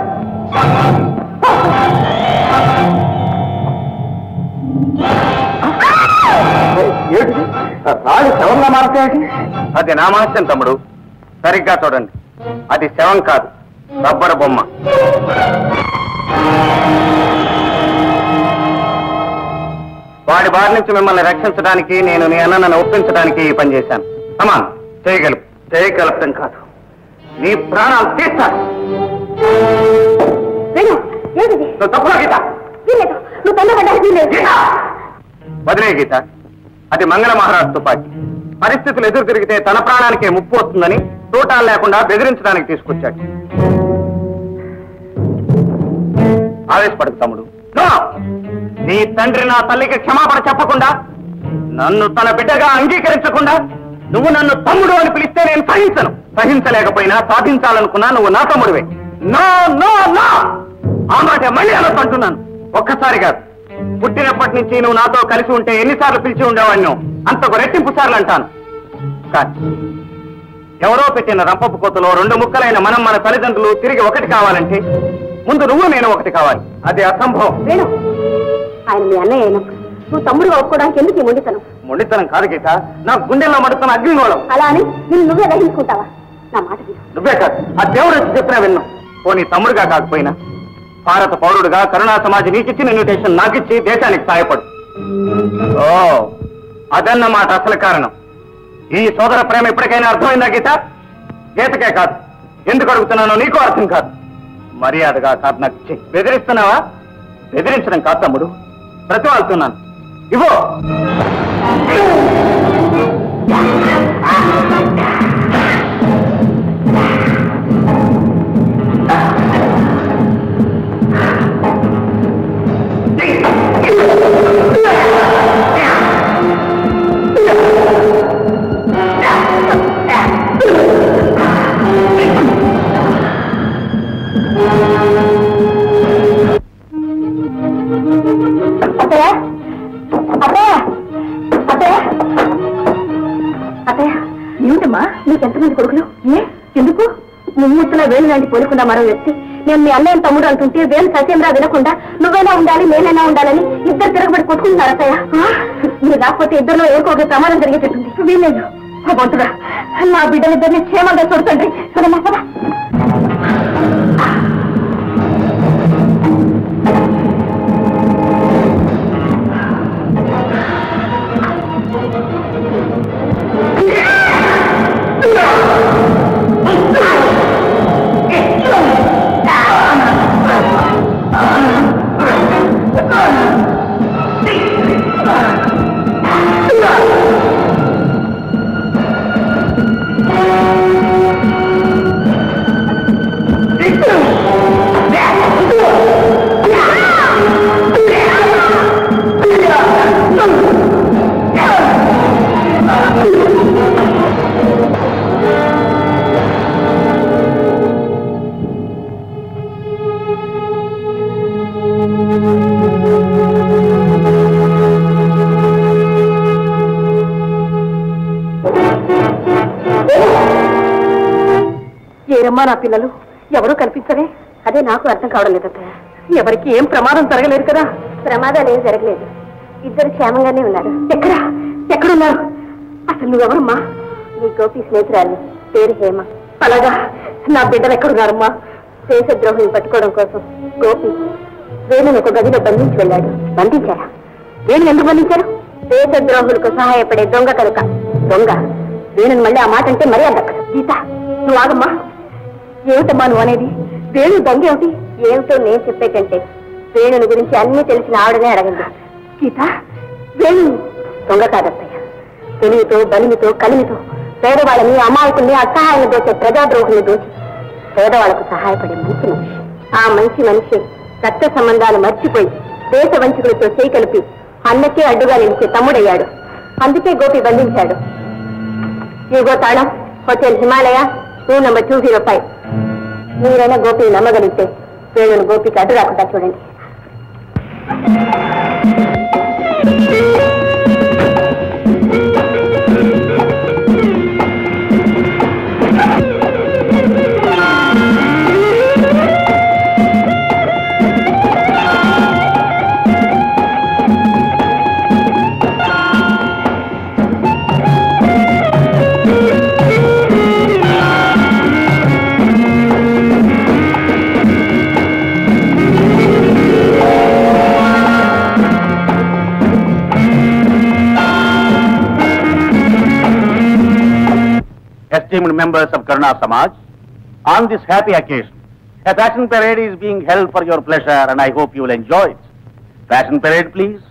ఏంటి రాళ్ళు శవంగా మారుతాయి అది నామాస్యం తమ్ముడు సరిగ్గా చూడండి అది శవం కాదు రబ్బరు బొమ్మ వాడి బారి నుంచి మిమ్మల్ని రక్షించడానికి నేను నీ అన్నను ఒప్పించడానికి ఈ పని చేశాను సమాన్ చేయగలుపు చేయగలపడం కాదు నీ ప్రాణాలు తీస్తాను వేణు ఏమిటి నువ్వు తప్పుగా గీత వీల్లేదు నువ్వు తొందరపడ్డానికి వీల్లేదు గీత వదిలే గీత అది మంగళ మహారాజ్ తుపాకీ పరిస్థితులు ఎదురు తిరిగితే తన ప్రాణానికే ముప్పు వస్తుందని తోటాలు లేకుండా బెదిరించడానికి తీసుకొచ్చాడు ఆవేశపడకు తమ్ముడు నో! నీ తండ్రి నా తల్లికి క్షమాపణ చెప్పకుండా నన్ను తన బిడ్డగా అంగీకరించకుండా నువ్వు నన్ను తమ్ముడు అని పిలిస్తే నేను సహించను సహించలేకపోయినా సాధించాలనుకున్నా నువ్వు నా తమ్ముడివే నో నో నో ఆ మాట మళ్ళీ అలా అంటున్నాను ఒక్కసారి కాదు పుట్టినప్పటి నుంచి నువ్వు నాతో కలిసి ఉంటే ఎన్నిసార్లు పిలిచి ఉండేవాడిని అంతకు రెట్టింపు సార్లు అంటాను కానీ ఎవరో పెట్టిన రంపపు కోతలో రెండు ముక్కలైన మనం మన తల్లిదండ్రులు తిరిగి ఒకటి కావాలంటే ముందు నువ్వు నేను ఒకటి కావాలి అది అసంభవం వేణు ఆయన మీ అన్నయ్య అయినప్పుడు నువ్వు తమ్ముడుగా ఒప్పుకోవడానికి ఎందుకు ఈ మొండితనం మొండితనం కాదు గీత నా గుండెల్లో మడుతున్న అగ్నిగోళం అలా అని నిన్ను నువ్వే గ్రహించుకుంటావా నా మాట విను నువ్వే కాదు ఆ దేవుడు వచ్చి చెప్పినా విన్నాం పోనీ తమ్ముడుగా కాకపోయినా భారత పౌరుడుగా కరుణా సమాజ్ నీకిచ్చిన ఇన్విటేషన్ నాకిచ్చి దేశానికి సాయపడు ఓ అదన్నమాట అసలు కారణం ఈ సోదర ప్రేమ ఎప్పటికైనా అర్థమైందా గీత గీతకే కాదు ఎందుకు అడుగుతున్నానో నీకు అర్థం కాదు మర్యాదగా కాదు నాకు ఇచ్చి బెదిరిస్తున్నావా బెదిరించడం కాదు తమ్ముడు ప్రతివాళ్తున్నాను ఇవో అత్తయ్య అత్తయ్య అత్తయ్య అత్తయ్య ఏమిటమ్మా నీకు ఎంతమంది కొడుకులు ఏ ఎందుకు ముమ్మూర్తుల వేలు లాంటి పోలుకున్న మరో వ్యక్తి నేను మీ అన్నయ్య తమ్ముడు అంటుంటే వేలు సత్యంరా వినకుండా నువ్వైనా ఉండాలి నేనైనా ఉండాలని ఇద్దరు తిరగబడి కొట్టుకుంటున్నారు అత్తయ్య మీరు రాకపోతే ఇద్దరిలో ఏకోకే ప్రమాదం జరిగేటట్టుంది వీల్లేదు భగవంతుడా నా బిడ్డలిద్దరిని క్షేమంగా చూడండి సరేనా కదా ఏరమ్మా నా పిల్లలు ఎవరూ కనిపించరే అదే నాకు అర్థం కావడం లేదు అత్తయ్య ఎవరికి ఏం ప్రమాదం జరగలేదు కదా ప్రమాదాలు ఏం జరగలేదు ఇద్దరు క్షేమంగానే ఉన్నారు ఎక్కడ ఎక్కడున్నారు అసలు నువ్వెవరమ్మా నీ గోపి స్నేహితురాలు పేరు హేమ అలాగా నా బిడ్డలు ఎక్కడున్నారమ్మా దేశద్రోహిని పట్టుకోవడం కోసం గోపి వేణుని ఒక గదిలో బంధించి వెళ్ళాడు బంధించారా వేణుని ఎందుకు బంధించారు దేశద్రోహులకు సహాయపడే దొంగ కనుక దొంగ వేణుని మళ్ళీ ఆ మాట అంటే మరీ అందక్కదు గీత నువ్వు ఆగమ్మా ఏమిటమ్మా నువ్వు అనేది వేణు దొంగ ఏమిటి ఏమిటో నేను చెప్పే కంటే వేణుని గురించి అన్ని తెలిసిన ఆవిడనే అడగండి గీత వేణు దొంగ కాదత్తయ్య తెలివితో బలిమితో కలిమితో పేదవాళ్ళని అమాయకుల్ని అసహాయాన్ని దోచే ప్రజాద్రోహుల్ని దోచి పేదవాళ్లకు సహాయపడే మంచి మనిషి ఆ మంచి మనిషి రక్త సంబంధాలు మర్చిపోయి దేశ వంచకులతో చేయి కలిపి అన్నకే అడ్డుగా నిలిచే తమ్ముడయ్యాడు అందుకే గోపి బంధించాడు ఇదిగో తాళం hotel Himalaya room number two zero five మీరైనా గోపిని నమ్మగలిగితే వేణుని గోపికి అడ్డు రాకుండా చూడండి esteemed members of Karuna Samaj, on this happy occasion, a fashion parade is being held for your pleasure and I hope you will enjoy it. Fashion parade, please.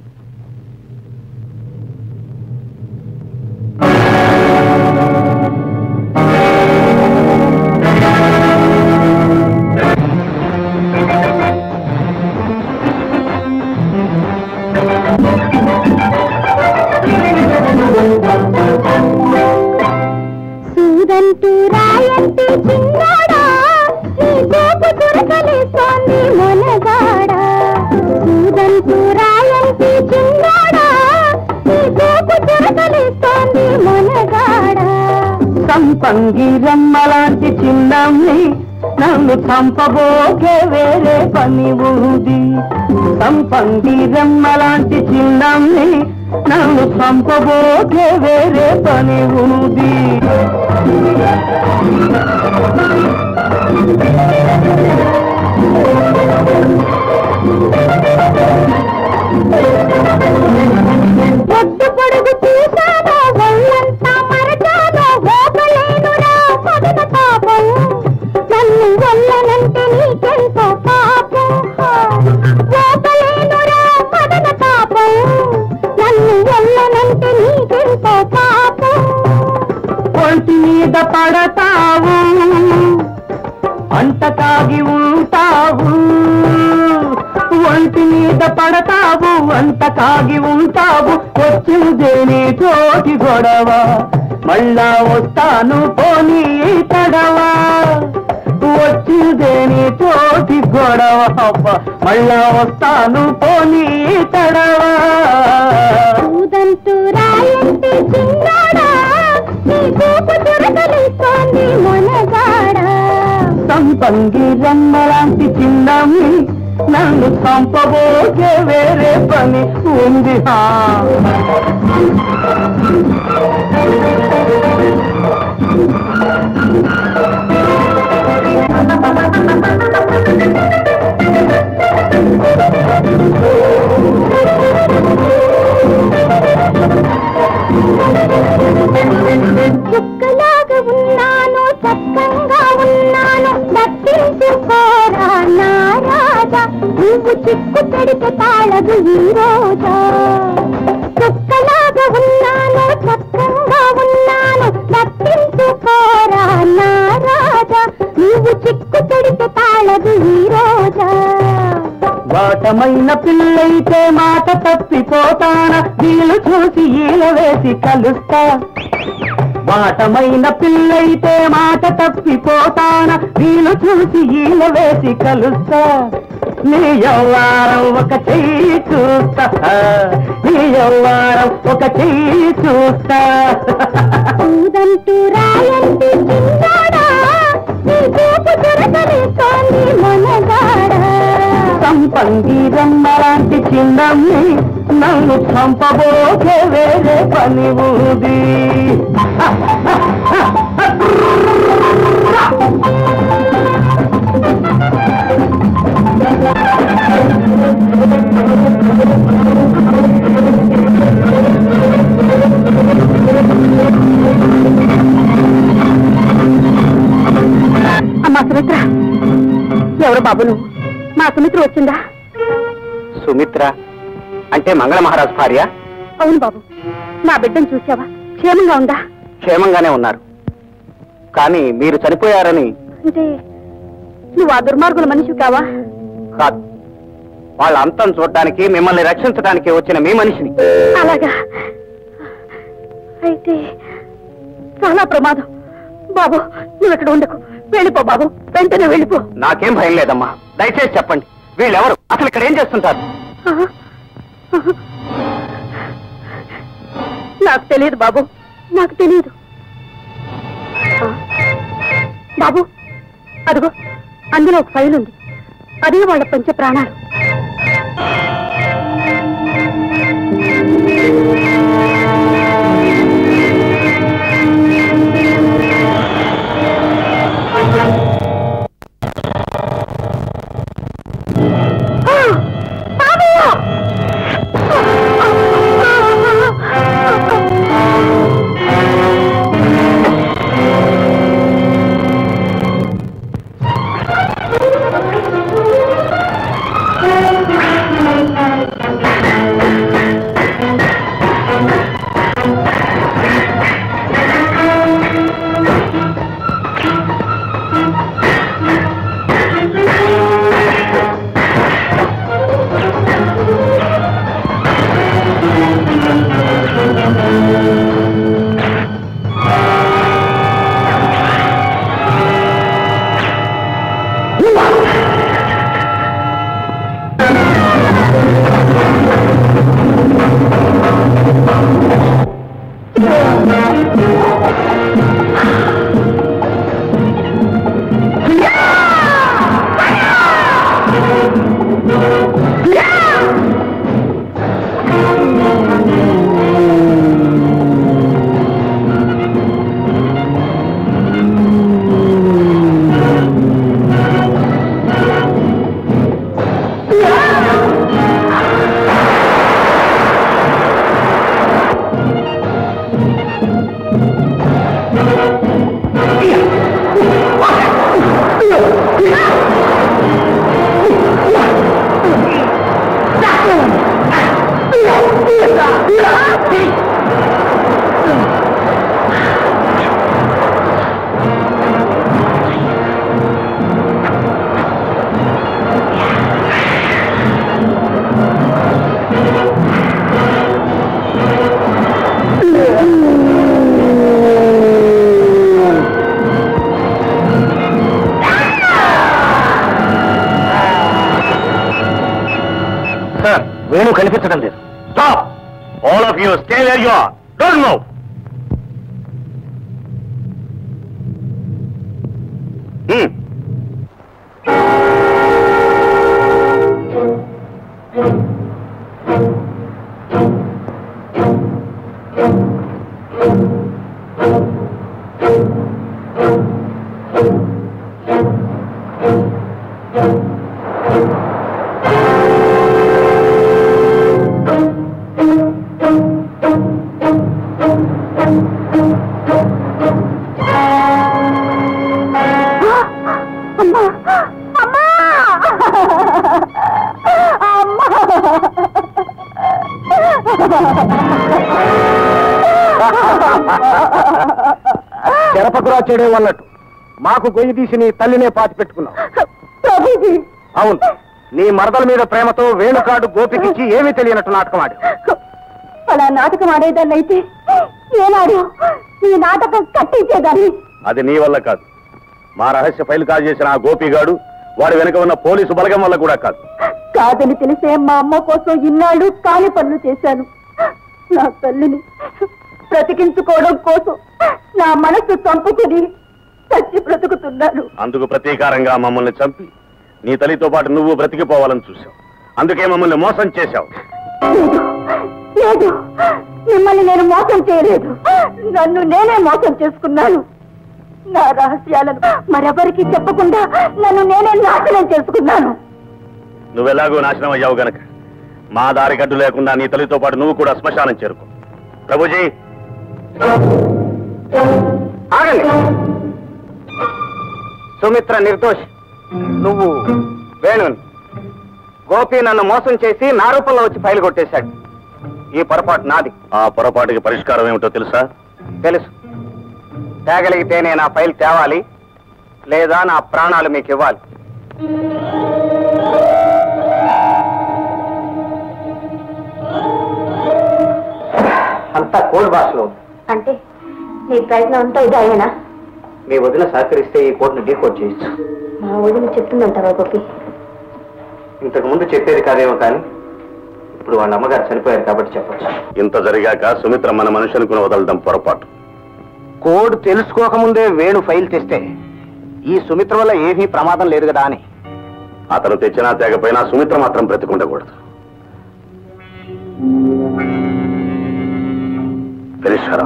సూదంటూ రాయంటే చిన్నాడా నీ గోపు తురకలేస్తోంది మొనగాడా సూదంటూ రాయంటే చిన్నాడా నీ గోపు తురకలేస్తోంది మొనగాడా సంపంగి రమ్మలాంటి చిన్నమ్మి నన్ను చంపబోకే వేరే పని ఉంది సంపంగి రమ్మలాంటి చిన్నమ్మి నన్ను చంపబోకే వేరే పని ఉంది ఒడ్డు పొడుగు చూశానో ఒళ్ళంతా మరచానో ఓపలేనురా పదన పాపం నన్ను వల్లనంటే నీకెంతో పాపం ఓపలేనురా పదన పాపం నన్ను వల్లనంటే నీకెంతో పాపం ఒంటి మీద పడతావు అంట తాగి ఉంటావు ఒంటి మీద పడతావు అంట తాగి ఉంటావు వచ్చిందేని తోటి గొడవ మళ్ళా వస్తాను పోనీ తడవా వచ్చిందేని తోటి గొడవ అబ్బ, మళ్ళా వస్తాను పోనీ తడవా ఊదంటూ రాయంటే చిన్నాడా నీ చూపు తురకలిస్తోంది మొనగాడా సంప సంపంగి రమ్మలాంటి చిన్నమ్మి నన్ను చంపబోకే వేరే పని ఉంది హా చుక్కలాగా ఉన్నాను చక్కంగా ఉన్నాను దక్కించుకోరా నా రాజా నువ్వు చిక్కు పెడితే తాళదు ఈ రోజా చుక్కలాగా ఉన్నాను చక్కంగా ఉన్నాను దక్కించుకోరా నా రాజా నువ్వు చిక్కు పెడితే తాళదు ఈ రోజా వాటమైన పిల్లైతే మాట తప్పిపోతాన వీలు చూసి ఈల వేసి కలుస్తా వాటమైన పిల్లైతే మాట తప్పిపోతాన వీలు చూసి ఈల వేసి కలుస్తా నీ యవ్వారం ఒక చెయ్యి చూస్తా నీ యవ్వారం ఒక చెయ్యి చూస్తా ఊదంటూ రాయంటి చిన్నాడా నీ చూపు దొరకని తోంది మనగాడా సంపంగి రమ్మలాంటి చిన్నమ్మి నన్ను చంపబోకే వేరే పని ఊది అమ్మా సుమిత్ర ఎవరు బాబు నువ్వు మా సుమిత్ర వచ్చిందా సుమిత్ర అంటే మంగళ మహారాజ్ భార్య అవును బాబు నా బిడ్డను చూసావా క్షేమంగా ఉందా క్షేమంగానే ఉన్నారు కానీ మీరు చనిపోయారని అంటే నువ్వు ఆ దుర్మార్గుల మనిషి కావా కాదు వాళ్ళ అంతం చూడటానికి మిమ్మల్ని రక్షించడానికి వచ్చిన మీ మనిషిని అలాగా అయితే చాలా ప్రమాదం బాబు నువ్వు ఇక్కడ ఉండకు వెళ్ళిపో బాబు వెంటనే వెళ్ళిపో నాకేం భయం లేదమ్మా దయచేసి చెప్పండి వీళ్ళెవరు అసలు ఇక్కడ ఏం చేస్తుంటారు ఆహా. ఆహా. నాకు తెలియదు బాబు నాకు తెలియదు ఆ. బాబు అదిగో అందులో ఒక ఫైల్ ఉంది అదే వాళ్ళ పంచ ప్రాణాలు ఆ! బాబు! సార్ వేణు కనిపించడం లేదు stop all of you stay where you are don't move అమ్మా చెరపకురా చెడే అన్నట్టు మాకు గొయ్యి తీసి నీ తల్లినే పాతి పెట్టుకున్నావు ప్రభుజీ అవును నీ మరదల మీద ప్రేమతో వేణుకాడు గోపికిచ్చి ఏమీ తెలియనట్టు నాటకం ఆడి అలా నాటకం ఆడేదాన్ని అయితే ఏనాడు ఈ నాటకం కట్టించేదాన్ని అది నీ వల్ల కాదు మా రహస్య ఫైల్ కాల్ చేసిన ఆ గోపిగాడు వాడి వెనుక ఉన్న పోలీసు బలగం వల్ల కూడా కాదు కాదని తెలిసే మా అమ్మ కోసం ఇన్నాళ్ళు కాని పనులు చేశాను నా తల్లిని బ్రతికించుకోవడం కోసం నా మనసు చంపుకుని చచ్చి బ్రతుకుతున్నాను అందుకు ప్రతీకారంగా మమ్మల్ని చంపి నీ తల్లితో పాటు నువ్వు బ్రతికిపోవాలని చూశావు అందుకే మమ్మల్ని మోసం చేశావు లేదు లేదు మిమ్మల్ని నేను మోసం చేయలేదు నన్ను నేనే మోసం చేసుకున్నాను నా రహస్యాలను మరెవరికి చెప్పకుండా నన్ను నేనే నాశనం చేసుకున్నాను నువ్వెలాగో నాశనం అయ్యావు గనక మా దారి గడ్డు లేకుండా నీ తల్లితో పాటు నువ్వు కూడా శ్మశానం చేరుకో ప్రభుజీ ఆగండి సుమిత్ర నిర్దోష్ నువ్వు వేణుని గోపి నన్ను మోసం చేసి నా రూపంలో వచ్చి ఫైల్ కొట్టేశాడు ఈ పొరపాటు నాది ఆ పొరపాటుకి పరిష్కారం ఏమిటో తెలుసా తెలుసు తేగలిగితే నేను ఆ ఫైల్ తేవాలి లేదా నా ప్రాణాలు మీకు ఇవ్వాలి అంతా కోడ్ భాషలో ఉంది. అంటే నీ ప్రయత్నం అంతా ఇదేనా మీ వదిన సహకరిస్తే ఈ కోడ్ని డీకోడ్ చేయొచ్చు మా వదిన చెప్తుందంటావా గోపి ఇంతకు ముందు చెప్పేది కాదేమో కానీ ఇప్పుడు వాళ్ళ అమ్మగారు చనిపోయారు కాబట్టి చెప్పచ్చు ఇంత జరిగాక సుమిత్ర మన మనిషి అనుకుని వదలడం పొరపాటు కోడ్ తెలుసుకోకముందే వేణు ఫైల్ తెస్తే ఈ సుమిత్ర వల్ల ఏమీ ప్రమాదం లేదు కదా అని అతను తెచ్చినా తేకపోయినా సుమిత్ర మాత్రం బ్రతికుండకూడదు ఫినిష్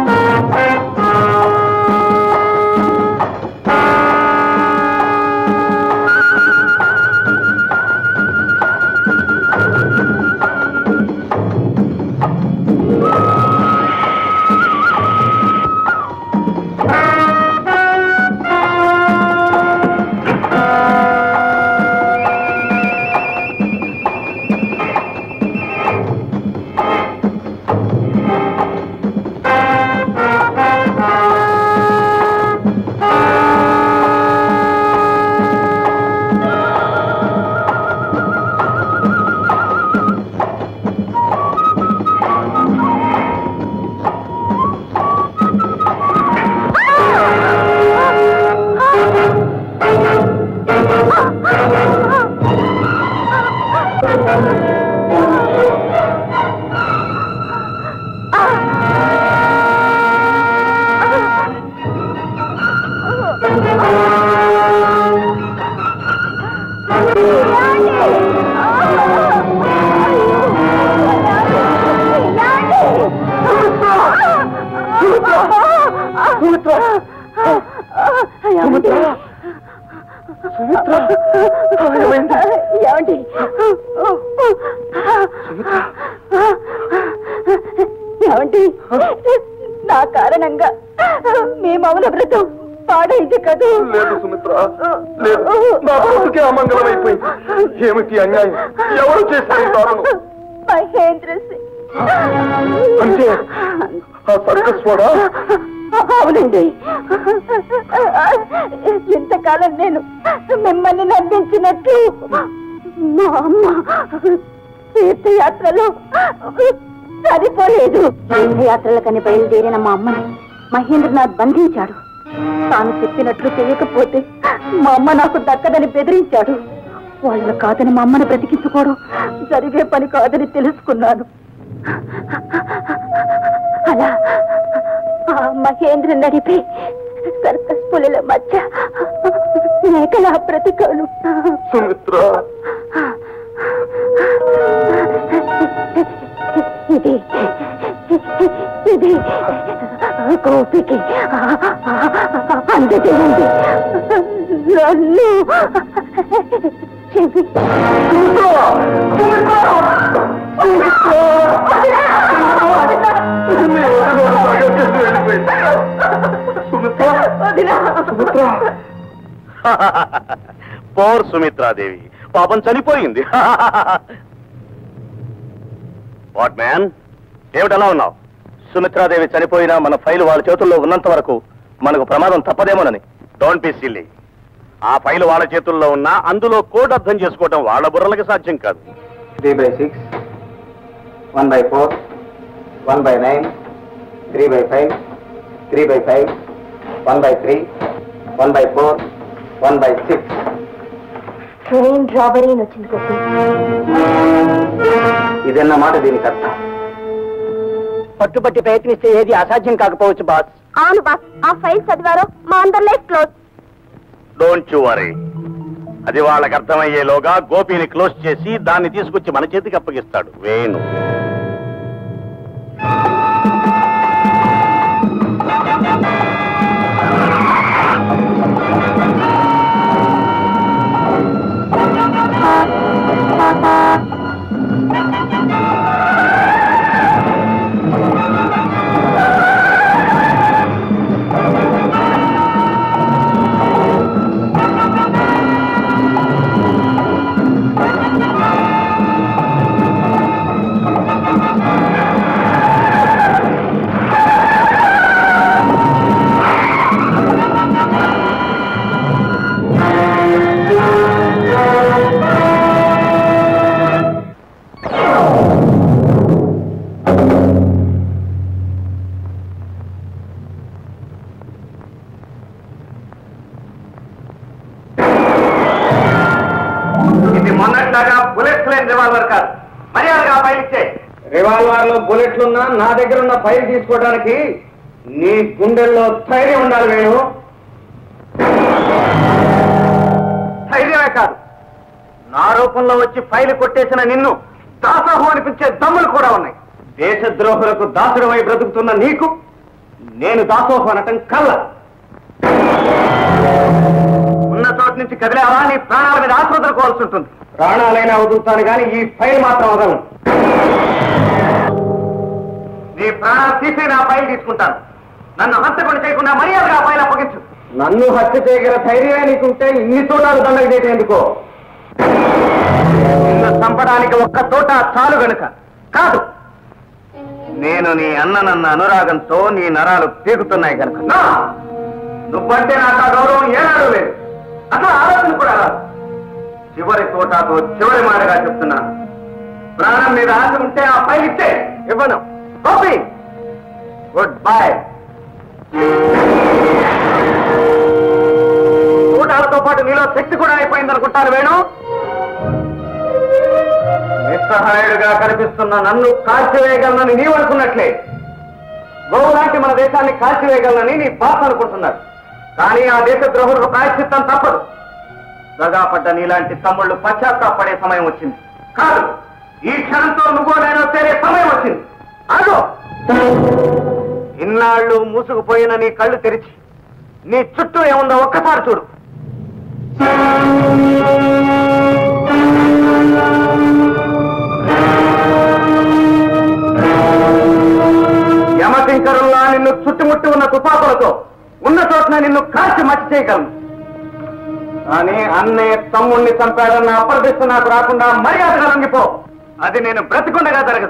ఏమండి ఏమండి నా కారణంగా మీ మౌన వ్రతం పాడైంది కదూ లేదు సుమిత్ర లేదు నా బ్రతుకే అమంగళం అయిపోయింది ఏమిటి అన్యాయం ఎవరు చేశారు ఈ దారుణం మహేంద్ర సింగ్ అంటే ఆ సర్కస్ వాడా అవునండి ఇంతకాలం నేను మిమ్మల్ని నమ్మించినట్టు మా అమ్మ తీర్థయాత్రలో సరిపోలేదు తీర్థయాత్రలకని బయలుదేరిన మా అమ్మని మహేంద్రనాథ్ బంధించాడు తాను చెప్పినట్లు చేయకపోతే మా అమ్మ నాకు దక్కదని బెదిరించాడు వాళ్ళు కాదని మా అమ్మను బ్రతికించుకోవడం జరిగే పని కాదని తెలుసుకున్నాను అలా ఆ మహేంద్ర నడిపి సర్కస్ పులుల మధ్య మేకలా బ్రతికాను సుమిత్ర ఇది ఇది గోపికి అందజేయండి నన్ను చెవి పోర్ సుమిత్రాదేవి పాపం చనిపోయింది వాట్ మ్యాన్ ఏమిటలా ఉన్నావు సుమిత్రాదేవి చనిపోయినా మన ఫైల్ వాళ్ళ చేతుల్లో ఉన్నంత వరకు మనకు ప్రమాదం తప్పదేమోనని డోంట్ బి సిల్లీ ఆ ఫైల్ వాళ్ళ చేతుల్లో ఉన్నా అందులో కోడ్ అర్థం చేసుకోవటం వాళ్ళ బుర్రలకి సాధ్యం కాదు three by six one by four one by nine three by five three by five one by three one by four one by six train robbery అని వచ్చింది గోపి ఇదన్నమాట దీనికి అర్థం పట్టుబట్టి ప్రయత్నిస్తే ఏది అసాధ్యం కాకపోవచ్చు బాస్ అవును బాస్ ఆ ఫైల్ చదివారో మా అందరిలో క్లోజ్ డోంట్ యు వరీ అది వాళ్ళకి అర్థమయ్యేలోగా గోపిని క్లోజ్ చేసి దాన్ని తీసుకొచ్చి మన చేతికి అప్పగిస్తాడు వేణు ఇది మొన్నట్లాగా బుల్లెట్స్ లేని రివాల్వర్ కాదు మర్యాదగా ఫైల్ ఇచ్చే రివాల్వర్ లో బుల్లెట్లున్నా నా దగ్గర ఉన్న ఫైల్ తీసుకోవడానికి నీ గుండెల్లో ధైర్యం ఉండాలి వేణు ధైర్యమే కాదు నా రూపంలో వచ్చి ఫైల్ కొట్టేసిన నిన్ను దాసోహం అనిపించే దమ్ములు కూడా ఉన్నాయి దేశద్రోహులకు దాసుడమై బ్రతుకుతున్న నీకు నేను దాసోహం అనటం కల్ల ఉన్న చోటు నుంచి కదిలేవా నీ ప్రాణాల మీద ఆశ వదులుకోవాల్సి ఉంటుంది ప్రాణాలైనా వదులుతాను కానీ ఈ ఫైల్ మాత్రం వదలను నీ ప్రాణాలు తీసి నా ఫైల్ తీసుకుంటాను నన్ను హంతకుండా చేయకుండా మర్యాదగా ఫైల్ అప్పగించు నన్ను హత్య చేయగల ధైర్యమే నీకుంటే ఇన్ని తోటాలు దండగ చేయటం ఎందుకో నిన్ను చంపడానికి ఒక్క తోట చాలు గనుక కాదు నేను నీ అన్ననన్న అనురాగంతో నీ నరాలు పీకుతున్నాయి కనుక నా! నువ్వంటే నాకు ఆ గౌరవం ఏనాడు లేదు అసలు ఆలోచన కూడా రాదు చివరి తోటాతో చివరి మాటగా చెప్తున్నాను ప్రాణం మీద ఆశ ఉంటే ఆ ఫైల్ ఇచ్చే ఇవ్వను కాపీ గుడ్ బై తోటాలతో పాటు నీలో శక్తి కూడా అయిపోయింది అనుకుంటాను వేణు నిస్సహాయుడుగా కనిపిస్తున్న నన్ను కాల్చివేయగలనని నీవు అనుకున్నట్లే గోవు లాంటి మన దేశాన్ని కాల్చివేయగలనని నీ బాస్ అనుకుంటున్నారు కానీ ఆ దేశ ద్రోహులకు ప్రాయశ్చిత్తం తప్పదు దగాపడ్డ నీలాంటి తమ్ముళ్ళు పశ్చాత్తాపడే సమయం వచ్చింది కాదు ఈ క్షణంతో నువ్వు నేను తేరే సమయం వచ్చింది అదో ఇన్నాళ్ళు మూసుకుపోయిన నీ కళ్ళు తెరిచి నీ చుట్టూ ఏముందో ఒక్కసారి చూడు యమశంకరుల్లా నిన్ను చుట్టుముట్టి ఉన్న తుపాకులతో ఉన్న చోట్న నిన్ను కాల్చి మచ్చి చేయగలను కానీ అన్నయ్య తమ్ముణ్ణి చంపాడన్న అప్రదిష్ట నాకు రాకుండా మర్యాదగా లొంగిపో అది నేను బ్రతికుండగా జరగదు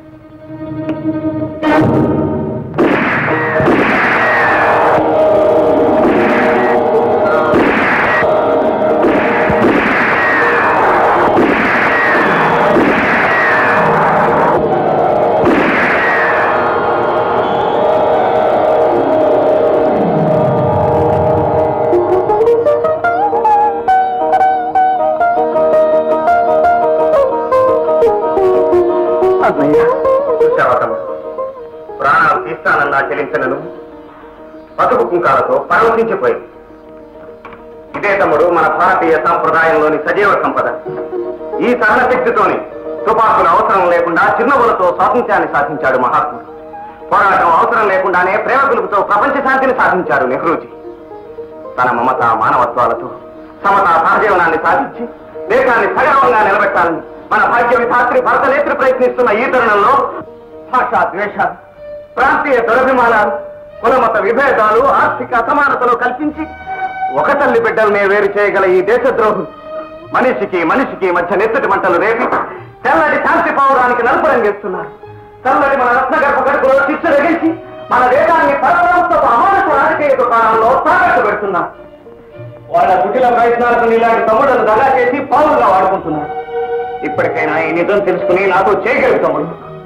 చూశావా తమ్ముడు? ప్రాణాలు తీస్తానన్నా చెల్లించనను పసుపు కుంకాలతో పరవశించిపోయింది ఇదే తమ్ముడు మన భారతీయ సంప్రదాయంలోని సజీవ సంపద ఈ సహనశక్తితోని తుపాకులు అవసరం లేకుండా చిరునవ్వులతో స్వాతంత్ర్యాన్ని సాధించాడు మహాత్ముడు పోరాటం అవసరం లేకుండానే ప్రేమ పిలుపుతో ప్రపంచ శాంతిని సాధించారు నెహ్రూజీ తన మమత మానవత్వాలతో సమత సహజీవనాన్ని సాధించి దేశాన్ని సగర్వంగా నిలబెట్టాలని మన భాగ్య విధాత్రి భరతనేత్రి ప్రయత్నిస్తున్న ఈ తరుణంలో భాషా ద్వేషాలు ప్రాంతీయ దురభిమానాలు కులమత విభేదాలు ఆర్థిక అసమానతలు కల్పించి ఒక తల్లి బిడ్డల్ని వేరు చేయగల ఈ దేశద్రోహులు మనిషికి మనిషికి మధ్య నెత్తటి మంటలు రేపి తెల్లటి శాంతి పౌరానికి నలుపు రంగేస్తున్నారు తెల్లటి మన రత్నగర్భ గడుపులో శిక్ష రగించి మన దేశాన్ని పరపరంతో అమానసు రాజకీయ దుకాణంలో తాకట్టు పెడుతున్నారు వాళ్ళ కుటిల ప్రయత్నాలకు ఇలాంటి తమ్ముడును దగా చేసి పావులుగా వాడుకుంటున్నారు ఇప్పటికైనా ఈ నిజం తెలుసుకుని నాతో చేయగలిగి తమ్ముడు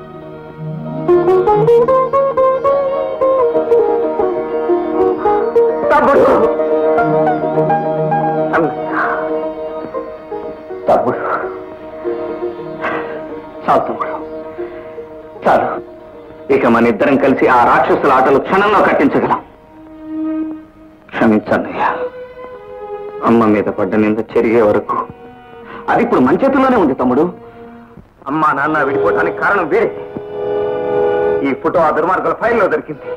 తమ్ముడు తమ్ముడు చాలు తమ్ముడు చాలు ఇక మన ఇద్దరం కలిసి ఆ రాక్షసుల ఆటలు క్షణంలో కట్టించగలం క్షమించన్నయ్యా అమ్మ మీద పడ్డ నింద చెరిగే వరకు అది ఇప్పుడు మన చేతుల్లోనే ఉంది తమ్ముడు అమ్మ నాన్న విడిపోవడానికి కారణం వేరే ఈ ఫోటో ఆ దుర్మార్గుల ఫైల్లో దొరికింది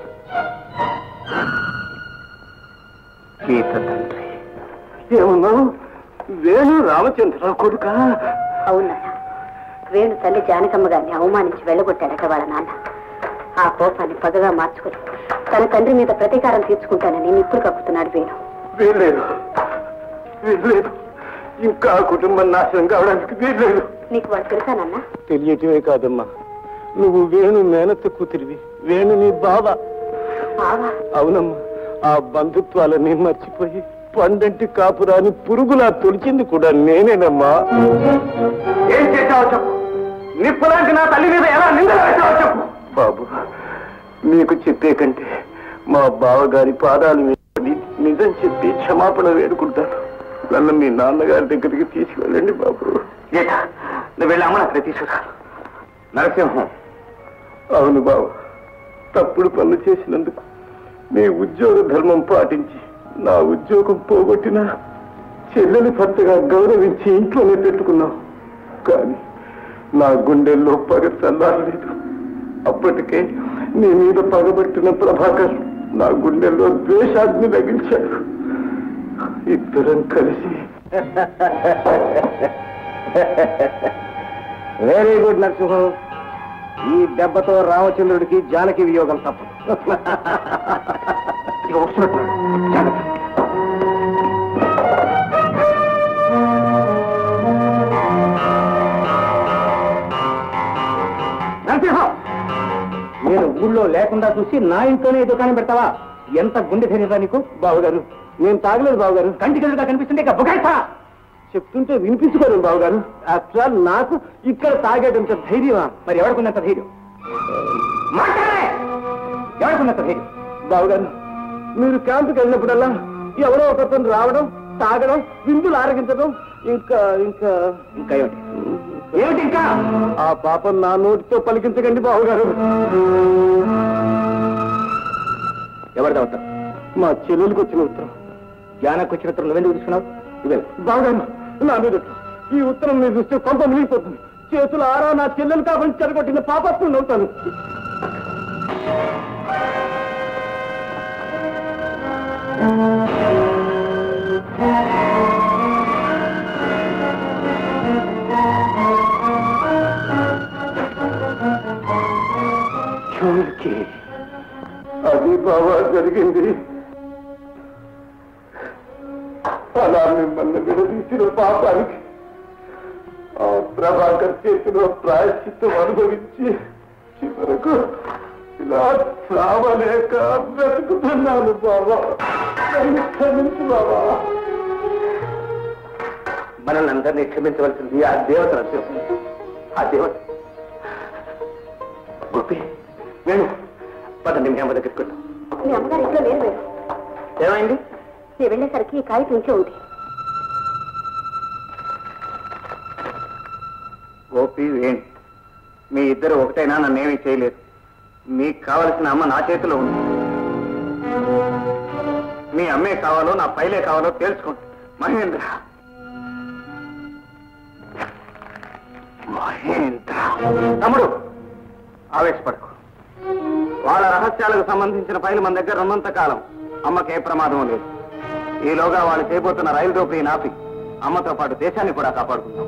గీత తండ్రి ఏమన్నావు వేణు రామచంద్ర కొడుక అవునా వేణు తల్లి జానకమ్మ గారిని అవమానించి వెళ్ళగొట్టాడట వాళ్ళ నాన్న ఆ కోపాన్ని పగగా మార్చుకుని తన తండ్రి మీద ప్రతీకారం తీర్చుకుంటానని నిప్పులు కక్కుతున్నాడు వేణు వీల్లేదు వీల్లేదు ఇంకా కుటుంబం నాశనం కావడానికి వీల్లేదు నీకు వాడు తెలుసానన్నా తెలియటమే కాదమ్మా నువ్వు వేణు మేనత్త కూతురివి వేణు నీ బావ బావా అవునమ్మా ఆ బంధుత్వాలన్నీ మర్చిపోయి పండంటి కాపురాని పురుగులా తొలిచింది కూడా నేనేనమ్మా ఏం చేశావు చెప్పు నిప్పులాంటి నా తల్లి మీద ఎలా నిందలు వేసావు చెప్పు బాబు నీకు చెప్పే కంటే మా బావగారి పాదాలు మీద పడి నిజం చెప్పి క్షమాపణ వేడుకుంటాను నన్ను మీ నాన్నగారి దగ్గరికి తీసుకువెళ్ళండి బాబు గీత నువ్వు వెళ్ళి అమ్మ అక్కడ తీసుకురా నరసింహం అవును బాబు తప్పుడు పనులు చేసినందుకు నీ ఉద్యోగ ధర్మం పాటించి నా ఉద్యోగం పోగొట్టిన చెల్లెలి భర్తగా గౌరవించి ఇంట్లోనే పెట్టుకున్నావు కానీ నా గుండెల్లో పగ చల్లారలేదు అప్పటికే నీ మీద పగబట్టిన ప్రభాకర్ నా గుండెల్లో ద్వేషాగ్ని తగిల్చాడు ఇద్దరం కలిసి వెరీ గుడ్ నరసింహం ఈ దెబ్బతో రామచంద్రుడికి జానకి వియోగం తప్పదు ఇక వస్తున్నట్టు. జాగ్రత్త. నరసింహం నేను ఊళ్ళో లేకుండా చూసి నా ఇంట్లోనే దుకాణం పెడతావా ఎంత గుండె ధైర్యరా నీకు బావగారు నేను తాగలేదు బావగారు కంటికి ఎదురుగా కనిపిస్తుంటే ఇక బుకాయిస్తా చెప్తుంటే వినిపించుకోరు బావగారు అసలు నాకు ఇక్కడ తాగేటంత ధైర్యమా మరి ఎవరికున్నంత ధైర్యం మాట్లాడే ఎవరికున్నంత ధైర్యం బావగారు మీరు క్యాంపుకి వెళ్ళినప్పుడల్లా ఎవరో ఒకరితో రావడం తాగడం విందులు ఆరగించడం ఇంకా ఇంకా ఇంకా ఏమిటి ఏమిటి ఇంకా ఆ పాపం నా నోటితో పలికించకండి బావగారు ఎవరిదా ఉత్తరం మా చెల్లెలికి వచ్చిన ఉత్తరం జానకు వచ్చిన ఉత్తరం నువ్వెందుకు తీసుకున్నావు ఇవే బావగారు నా మీద ఒట్టు. ఈ ఉత్తరం మీరు చూస్తే కొంత మునిగిపోతుంది చేతులు ఆరా నా చెల్లెలు కాబట్టి చెరగొట్టిన పాపత్వం అవుతాను చూకి అది బాబా జరిగింది అలా మిమ్మల్ని విడదీసిన పాపానికి ఆ ప్రభాకర్ చేతిలో ప్రాయశ్చిత్తం అనుభవించి చివరకు ఇలా చావలేక బ్రతుకుతున్నాను బాబా నన్ను క్షమించు బాబా మనల్ని అందరినీ క్షమించవలసింది ఆ దేవత నరసింహం. ఆ దేవత గోపి నేను పదండి మీ అమ్మ దగ్గరికి వెళ్దాం మీ అమ్మగారు ఇంట్లో లేరు వేరు ఏమైంది నేను వెళ్ళేసరికి ఈ కాగితం ఇంట్లో ఉంది గోపి వేణు మీ ఇద్దరు ఒకటైనా నన్నేమీ చేయలేదు మీకు కావలసిన అమ్మ నా చేతిలో ఉంది మీ అమ్మే కావాలో నా పైలే కావాలో తెలుసుకోండి మహేంద్ర మహేంద్ర తమ్ముడు ఆవేశపడకు వాళ్ళ రహస్యాలకు సంబంధించిన ఫైలు మన దగ్గర ఉన్నంత కాలం అమ్మకే ప్రమాదం లేదు ఈలోగా వాళ్ళు చేయబోతున్న రైలు దోపిడీ నాపి అమ్మతో పాటు దేశాన్ని కూడా కాపాడుకుందాం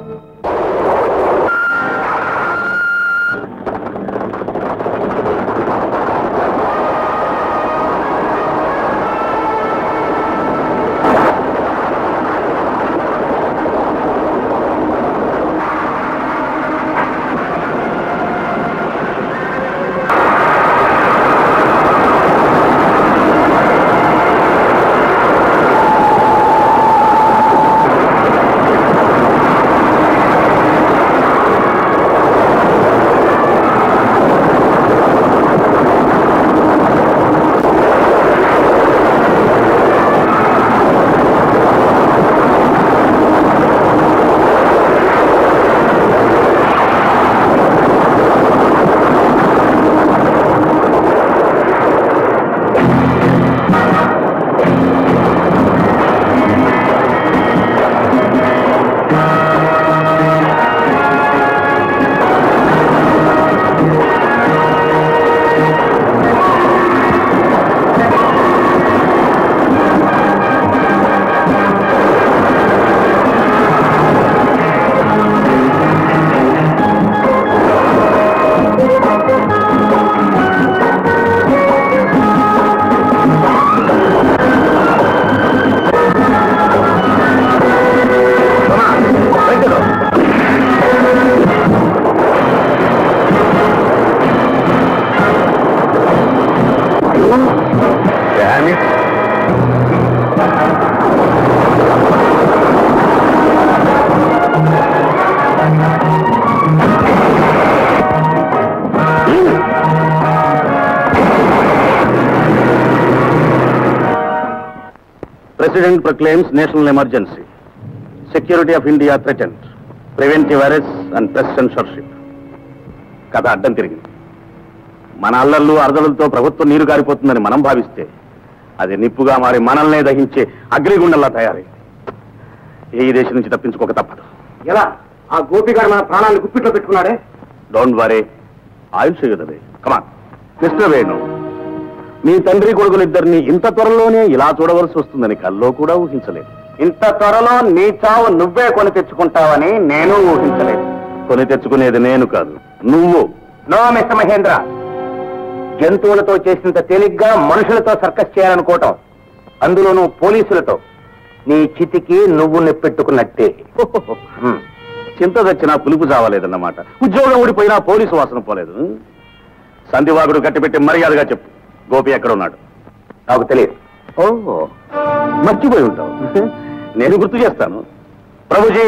president proclaims national emergency security of India threatened preventive arrest and press censorship కథ అడ్డం తిరిగింది మన అల్లర్లు అరదలతో ప్రభుత్వం నీరు గారిపోతుందని మనం భావిస్తే అది నిప్పుగా మారి మనల్నే దహించే అగ్నిగుండంలా తయారైంది ఈ దేశం నుంచి తప్పించుకోక తప్పదు ఎలా ఆ గోపిగాడు మన ప్రాణాన్ని గుప్పిట్లో పెట్టుకున్నాడే డోంట్ వరీ ఆయుల్ చేయదవే కమాన్ మిస్టర్ వేణు మీ తండ్రి కొడుకులిద్దరిని ఇంత త్వరలోనే ఇలా చూడవలసి వస్తుందని కల్లో కూడా ఊహించలేదు ఇంత త్వరలో నీ చావు నువ్వే కొని తెచ్చుకుంటావని నేను ఊహించలేదు కొని తెచ్చుకునేది నేను కాదు నువ్వు నో మిస్టర్ మహేంద్ర జంతువులతో చేసినంత తేలిగ్గా మనుషులతో సర్కస్ చేయాలనుకోవటం అందులోనూ పోలీసులతో నీ చితికి నువ్వు నెప్పెట్టుకున్నట్టే హ్మ్. చింత తెచ్చినా పులుపు చావలేదన్నమాట ఉద్యోగం ఊడిపోయినా పోలీసు వాసన పోలేదు సంధివాగుడు కట్టిపెట్టి మర్యాదగా చెప్పు గోపి ఎక్కడ ఉన్నాడు నాకు తెలియదు ఓ మర్చిపోయి ఉంటావు నేను గుర్తు చేస్తాను ప్రభుజీ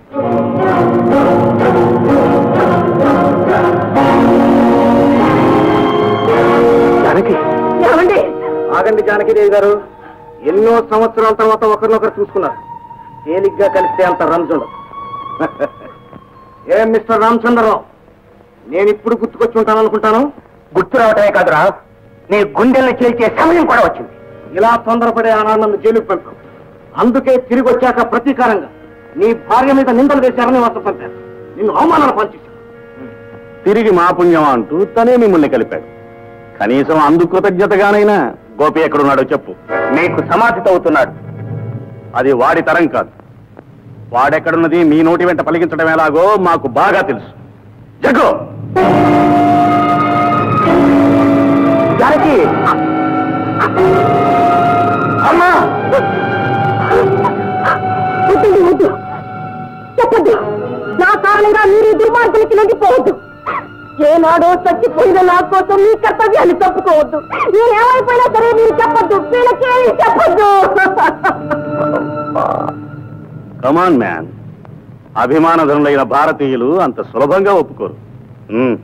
జానకి ఏమండి ఆగండి జానకిదేవి గారు ఎన్నో సంవత్సరాల తర్వాత ఒకరినొకరు చూసుకున్నారు తేలిగ్గా కలిస్తే అంత రంజుండదు ఏం మిస్టర్ రామచంద్రరావు నేను ఇప్పుడు గుర్తుకొచ్చి ఉంటాను అనుకుంటాను గుర్తు రావటమే కాదురా నీ గుండెల్ని చేల్చే సమయం కూడా వచ్చింది ఇలా తొందరపడే ఆనాడు నన్ను జైలుకు పంపావు అందుకే తిరిగి వచ్చాక ప్రతీకారంగా నీ భార్య మీద నిందలు వేశారని వార్త పంపాను నిన్ను అవమానాలు పంచేశాను తిరిగి మా పుణ్యం అంటూ తనే మిమ్మల్ని కలిపాడు కనీసం అందుకు కృతజ్ఞతగానైనా గోపి ఎక్కడున్నాడో చెప్పు నీకు సమాధిత అవుతున్నాడు అది వాడి తరం కాదు వాడెక్కడున్నది మీ నోటి వెంట పలికించడం ఎలాగో మాకు బాగా తెలుసు జగ్గు జానకి అమ్మా వద్దండి వద్దు చెప్పద్దు నా కారణంగా మీరు ఈ దుర్మార్గులకి లొంగిపోవద్దు ఏనాడో చచ్చిపోయిన నా కోసం మీ కర్తవ్యాన్ని తప్పుకోవద్దు మీరు ఏమైపోయినా సరే మీరు చెప్పొద్దు వీళ్ళకేమి చెప్పొద్దు కమాన్ మ్యాన్ అభిమానధనులైన భారతీయులు అంత సులభంగా ఒప్పుకోరు ఉమ్.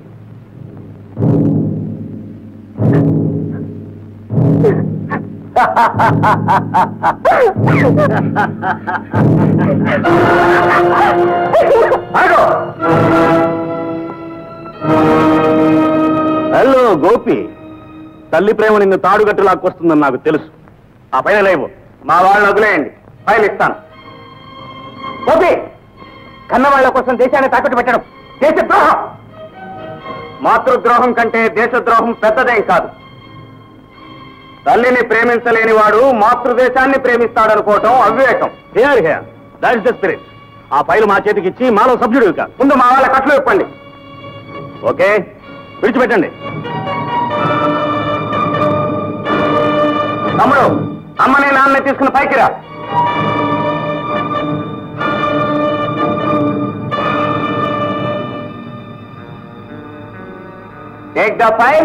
హలో గోపి తల్లి ప్రేమ నిన్ను తాడుగట్టు లాక్కొస్తుందని నాకు తెలుసు ఆ పైన లేవు మా వాళ్ళని వదిలేయండి ఫైల్ ఇస్తాను గోపి కన్నవాళ్ల కోసం దేశాన్ని తాకట్టు పెట్టడం దేశద్రోహం మాతృద్రోహం కంటే దేశద్రోహం పెద్దదేం కాదు తల్లిని ప్రేమించలేని వాడు మాతృదేశాన్ని ప్రేమిస్తాడనుకోవటం అవివేకం hear hear that is the spirit ఆ ఫైల్ మా చేతికి ఇచ్చి మాలో సభ్యుడు కాదు ముందు మా వాళ్ళ కట్లు ఇప్పండి ఓకే విడిచిపెట్టండి తమ్ముడు అమ్మని నాన్నని తీసుకుని పైకి రా టేక్ ద ఫైల్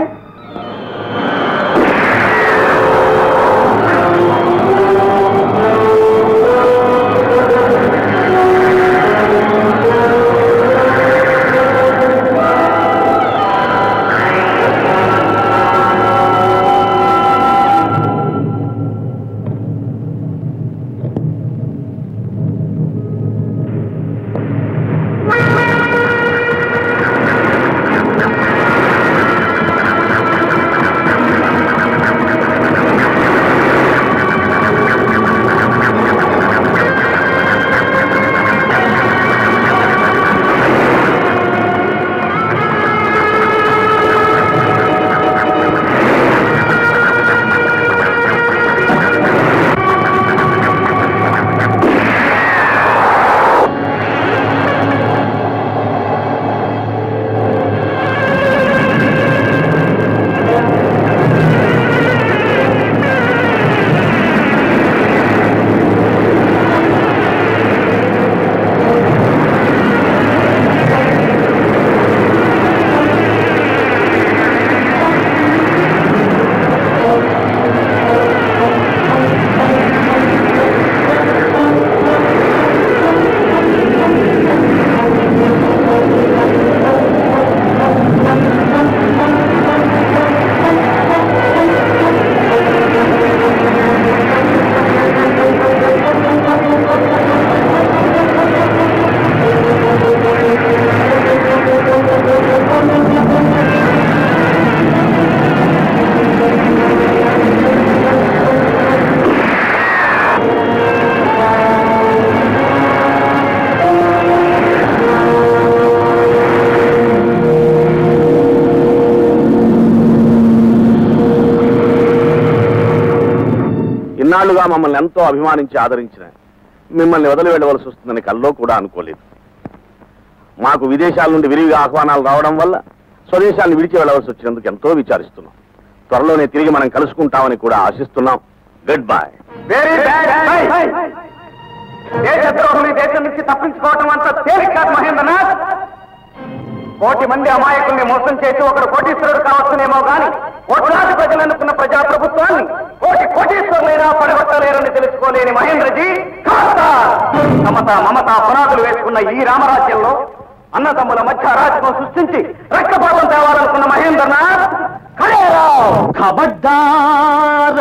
ఇన్నాళ్లుగా మమ్మల్ని ఎంతో అభిమానించి ఆదరించిన మిమ్మల్ని వదిలి వెళ్ళవలసి వస్తుందని కల్లో కూడా అనుకోలేదు మాకు విదేశాల నుండి విరివిగా ఆహ్వానాలు రావడం వల్ల స్వదేశాన్ని విడిచి వెళ్ళవలసి వచ్చినందుకు ఎంతో విచారిస్తున్నాం త్వరలోనే తిరిగి మనం కలుసుకుంటామని కూడా ఆశిస్తున్నాం గుడ్ బై వెరీ బ్యాడ్ దేశద్రోహుని దేశం నుంచి తప్పించుకోవటం అంత తేలిక కాదు మహేంద్రనాథ్ కోటి మంది అమాయకుల్ని మోసం చేసి ఒకడు కోటీశ్వరుడు కావచ్చునేమో గాని కోట్లాది ప్రజలు అనుకున్న ప్రజా ప్రభుత్వాన్ని కోటి కోటీశ్వరులైనా పడగొట్టలేరని తెలుసుకోలేని మహేంద్రజీ ఖబర్దార్! సమత మమత పునాదులు వేసుకున్న ఈ రామరాజ్యంలో అన్నదమ్ముల మధ్య అరాచకం సృష్టించి రక్తపాతం తేవాలనుకున్న మహేంద్రనాథ్ ఖడేరావ్ खबरदार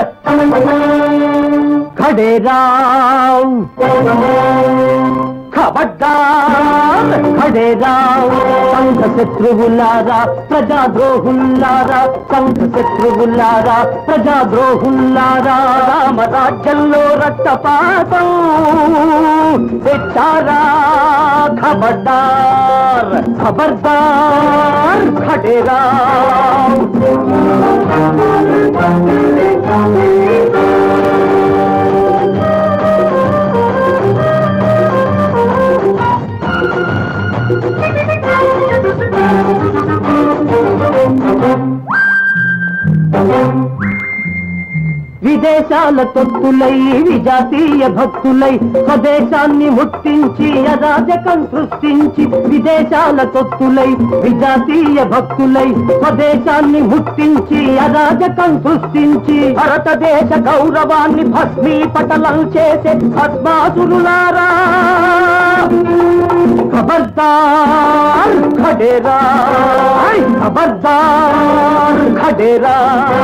खड़े राव खबरदार खड़े राव సంఘ శత్రువులారా ప్రజాద్రోహుల్లారా సంఘ శత్రువులారా ప్రజాద్రోహుల్లారా రామరాజ్యంలో రక్తపాతం తెచ్చారా ఖబర్దార్ ఖబర్దార్ ఖడే రావ్ విదేశాల తొత్తులై విజాతీయ భక్తులై స్వదేశాన్ని ముట్టించి అరాజకం సృష్టించి విదేశాల తొత్తులై విజాతీయ భక్తులై స్వదేశాన్ని ముట్టించి అరాజకం సృష్టించి భారతదేశ గౌరవాన్ని భస్మీపటలం చేసే భస్మాసురులారా ఖబర్దార్ ఖడేరా ఖబర్దార్ ఖడేరా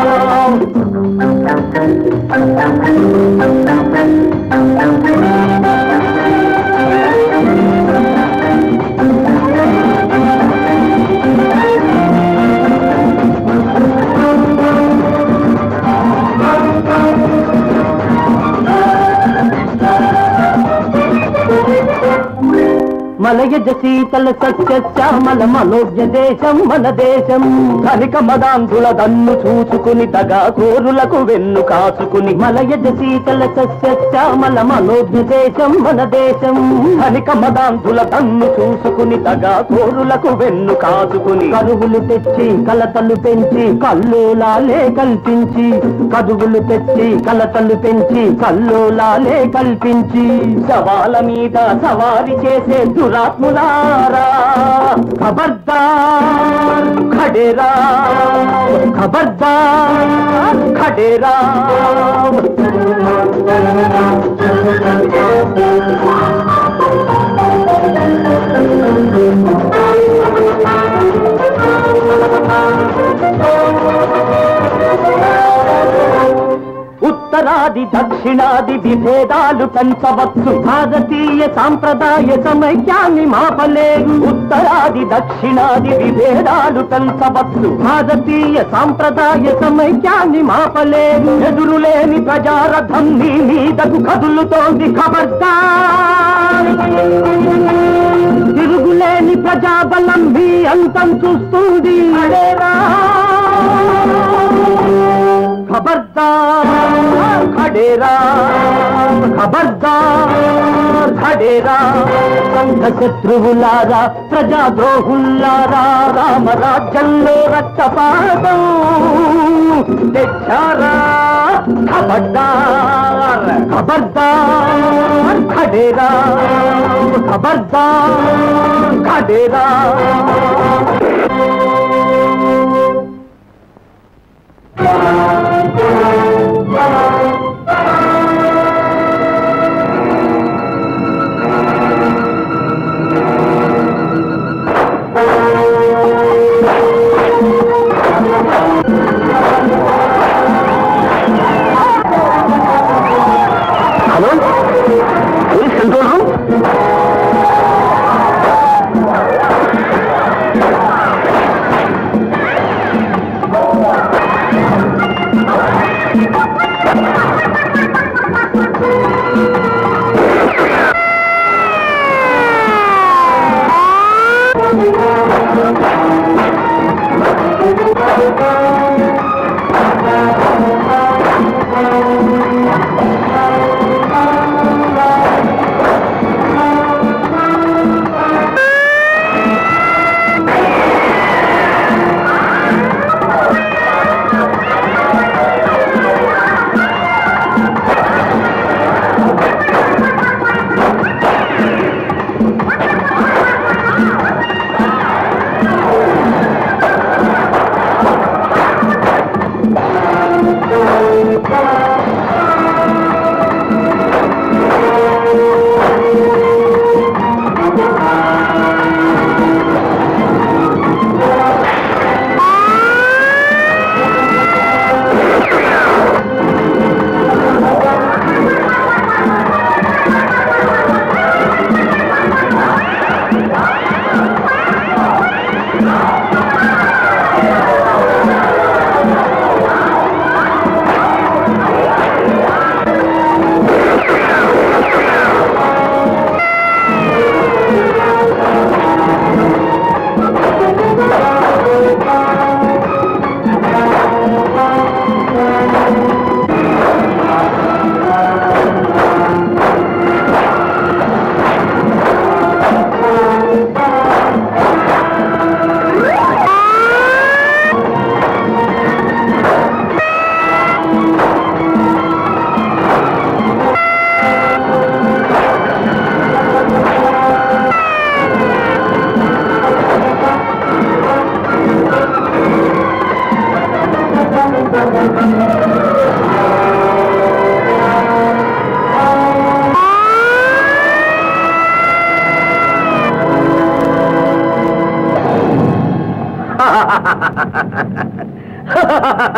మలయజ శీతల సత్య శ్యామల మనోజ్ఞ దేశం మన దేశం ధనిక మదాంధుల దన్ను చూసుకుని దగా కోరులకు వెన్ను కాచుకుని మలయజ శీతల సస్య శ్యామల మనోజ్ఞ దేశం మన దేశం ధనిక మదాంధుల దన్ను చూసుకుని దగా కోరులకు వెన్ను కాచుకుని కరువులు తెచ్చి కలతలు పెంచి కల్లోలాలే కల్పించి కదువులు తెచ్చి కలతలు పెంచి కల్లోలాలే కల్పించి సవాల మీద సవారి చేసే దురాత్ములారా ఖబర్దార్ ఖడేరా ఖబర్దార్ ఖడేరా ఉత్తరాది దక్షిణాది విభేదాలు పెంచవచ్చు భారతీయ సాంప్రదాయ సమైక్యాన్ని మాపలేరు ఉత్తరాది దక్షిణాది విభేదాలు పెంచవచ్చు భారతీయ సాంప్రదాయ సమైక్యాన్ని మాపలేరు ఎదురులేని ప్రజారథం నీ మీదకు కదులుతోంది ఖబర్దార్ తిరుగులేని ప్రజాబలం మీ అంతం చూస్తుంది అడేరా खबरदार खडेरा खबरदार खडेरा సంఘ శత్రువులారా ప్రజాద్రోహుల్లారా రామరాజ్యంలో రక్తపాతం తెచ్చారా ఖబర్దార్ ఖబర్దార్ ఖడేరా ఖబర్దార్ ఖడేరా హలో పోలీస్ కంట్రోల్ రూమ్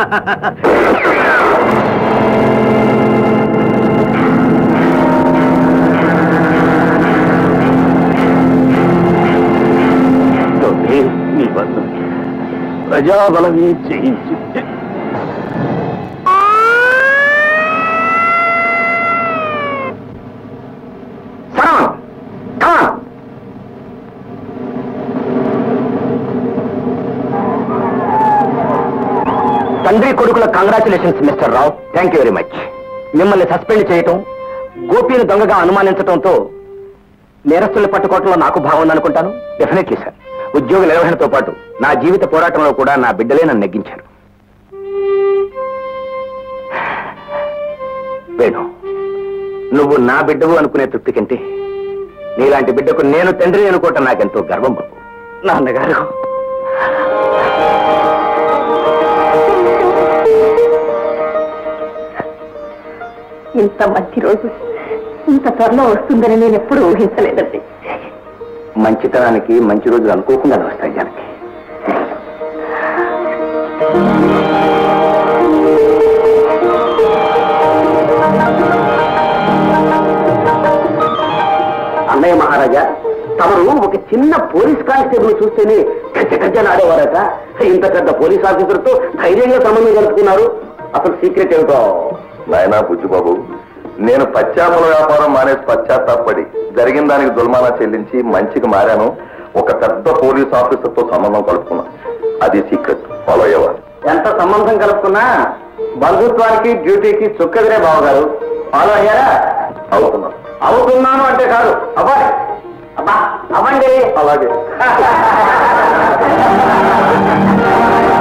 నీ వల్ల ప్రజాబలమే జయించి సరవణం కమాన్ తండ్రి కొడుకుల congratulations mister Rao thank you very much మిమ్మల్ని సస్పెండ్ చేయటం గోపిని దొంగగా అనుమానించడంతో నేరస్తుల్ని పట్టుకోవటంలో నాకు భావం ఉందనుకుంటాను డెఫినెట్లీ సార్ ఉద్యోగ నిర్వహణతో పాటు నా జీవిత పోరాటంలో కూడా నా బిడ్డలే నన్ను నెగ్గించారు వేణు నువ్వు నా బిడ్డవు అనుకునే తృప్తి కంటే నీలాంటి బిడ్డకు నేను తండ్రి అనుకోవటం నాకెంతో గర్వం బాబు నాన్నగారు ఇంత మంచి రోజు ఇంత త్వరలో వస్తుందని నేను ఎప్పుడూ ఊహించలేదండి మంచితనానికి మంచి రోజులు అనుకోకుండా వస్తాయి జానకి అన్నయ్య మహారాజా తమరు ఒక చిన్న పోలీస్ కానిస్టేబుల్ చూస్తేనే గజ్జ గజ్జలు ఆడేవారట ఇంత పెద్ద పోలీస్ ఆఫీసర్తో ధైర్యంగా సంబంధం కలుపుతున్నారు అసలు సీక్రెట్ ఏమిటో నాయనా బుజ్జిబాబు నేను పశ్చామల వ్యాపారం మానేసి పశ్చాత్తాపడి జరిగిన దానికి దుల్మానా చెల్లించి మంచికి మారాను ఒక పెద్ద పోలీస్ ఆఫీసర్ తో సంబంధం కలుపుకున్నా అది సీక్రెట్ ఫాలో అయ్యేవారు ఎంత సంబంధం కలుపుకున్నా బంధుత్వానికి డ్యూటీకి చుక్కదిరే బావగారు ఫాలో అయ్యారా అవుతున్నాను అవుతున్నాను అంటే కాదు అబ్బాయి అబ్బా అవ్వండి అలాగే